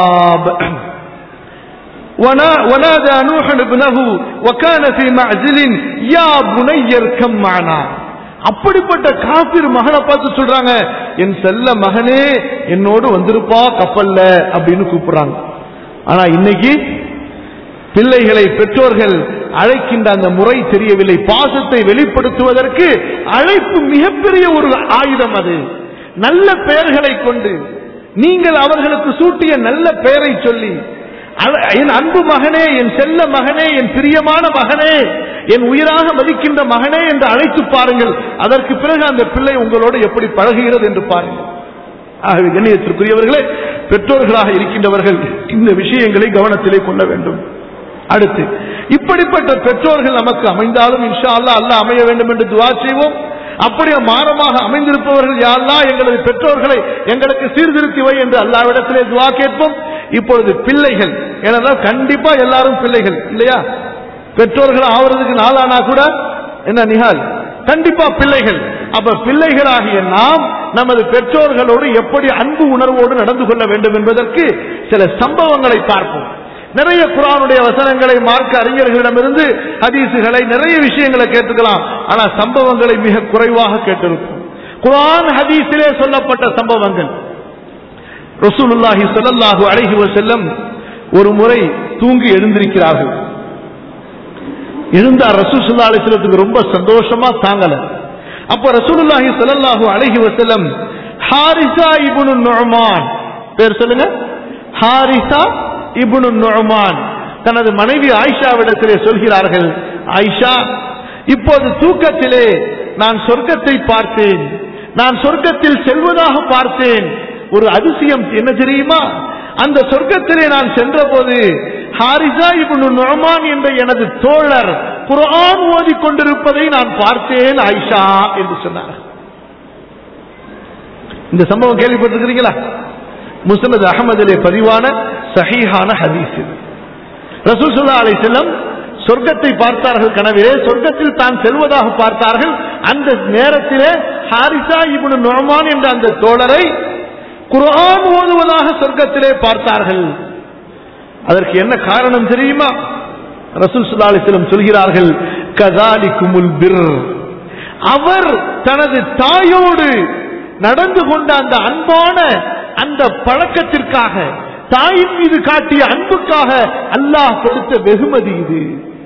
Speaker 1: ونا- ونادى نوح ابنه وكان في معزل يا بني اركب معنا அப்படிப்பட்ட காபிர் மகனை பார்த்து சொல்றாங்க என் செல்ல மகனே என்னோடு வந்திருப்பா கப்பல்ல அப்படின்னு கூப்பிடுறாங்க ஆனா இன்னைக்கு பிள்ளைகளை பெற்றோர்கள் அழைக்கின்ற அந்த முறை தெரியவில்லை பாசத்தை வெளிப்படுத்துவதற்கு அழைப்பு மிகப்பெரிய ஒரு ஆயுதம் அது நல்ல பெயர்களை கொண்டு நீங்கள் அவர்களுக்கு சூட்டிய நல்ல பெயரை சொல்லி அவ- என் அன்பு மகனே என் செல்ல மகனே என் பிரியமான மகனே என் உயிராக மதிக்கின்ற மகனே என்று அழைத்து பாருங்கள் அதற்கு பிறகு அந்த பிள்ளை உங்களோடு எப்படி பழகுகிறது என்று பாருங்கள் ஆகவே கண்ணியத்திற்குரியவர்களே பெற்றோர்களாக இருக்கின்றவர்கள் இந்த விஷயங்களை கவனத்திலே கொள்ள வேண்டும் அடுத்து இப்படிப்பட்ட பெற்றோர்கள் நமக்கு அமைந்தாலும் இன்ஷா அல்லாஹ் அல்லாஹ் அமைய வேண்டும் என்று துவா செய்வோம் அப்படியே மாறமாக அமைந்திருப்பவர்கள் யாரெல்லாம் எங்களது பெற்றோர்களை எங்களுக்கு சீர்திருத்தி வை என்று அல்லாவிடத்திலே துவா கேட்போம் இப்பொழுது பிள்ளைகள் ஏனென்றால் கண்டிப்பா எல்லாரும் பிள்ளைகள் இல்லையா பெற்றோர்கள் ஆவறதுக்கு நாளானா கூட என்ன நிகால் கண்டிப்பா பிள்ளைகள் அப்ப பிள்ளைகளாகிய நாம் நமது பெற்றோர்களோடு எப்படி அன்பு உணர்வோடு நடந்து கொள்ள வேண்டும் என்பதற்கு சில சம்பவங்களை பார்ப்போம் நிறைய குரானுடைய வசனங்களை மார்க்க அறிஞர்களிடமிருந்து ஹதீசுகளை நிறைய விஷயங்களை கேட்டுக்கலாம் ஆனா சம்பவங்களை மிக குறைவாக கேட்டிருக்கும் குர்ஆன் ஹதீஸிலே சொல்லப்பட்ட சம்பவங்கள் ரசூலுல்லாஹி ஸல்லல்லாஹு அலைஹி வஸல்லம் ஒரு முறை தூங்கி எழுந்திருக்கிறார்கள் எழுந்தார் ரசூல் ஸல்லல்லாஹு அலைஹி வஸல்லத்துக்கு ரொம்ப சந்தோஷமா தாங்கல அப்ப ரசூலுல்லாஹி ஸல்லல்லாஹு அலைஹி வஸல்லம் ஹாரிசா இப்னு நுஅமான் பேர் சொல்லுங்க ஹாரிசா இப்னு நுஅமான் தனது மனைவி ஆயிஷாவிடத்திலே சொல்கிறார்கள் ஆயிஷா இப்போது தூக்கத்திலே நான் சொர்க்கத்தை பார்த்தேன் நான் சொர்க்கத்தில் செல்வதாக பார்த்தேன் ஒரு அதிசயம் என்ன தெரியுமா அந்த சொர்க்கத்திலே நான் சென்றபோது ஹாரிசா இப்னு நுஅமான் என்ற எனது தோழர் குர்ஆன் ஓதிக் கொண்டிருப்பதை நான் பார்த்தேன் ஆயிஷா என்று சொன்னார் இந்த சம்பவம் கேள்விப்பட்டிருக்கிறீங்களா முஸ்னத் அகமதிலே பதிவான சஹீஹான ஹதீஸ் இது. ரசூல் ஸல்லல்லாஹு அலைஹி வஸல்லம் சொர்க்கத்தை பார்த்தார்கள் கனவிலே சொர்க்கத்தில் தான் செல்வதாக பார்த்தார்கள் அந்த நேரத்திலே ஹாரிசா இப்னு நுஅமான் என்ற அந்த தோழரை குர்ஆன் ஓதுவதாக சொர்க்கத்திலே பார்த்தார்கள் அதற்கு என்ன காரணம் தெரியுமா ரசூல் ஸல்லல்லாஹு அலைஹி வஸல்லம் சொல்கிறார்கள் கதாலிக்குமுல் பிர் அவர் தனது தாயோடு நடந்து கொண்ட அந்த அன்பான அந்த பழக்கத்திற்காக தாயின் மீது காட்டிய அன்புக்காக அல்லாஹ் கொடுத்த வெகுமதி இது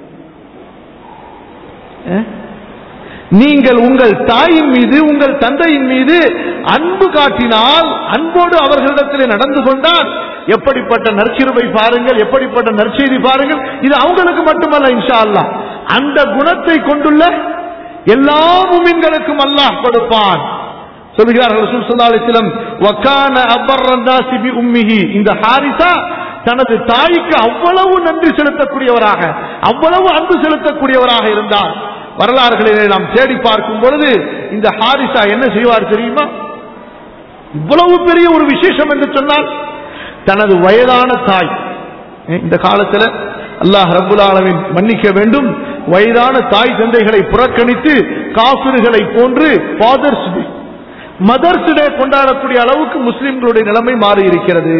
Speaker 1: அஹ்? நீங்கள் உங்கள் தாயின் மீது உங்கள் தந்தையின் மீது அன்பு காட்டினால் அன்போடு அவர்களிடத்திலே நடந்து கொண்டால் எப்படிப்பட்ட நற்சிறுவை பாருங்கள் எப்படிப்பட்ட நற்செய்தி பாருங்கள் இது அவங்களுக்கு மட்டுமல்ல இன்ஷா அல்லாஹ் அந்த குணத்தை கொண்டுள்ள எல்லா முமின்களுக்கும் அல்லாஹ் கொடுப்பான் சொல்கிறார்கள் ரசூல் ஸல்லல்லாஹு அலைஹி வஸல்லம் வகான அபர்ரன் நாஸி பி உம்மிஹி இந்த ஹாரிசா தனது தாய்க்கு அவ்வளவு நன்றி செலுத்தக்கூடியவராக அவ்வளவு அன்பு செலுத்தக்கூடியவராக இருந்தார் வரலாறுகளிலே நாம் தேடி பார்க்கும் பொழுது இந்த ஹாரிசா என்ன செய்வார் தெரியுமா இவ்வளவு பெரிய ஒரு விசேஷம் என்று சொன்னால் தனது வயதான தாய் இந்த காலத்துல அல்லாஹ் ரப்புல் ஆலமீன் மன்னிக்க வேண்டும் வயதான தாய் தந்தைகளை புறக்கணித்து காபிர்களை போன்று ஃபாதர்ஸ் டே மதர்ஸ் டே கொண்டாடக்கூடிய அளவுக்கு முஸ்லிம்களுடைய நிலைமை மாறி இருக்கிறது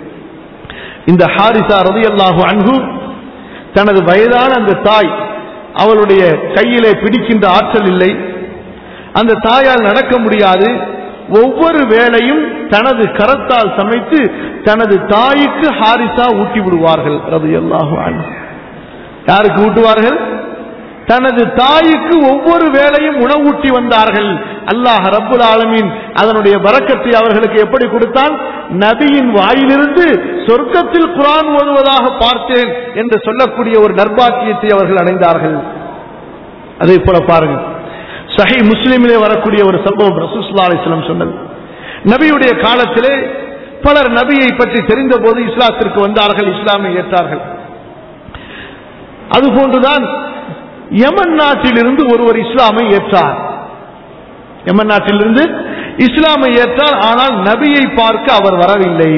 Speaker 1: இந்த ஹாரிசா ரலியல்லாஹு அன்ஹு தனது வயதான அந்த தாய் அவளுடைய கையிலே பிடிக்கின்ற ஆற்றல் இல்லை அந்த தாயால் நடக்க முடியாது ஒவ்வொரு வேளையும் தனது கரத்தால் சமைத்து தனது தாய்க்கு ஹாரிசா ஊட்டி விடுவார்கள் ரலியல்லாஹு அன்ஹு யாருக்கு ஊட்டுவார்கள் தனது தாய்க்கு ஒவ்வொரு வேளையும் உணவூட்டி வந்தார்கள் அல்லாஹ் ரப்புல் ஆலமீன் அதனுடைய பரக்கத்தை அவர்களுக்கு எப்படி கொடுத்தான் நபியின் வாயிலிருந்து சொர்க்கத்தில் குரான் ஓதுவதாக பார்த்தேன் என்று சொல்லக்கூடிய ஒரு நர்பாக்கியத்தை அவர்கள் அடைந்தார்கள் அதே போல பாருங்கள் சஹி முஸ்லிமிலே வரக்கூடிய ஒரு சம்பவம் ரசூலுல்லாஹி அலைஹி வஸல்லம் சொன்னது நபியுடைய காலத்திலே பலர் நபியை பற்றி தெரிந்த போது இஸ்லாத்திற்கு வந்தார்கள் இஸ்லாமை ஏற்றார்கள் அதுபோன்றுதான் யமன் நாட்டிலிருந்து ஒருவர் இஸ்லாமை ஏற்றார் யமன் நாட்டிலிருந்து இஸ்லாமை ஏற்றார் ஆனால் நபியை பார்க்க அவர் வரவில்லை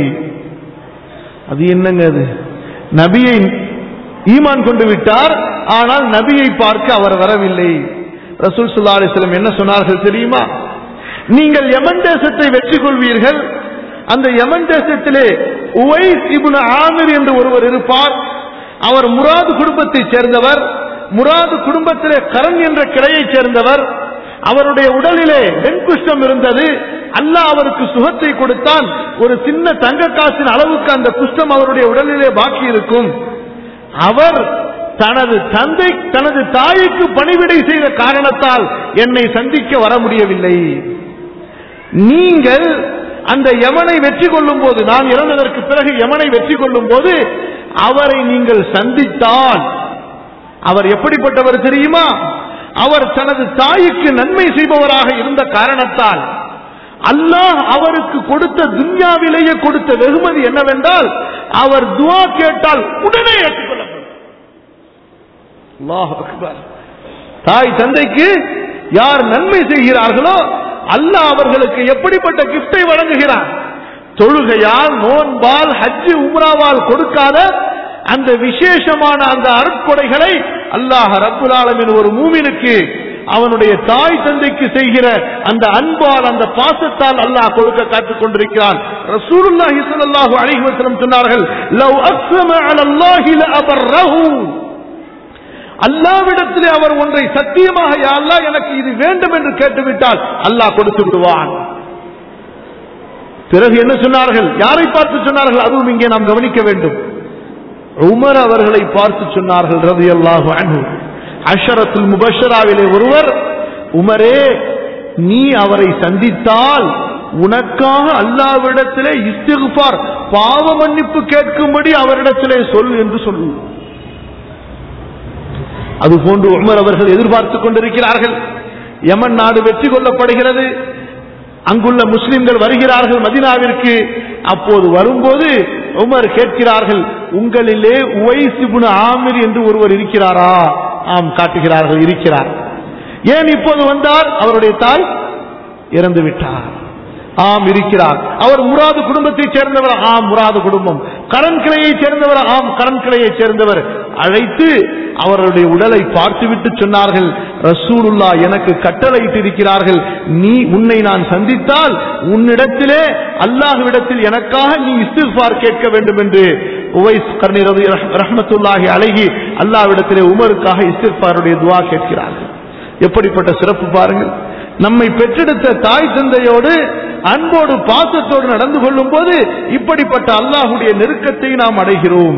Speaker 1: அது என்னங்க அது நபியை ஈமான் கொண்டு விட்டார் ஆனால் நபியை பார்க்க அவர் வரவில்லை ரசூல் சுல்லா அலிஸ்லம் என்ன சொன்னார்கள் தெரியுமா நீங்கள் யமன் தேசத்தை வெற்றி கொள்வீர்கள் அந்த யமன் தேசத்திலே உவைஸ் இப்னு ஆமிர் என்று ஒருவர் இருப்பார் அவர் முராது குடும்பத்தைச் சேர்ந்தவர் முராது குடும்பத்திலே கரண் என்ற கிளையைச் சேர்ந்தவர் அவருடைய உடலிலே வெண்குஷ்டம் இருந்தது அல்லாஹ் அவருக்கு சுகத்தை கொடுத்தான் ஒரு சின்ன தங்க காசின் அளவுக்கு அந்த குஷ்டம் அவருடைய உடலிலே பாக்கி இருக்கும் அவர் தனது தந்தை தனது தாய்க்கு பணிவிடை செய்த காரணத்தால் என்னை சந்திக்க வர முடியவில்லை நீங்கள் அந்த யமனை வெற்றி கொள்ளும் போது நான் இறந்ததற்கு பிறகு யமனை வெற்றி கொள்ளும் போது அவரை நீங்கள் சந்தித்தால் அவர் எப்படிப்பட்டவர் தெரியுமா அவர் தனது தாய்க்கு நன்மை செய்பவராக இருந்த காரணத்தால் அல்லாஹ் அவருக்கு கொடுத்த துன்யாவிலேயே கொடுத்த வெகுமதி என்னவென்றால் அவர் துவா கேட்டால் உடனே ஏற்றுக்கொள்ளப்படும் அல்லாஹ் அக்பர் தாய் தந்தைக்கு யார் நன்மை செய்கிறார்களோ அல்லாஹ் அவர்களுக்கு எப்படிப்பட்ட கிஃப்டை வழங்குகிறார் தொழுகையால் நோன்பால் ஹஜ்ஜு உம்ராவால் கொடுக்காத அந்த விசேஷமான அந்த அருட்கொடைகளை அல்லாஹ் ரப்புல் ஆலமின் ஒரு மூமினுக்கு அவனுடைய தாய் தந்தைக்கு செய்கிற அந்த அன்பால் அந்த பாசத்தால் அல்லாஹ் கொடுக்க காத்துக் கொண்டிருக்கிறான் ரசூலுல்லாஹி ஸல்லல்லாஹு அலைஹி வஸல்லம் சொன்னார்கள் லவ் அக்ஸம அலல்லாஹி லஅபர்ரஹு அல்லாவிடத்திலே அவர் ஒன்றை சத்தியமாக யா அல்லாஹ் எனக்கு இது வேண்டும் என்று கேட்டுவிட்டால் அல்லாஹ் கொடுத்து விடுவான் பிறகு என்ன சொன்னார்கள் யாரை பார்த்து சொன்னார்கள் அதுவும் இங்கே நாம் கவனிக்க வேண்டும் உமர் அவர்களை பார்த்து சொன்னார்கள் ரவி அல்லாஹு அன்ஹு அஷரத்துல் முபஷராவிலே ஒருவர் உமரே நீ அவரை சந்தித்தால் உனக்காக அல்லாவிடத்திலே இஸ்திகுபார் பாவ மன்னிப்பு கேட்கும்படி அவரிடத்திலே சொல் என்று சொல்லு அதுபோன்று உமர் அவர்கள் எதிர்பார்த்துக் கொண்டிருக்கிறார்கள் யமன் நாடு வெற்றி கொள்ளப்படுகிறது அங்குள்ள முஸ்லிம்கள் வருகிறார்கள் மதினாவிற்கு அப்போது வரும்போது உமர் கேட்கிறார்கள் உங்களிலே உவைஸ் இப்னு ஆமிர் என்று ஒருவர் இருக்கிறாரா ஆம் காட்டுகிறார்கள் இருக்கிறார் ஏன் இப்போது வந்தார் அவருடைய தாய் இறந்து விட்டார் ஆம் இருக்கிறார் அவர் முராது குடும்பத்தைச் சேர்ந்தவர் ஆம் முராது குடும்பம் கரண் கிளையைச் சேர்ந்தவர் ஆம் கரண் கிளையைச் சேர்ந்தவர் அழைத்து அவருடைய உடலை பார்த்துவிட்டு சொன்னார்கள் ரசூலுல்லா எனக்கு கட்டளையிட்டு இருக்கிறார்கள் நீ உன்னை நான் சந்தித்தால் உன்னிடத்திலே அல்லாஹ்விடத்தில் எனக்காக நீ இஸ்திஃபார் கேட்க வேண்டும் என்று உவைஸ் கர்ணி ரவி ரஹ்மத்துல்லாஹி அழகி அல்லாஹ்விடத்திலே உமருக்காக இஸ்திஃபாருடைய துவா கேட்கிறார்கள் எப்படிப்பட்ட சிறப்பு பாருங்கள் நம்மை பெற்றெடுத்த தாய் தந்தையோடு அன்போடு பாசத்தோடு நடந்து கொள்ளும் போது இப்படிப்பட்ட அல்லாஹுடைய நெருக்கத்தை நாம் அடைகிறோம்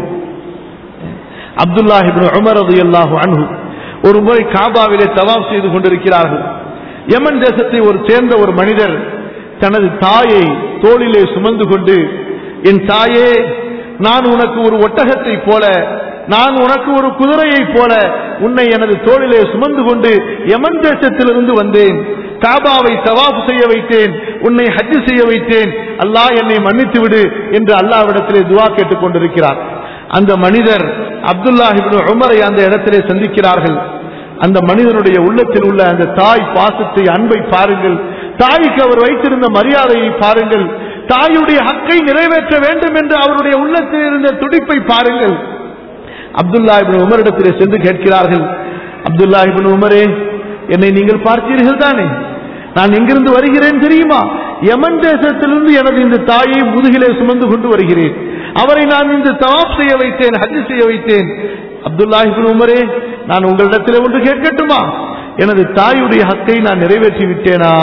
Speaker 1: அப்துல்லாஹிபின் உமர் ரலியல்லாஹு அன்ஹு ஒரு முறை காபாவிலே தவாப் செய்து கொண்டிருக்கிறார்கள் யமன் தேசத்தை ஒரு சேர்ந்த ஒரு மனிதர் தனது தாயை தோளிலே சுமந்து கொண்டு என் தாயே நான் உனக்கு ஒரு ஒட்டகத்தை போல நான் உனக்கு ஒரு குதிரையைப் போல உன்னை எனது தோளிலே சுமந்து கொண்டு யமன் தேசத்திலிருந்து வந்தேன் காபாவை தவாஃப் செய்ய வைத்தேன் உன்னை ஹஜ் செய்ய வைத்தேன் அல்லாஹ் என்னை மன்னித்து விடு என்று அல்லாவிடத்திலே துவா கேட்டுக் கொண்டிருக்கிறார் அந்த மனிதர் அப்துல்லாஹிபின் உமரை அந்த இடத்திலே சந்திக்கிறார்கள் அந்த மனிதனுடைய உள்ளத்தில் உள்ள அந்த தாய் பாசத்தை அன்பை பாருங்கள் தாய்க்கு அவர் வைத்திருந்த மரியாதையை பாருங்கள் தாயுடைய ஹக்கை நிறைவேற்ற வேண்டும் என்று அவருடைய உள்ளத்தில் இருந்த துடிப்பை பாருங்கள் அப்துல்லா இபின் உமரிடத்திலே சென்று கேட்கிறார்கள் அப்துல்லா இபின் உமரே என்னை நீங்கள் பார்த்தீர்கள் தானே நான் எங்கிருந்து வருகிறேன் தெரியுமா யமன் தேசத்திலிருந்து எனது இந்த தாயை முதுகிலே சுமந்து கொண்டு வருகிறேன் அவரை நான் இந்த தவாப் செய்ய வைத்தேன் ஹஜ் செய்ய வைத்தேன் அப்துல்லாஹிபின் உமரே நான் உங்களிடத்திலே ஒன்று கேட்கட்டுமா எனது தாயுடைய ஹக்கை நான் நிறைவேற்றி விட்டேனா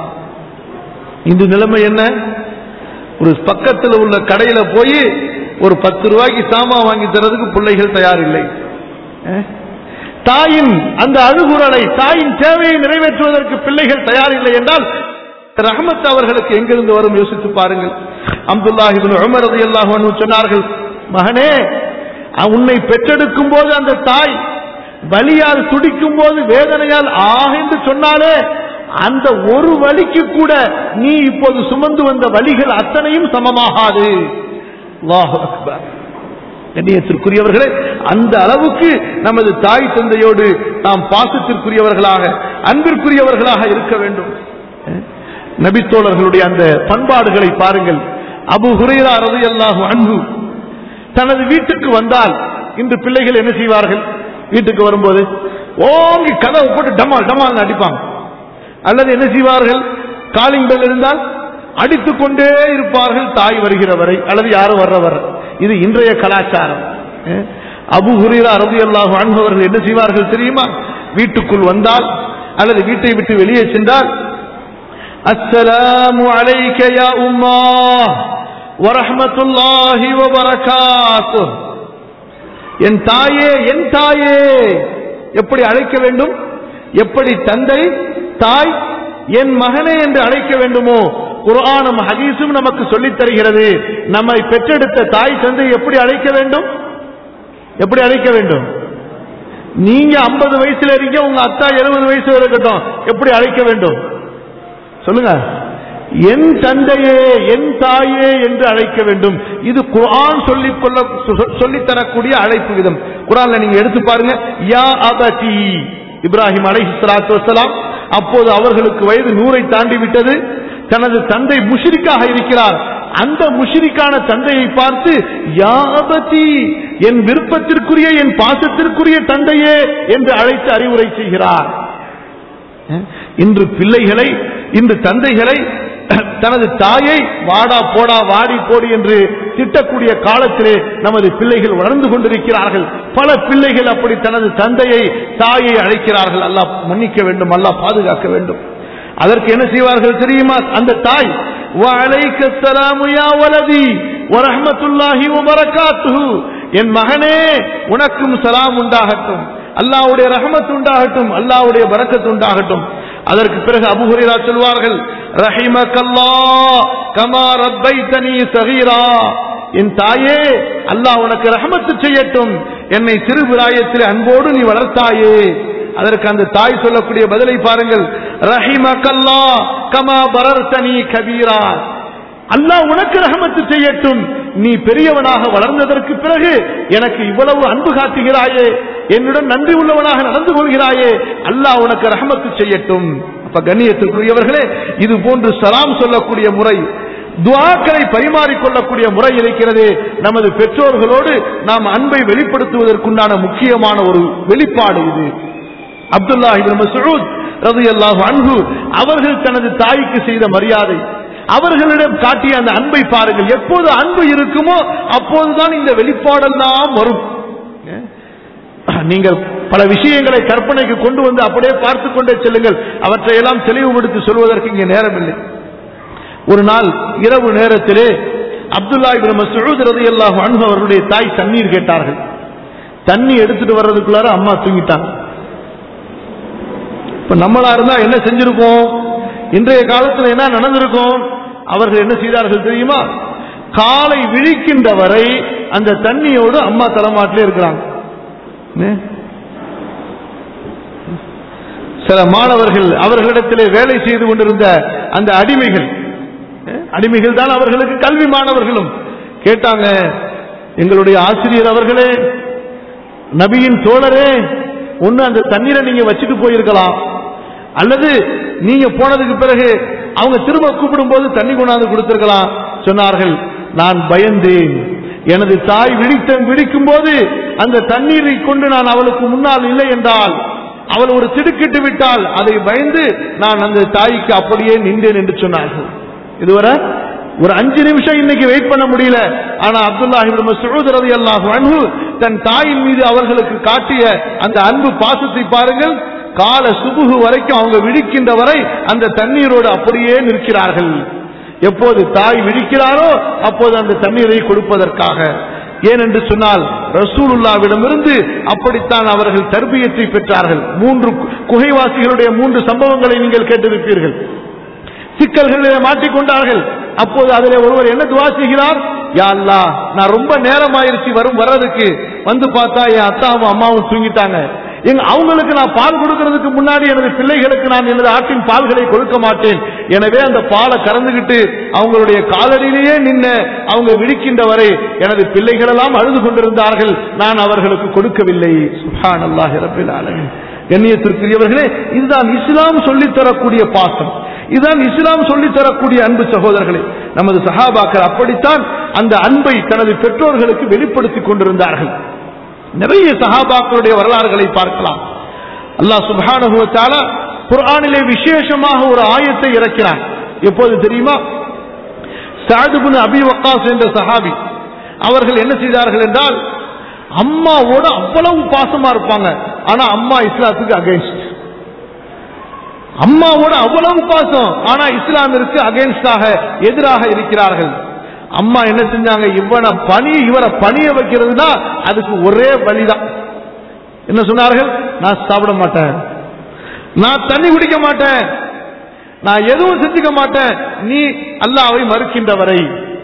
Speaker 1: இந்த நிலைமை என்ன ஒரு பக்கத்தில் உள்ள கடையில போய் ஒரு பத்து ரூபாய்க்கு சாமான் வாங்கி தரதுக்கு பிள்ளைகள் தயார் இல்லை அஹ்? தாயின் அந்த அழுகுரலை தாயின் தேவையை நிறைவேற்றுவதற்கு பிள்ளைகள் தயார் இல்லை என்றால் ரஹமத் அவர்களுக்கு எங்கிருந்து வரும் யோசித்து பாருங்கள் அப்துல்லாஹிபின் உமர் ரலியல்லாஹு அன்ஹு சொன்னார்கள் மகனே அ- உன்னை பெற்றெடுக்கும் போது அந்த தாய் வலியால் துடிக்கும் போது வேதனையால் ஆக என்று சொன்னாலே அந்த ஒரு வலிக்கு கூட நீ இப்போது சுமந்து வந்த வலிகள் அத்தனையும் சமமாகாது அல்லாஹு அக்பர் கண்ணியத்திற்குரியவர்களே அந்த அளவுக்கு நமது தாய் தந்தையோடு நாம் பாசத்திற்குரியவர்களாக அன்பிற்குரியவர்களாக இருக்க வேண்டும் அஹ், நபித்தோழர்களுடைய அந்த பண்பாடுகளை பாருங்கள் அபு ஹுரைரா ரலியல்லாஹு அன்ஹு தனது வீட்டுக்கு வந்தால் இன்று பிள்ளைகள் என்ன செய்வார்கள் வீட்டுக்கு வரும்போது ஓங்கி கதவை போட்டு டமால் டமால் அடிப்பாங்க அல்லது என்ன செய்வார்கள் காலிங் பெல் இருந்தால் அடித்துக் கொண்டே இருப்பார்கள் தாய் வருகிற வரை அல்லது யாரும் வர்ற வரை இது இன்றைய கலாச்சாரம் அஹ், அபு ஹுரீரா ரலியல்லாஹு அன்ஹு அவர்கள் என்ன செய்வார்கள் தெரியுமா வீட்டுக்குள் வந்தால் அல்லது வீட்டை விட்டு வெளியே சென்றால் அஸ்ஸலாமு அலைக்க யா உம்மா வரஹ்மத்துல்லாஹி வபரகாத்துஹ் என் தாயே என் தாயே எப்படி அழைக்க வேண்டும் எப்படி தந்தை தாய் என் மகனே என்று அழைக்க வேண்டுமோ குர்ஆனும் ஹதீஸும் நமக்கு சொல்லித் தருகிறது நம்மை பெற்றெடுத்த தாய் தந்தை எப்படி அழைக்க வேண்டும் எப்படி அழைக்க வேண்டும் நீங்க 50 வயசுல இருக்கீங்க உங்க அத்தா 70 வயசு இருக்கட்டும் எப்படி அழைக்க வேண்டும் சொல்லுங்க என் தந்தையே என் தாயே என்று அழைக்க வேண்டும் இது குர்ஆன் சொல்லிக் கொள்ள சொ- சொல்லித் தரக்கூடிய அழைப்பு விதம் குர்ஆன்ல நீங்க எடுத்து பாருங்க யா அபதி இப்ராஹிம் அலைஹி ஸலாத்து வஸலாம் அப்போது அவர்களுக்கு வயது நூறை தாண்டி விட்டது தனது தந்தை முஷ்ரிக்காக இருக்கிறார் அந்த முஷ்ரிக்கான தந்தையை பார்த்து யா அபதி என் விருப்பத்திற்குரிய என் பாசத்திற்குரிய தந்தையே என்று அழைத்து அறிவுரை செய்கிறார் இன்று பிள்ளைகளை இன்று தந்தைகளை தனது தாயை வாடா போடா வாடி போடி என்று திட்டக்கூடிய காலத்திலே நமது பிள்ளைகள் வளர்ந்து கொண்டிருக்கிறார்கள் பல பிள்ளைகள் அப்படி தனது தந்தையை தாயை அழைக்கிறார்கள் அல்லாஹ் மன்னிக்க வேண்டும் அல்லாஹ் பாதுகாக்க வேண்டும் அதற்கு என்ன செய்வார்கள் தெரியுமா அந்த தாய் وعليك السلام يا ولدي ورحمة الله وبركاته என் மகனே உனக்கும் சலாம் உண்டாகட்டும் அல்லாஹ்வுடைய ரஹமத் உண்டாகட்டும் அல்லாஹ்வுடைய பரக்கத் உண்டாகட்டும் அதற்கு பிறகு அபு ஹுரைரா சொல்வார்கள் ரஹிமக்கல்லா கமா ரப்பைதனி சகீரா என் தாயே அல்லாஹ் உனக்கு ரஹமத்து செய்யட்டும் என்னை சிறு பிராயத்தில் அன்போடு நீ வளர்த்தாயே அதற்கு அந்த தாய் சொல்லக்கூடிய பதிலை பாருங்கள் ரஹிமக்கல்லா கமா பரர்த்தனி கபீரா அல்லாஹ் உனக்கு ரஹமத்து செய்யட்டும் நீ பெரியவனாக வளர்ந்ததற்கு பிறகு எனக்கு இவ்வளவு அன்பு காட்டுகிறாயே என்னுடன் நன்றி உள்ளவனாக நடந்து கொள்கிறாயே அல்லாஹ் உனக்கு ரஹமத்து செய்யட்டும் அப்ப கண்ணியத்திற்குரியவர்களே இது போன்று சலாம் சொல்லக்கூடிய முறை துவாக்களை பரிமாறிக்கொள்ளக்கூடிய முறை இருக்கிறது நமது பெற்றோர்களோடு நாம் அன்பை வெளிப்படுத்துவதற்குண்டான முக்கியமான ஒரு வெளிப்பாடு இது அப்துல்லா இப்னு மஸ்ஊத் ரலியல்லாஹு அன்ஹு அவர்கள் தனது தாய்க்கு செய்த மரியாதை அவர்களிடம் காட்டிய அந்த அன்பை பாருங்கள் எப்போது அன்பு இருக்குமோ அப்போதுதான் இந்த வெளிப்பாடெல்லாம் வரும் நீங்கள் பல விஷயங்களை கற்பனைக்கு கொண்டு வந்து அப்படியே பார்த்து கொண்டே செல்லுங்கள் அவற்றையெல்லாம் தெளிவுபடுத்தி சொல்வதற்கு இங்கே நேரமில்லை ஒரு நாள் இரவு நேரத்திலே அப்துல்லா இப்னு மஸ்ஊத் ரலியல்லாஹு அன்ஹு அவர்களுடைய தாய் தண்ணீர் கேட்டார்கள் தண்ணி எடுத்துட்டு வர்றதுக்குள்ளார அம்மா தூங்கிட்டாங்க இப்ப நம்மளா இருந்தா என்ன செஞ்சிருக்கோம் இன்றைய காலத்துல என்ன நடந்திருக்கும் அவர்கள் என்ன செய்தார்கள் தெரியுமா காலை விழிக்கின்ற வரை அந்த தண்ணியோடு அம்மா தலைமாட்டிலே இருக்கிறாங்க என்ன? சில மாணவர்கள் அவர்களிடத்திலே வேலை செய்து கொண்டிருந்த அந்த அடிமைகள் அஹ், அடிமைகள் தான் அவர்களுக்கு கல்வி மாணவர்களும் கேட்டாங்க எங்களுடைய ஆசிரியர் அவர்களே நபியின் தோழரே ஒண்ணு அந்த தண்ணீரை நீங்க வச்சுட்டு போயிருக்கலாம் அல்லது நீங்க போனதுக்கு பிறகு அவங்க திரும்ப கூப்பிடும் போது தண்ணி கொண்டாந்து கொடுத்திருக்கலாம் சொன்னார்கள் நான் பயந்தேன் எனது தாய் விழித்த விழிக்கும் போது அந்த தண்ணீரை கொண்டு நான் அவளுக்கு முன்னால் இல்லை என்றால் அவள் ஒரு திடுக்கிட்டு விட்டால் அதை பயந்து நான் அந்த தாய்க்கு அப்படியே நின்றேன் என்று சொன்னார்கள் இதுவரை ஒரு அஞ்சு நிமிஷம் இன்னைக்கு வெயிட் பண்ண முடியல ஆனா அப்துல்லா இப்னு மஸ்ஊத் ரலியல்லாஹு அன்ஹு தன் தாயின் மீது அவர்களுக்கு காட்டிய அந்த அன்பு பாசத்தை பாருங்கள் கால சுபுகு வரைக்கும் அவங்க விழிக்கின்ற வரை அந்த தண்ணீரோடு அப்படியே நிற்கிறார்கள் எப்போது தாய் விழிக்கிறாரோ அப்போது அந்த தண்ணீரை கொடுப்பதற்காக ஏனென்று சொன்னால் ரசூலுல்லாவிடமிருந்து அப்படித்தான் அவர்கள் தர்பியத்தை பெற்றார்கள் மூன்று குகைவாசிகளுடைய மூன்று சம்பவங்களை நீங்கள் கேட்டிருப்பீர்கள் சிக்கல்களிலே மாட்டிக்கொண்டார்கள் அப்போது அதிலே ஒருவர் என்ன துவா செய்கிறார் யா அல்லாஹ் நான் ரொம்ப நேரமாயிருச்சு வரும் வர்றதுக்கு வந்து பார்த்தா என் அத்தாவும் அம்மாவும் தூங்கிட்டாங்க எங்க அவங்களுக்கு நான் பால் கொடுக்கறதுக்கு முன்னாடி எனது பிள்ளைகளுக்கு நான் எனது ஆட்டின் பால்களை கொடுக்க மாட்டேன் எனவே அந்த பாலை கறந்துகிட்டு அவங்களுடைய காலடியிலேயே நின்ன அவங்க விழிக்கின்ற வரை எனது பிள்ளைகள் எல்லாம் அழுது கொண்டிருந்தார்கள் நான் அவர்களுக்கு கொடுக்கவில்லை சுஹான் அல்லாஹ் ரபில் ஆலமீன் கண்ணியத்திற்குரியவர்களே இதுதான் இஸ்லாம் சொல்லித் தரக்கூடிய பாசம் இதுதான் இஸ்லாம் சொல்லித் தரக்கூடிய அன்பு சகோதரர்களே நமது சஹாபாக்கள் அப்படித்தான் அந்த அன்பை தனது பெற்றோர்களுக்கு வெளிப்படுத்திக் கொண்டிருந்தார்கள் நிறைய சஹாபாக்களுடைய வரலாறுகளை பார்க்கலாம் அல்லாஹ் சுப்ஹானஹு வ தஆலா குர்ஆனிலே விசேஷமாக ஒரு ஆயத்தை இறக்கிறான் எப்போது தெரியுமா சஅத் இப்னு அபி வக்காஸ் என்ற சஹாபி அவர்கள் என்ன செய்தார்கள் என்றால் அம்மாவோட அவ்வளவு பாசமா இருப்பாங்க ஆனா அம்மா இஸ்லாத்துக்கு அகைன்ஸ்ட் அம்மாவோட அவ்வளவு பாசம் ஆனா இஸ்லாமிற்கு அகைன்ஸ்டாக எதிராக இருக்கிறார்கள் அம்மா என்ன செஞ்சாங்க இவனை பணி இவரை பணிய வைக்கிறதுனா அதுக்கு ஒரே வழிதான் என்ன சொன்னார்கள் நான் சாப்பிட மாட்டேன் நான் தண்ணி குடிக்க மாட்டேன் நான் எதுவும் செஞ்சுக்க மாட்டேன் நீ அல்லாவை மறுக்கின்ற வரை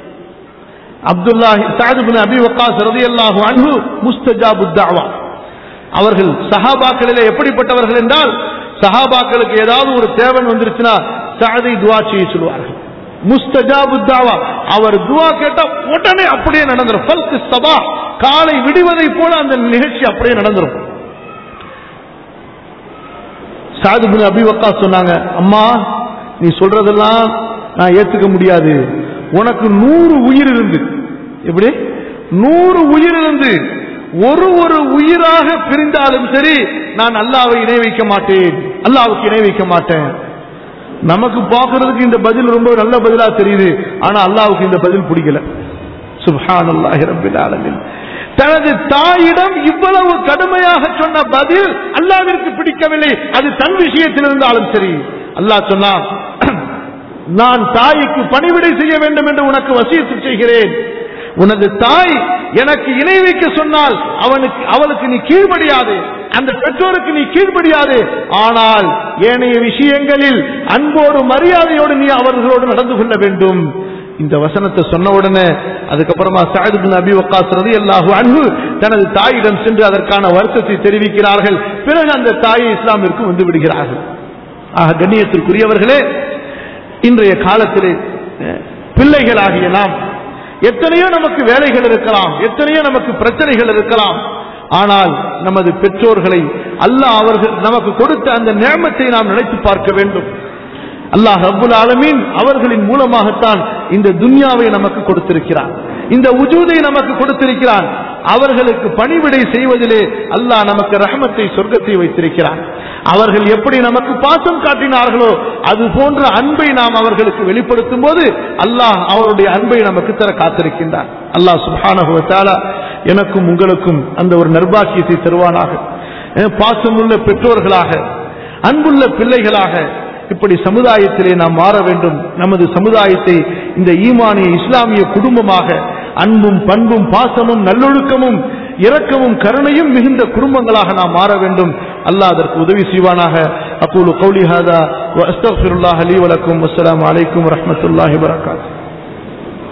Speaker 1: அப்துல்லாஹி சாது பின் அபி வக்காஸ் ரலியல்லாஹு அன்ஹு முஸ்தஜாபு தஅவா அவர்கள் சஹாபாக்களிலே எப்படிப்பட்டவர்கள் என்றால் சஹாபாக்களுக்கு ஏதாவது ஒரு தேவன் வந்துருச்சுன்னா சாதை துவா செய்ய சொல்வார்கள் முஸ்தஜாபு தாவா அவர் துவா கேட்டா உடனே அப்படியே நடந்துரும் ஃபல்கு சபா காலை விடுவதை போல அந்த நிகழ்ச்சி அப்படியே நடந்துரும் சாது பின் அபி வக்காஸ் சொன்னாங்க அம்மா நீ சொல்றதெல்லாம் நான் ஏத்துக்க முடியாது உனக்கு நூறு உயிர் இருந்து எப்படி நூறு உயிர் இருந்து ஒரு ஒரு உயிராக பிரிந்தாலும் சரி நான் அல்லாவை இணை வைக்க மாட்டேன் அல்லாவுக்கு இணை வைக்க மாட்டேன் நமக்கு பார்க்கறதுக்கு இந்த பதில் ரொம்ப நல்ல பதிலா தெரியுது ஆனா அல்லாவுக்கு இந்த பதில் பிடிக்கல சுப்ஹானல்லாஹி ரப்பில் ஆலமீன் தனது தாயிடம் இவ்வளவு கடுமையாக சொன்ன பதில் அல்லாவிற்கு பிடிக்கவில்லை அது தன் விஷயத்தில் இருந்தாலும் சரி அல்லாஹ் சொன்னான் நான் தாய்க்கு பணிவிடை செய்ய வேண்டும் என்று உனக்கு வசியத்து செய்கிறேன் உனது தாய் எனக்கு இணை வைக்க சொன்னால் அவனுக்கு அவளுக்கு நீ கீழ்படியாது அந்த பெற்றோருக்கு நீ கீழ்படியாது ஆனால் ஏனைய விஷயங்களில் அன்போடு மரியாதையோடு நீ அவர்களோடு நடந்து கொள்ள வேண்டும் இந்த வசனத்தை சொன்ன உடனே அதுக்கப்புறமா சாயித் பின் அபி வக்காஸ் ரலியல்லாஹு அன்ஹு தனது தாயிடம் சென்று அதற்கான வருத்தத்தை தெரிவிக்கிறார்கள் பிறகு அந்த தாயை இஸ்லாமிற்கு வந்து விடுகிறார்கள் ஆக கண்ணியத்திற்குரியவர்களே இன்றைய காலத்திலே அஹ், பிள்ளைகளாகிய நாம் எத்தனையோ நமக்கு வேலைகள் இருக்கலாம் எத்தனையோ நமக்கு பிரச்சனைகள் இருக்கலாம் ஆனால் நமது பெற்றோர்களை அல்லாஹ் அவர்கள் நமக்கு கொடுத்த அந்த நேமத்தை நாம் நினைத்து பார்க்க வேண்டும் அல்லாஹ் ரப்புல் ஆலமீன் அவர்களின் மூலமாகத்தான் இந்த துன்யாவை நமக்கு கொடுத்திருக்கிறான் இந்த உஜூதை நமக்கு கொடுத்திருக்கிறான் அவர்களுக்கு பணிவிடை செய்வதிலே அல்லாஹ் நமக்கு ரஹமத்தை சொர்க்கத்தை வைத்திருக்கிறான் அவர்கள் எப்படி நமக்கு பாசம் காட்டினார்களோ அது போன்ற அன்பை நாம் அவர்களுக்கு வெளிப்படுத்தும் போது அல்லாஹ் அவருடைய அன்பை நமக்கு தர காத்திருக்கின்றான் அல்லாஹ் சுப்ஹானஹு வ தஆலா எனக்கும் உங்களுக்கும் அந்த ஒரு நர்பாக்கியத்தை தருவானாக அஹ் பாசமுள்ள பெற்றோர்களாக அன்புள்ள பிள்ளைகளாக இப்படி சமுதாயத்திலே நாம் மாற வேண்டும் நமது சமுதாயத்தை இந்த ஈமானிய இஸ்லாமிய குடும்பமாக அன்பும் பண்பும் பாசமும் நல்லொழுக்கமும் இரக்கமும் கருணையும் மிகுந்த குடும்பங்களாக நாம் மாற வேண்டும் அல்லாஹ் அதற்கு உதவி செய்வானாக அக்கூலு கௌலி ஹாதா வ அஸ்தக்ஃபிருல்லாஹ் லீ வலக்கும் அஸ்ஸலாமு அலைக்கும் வரஹ்மத்துல்லாஹி வபரகாத்துஹு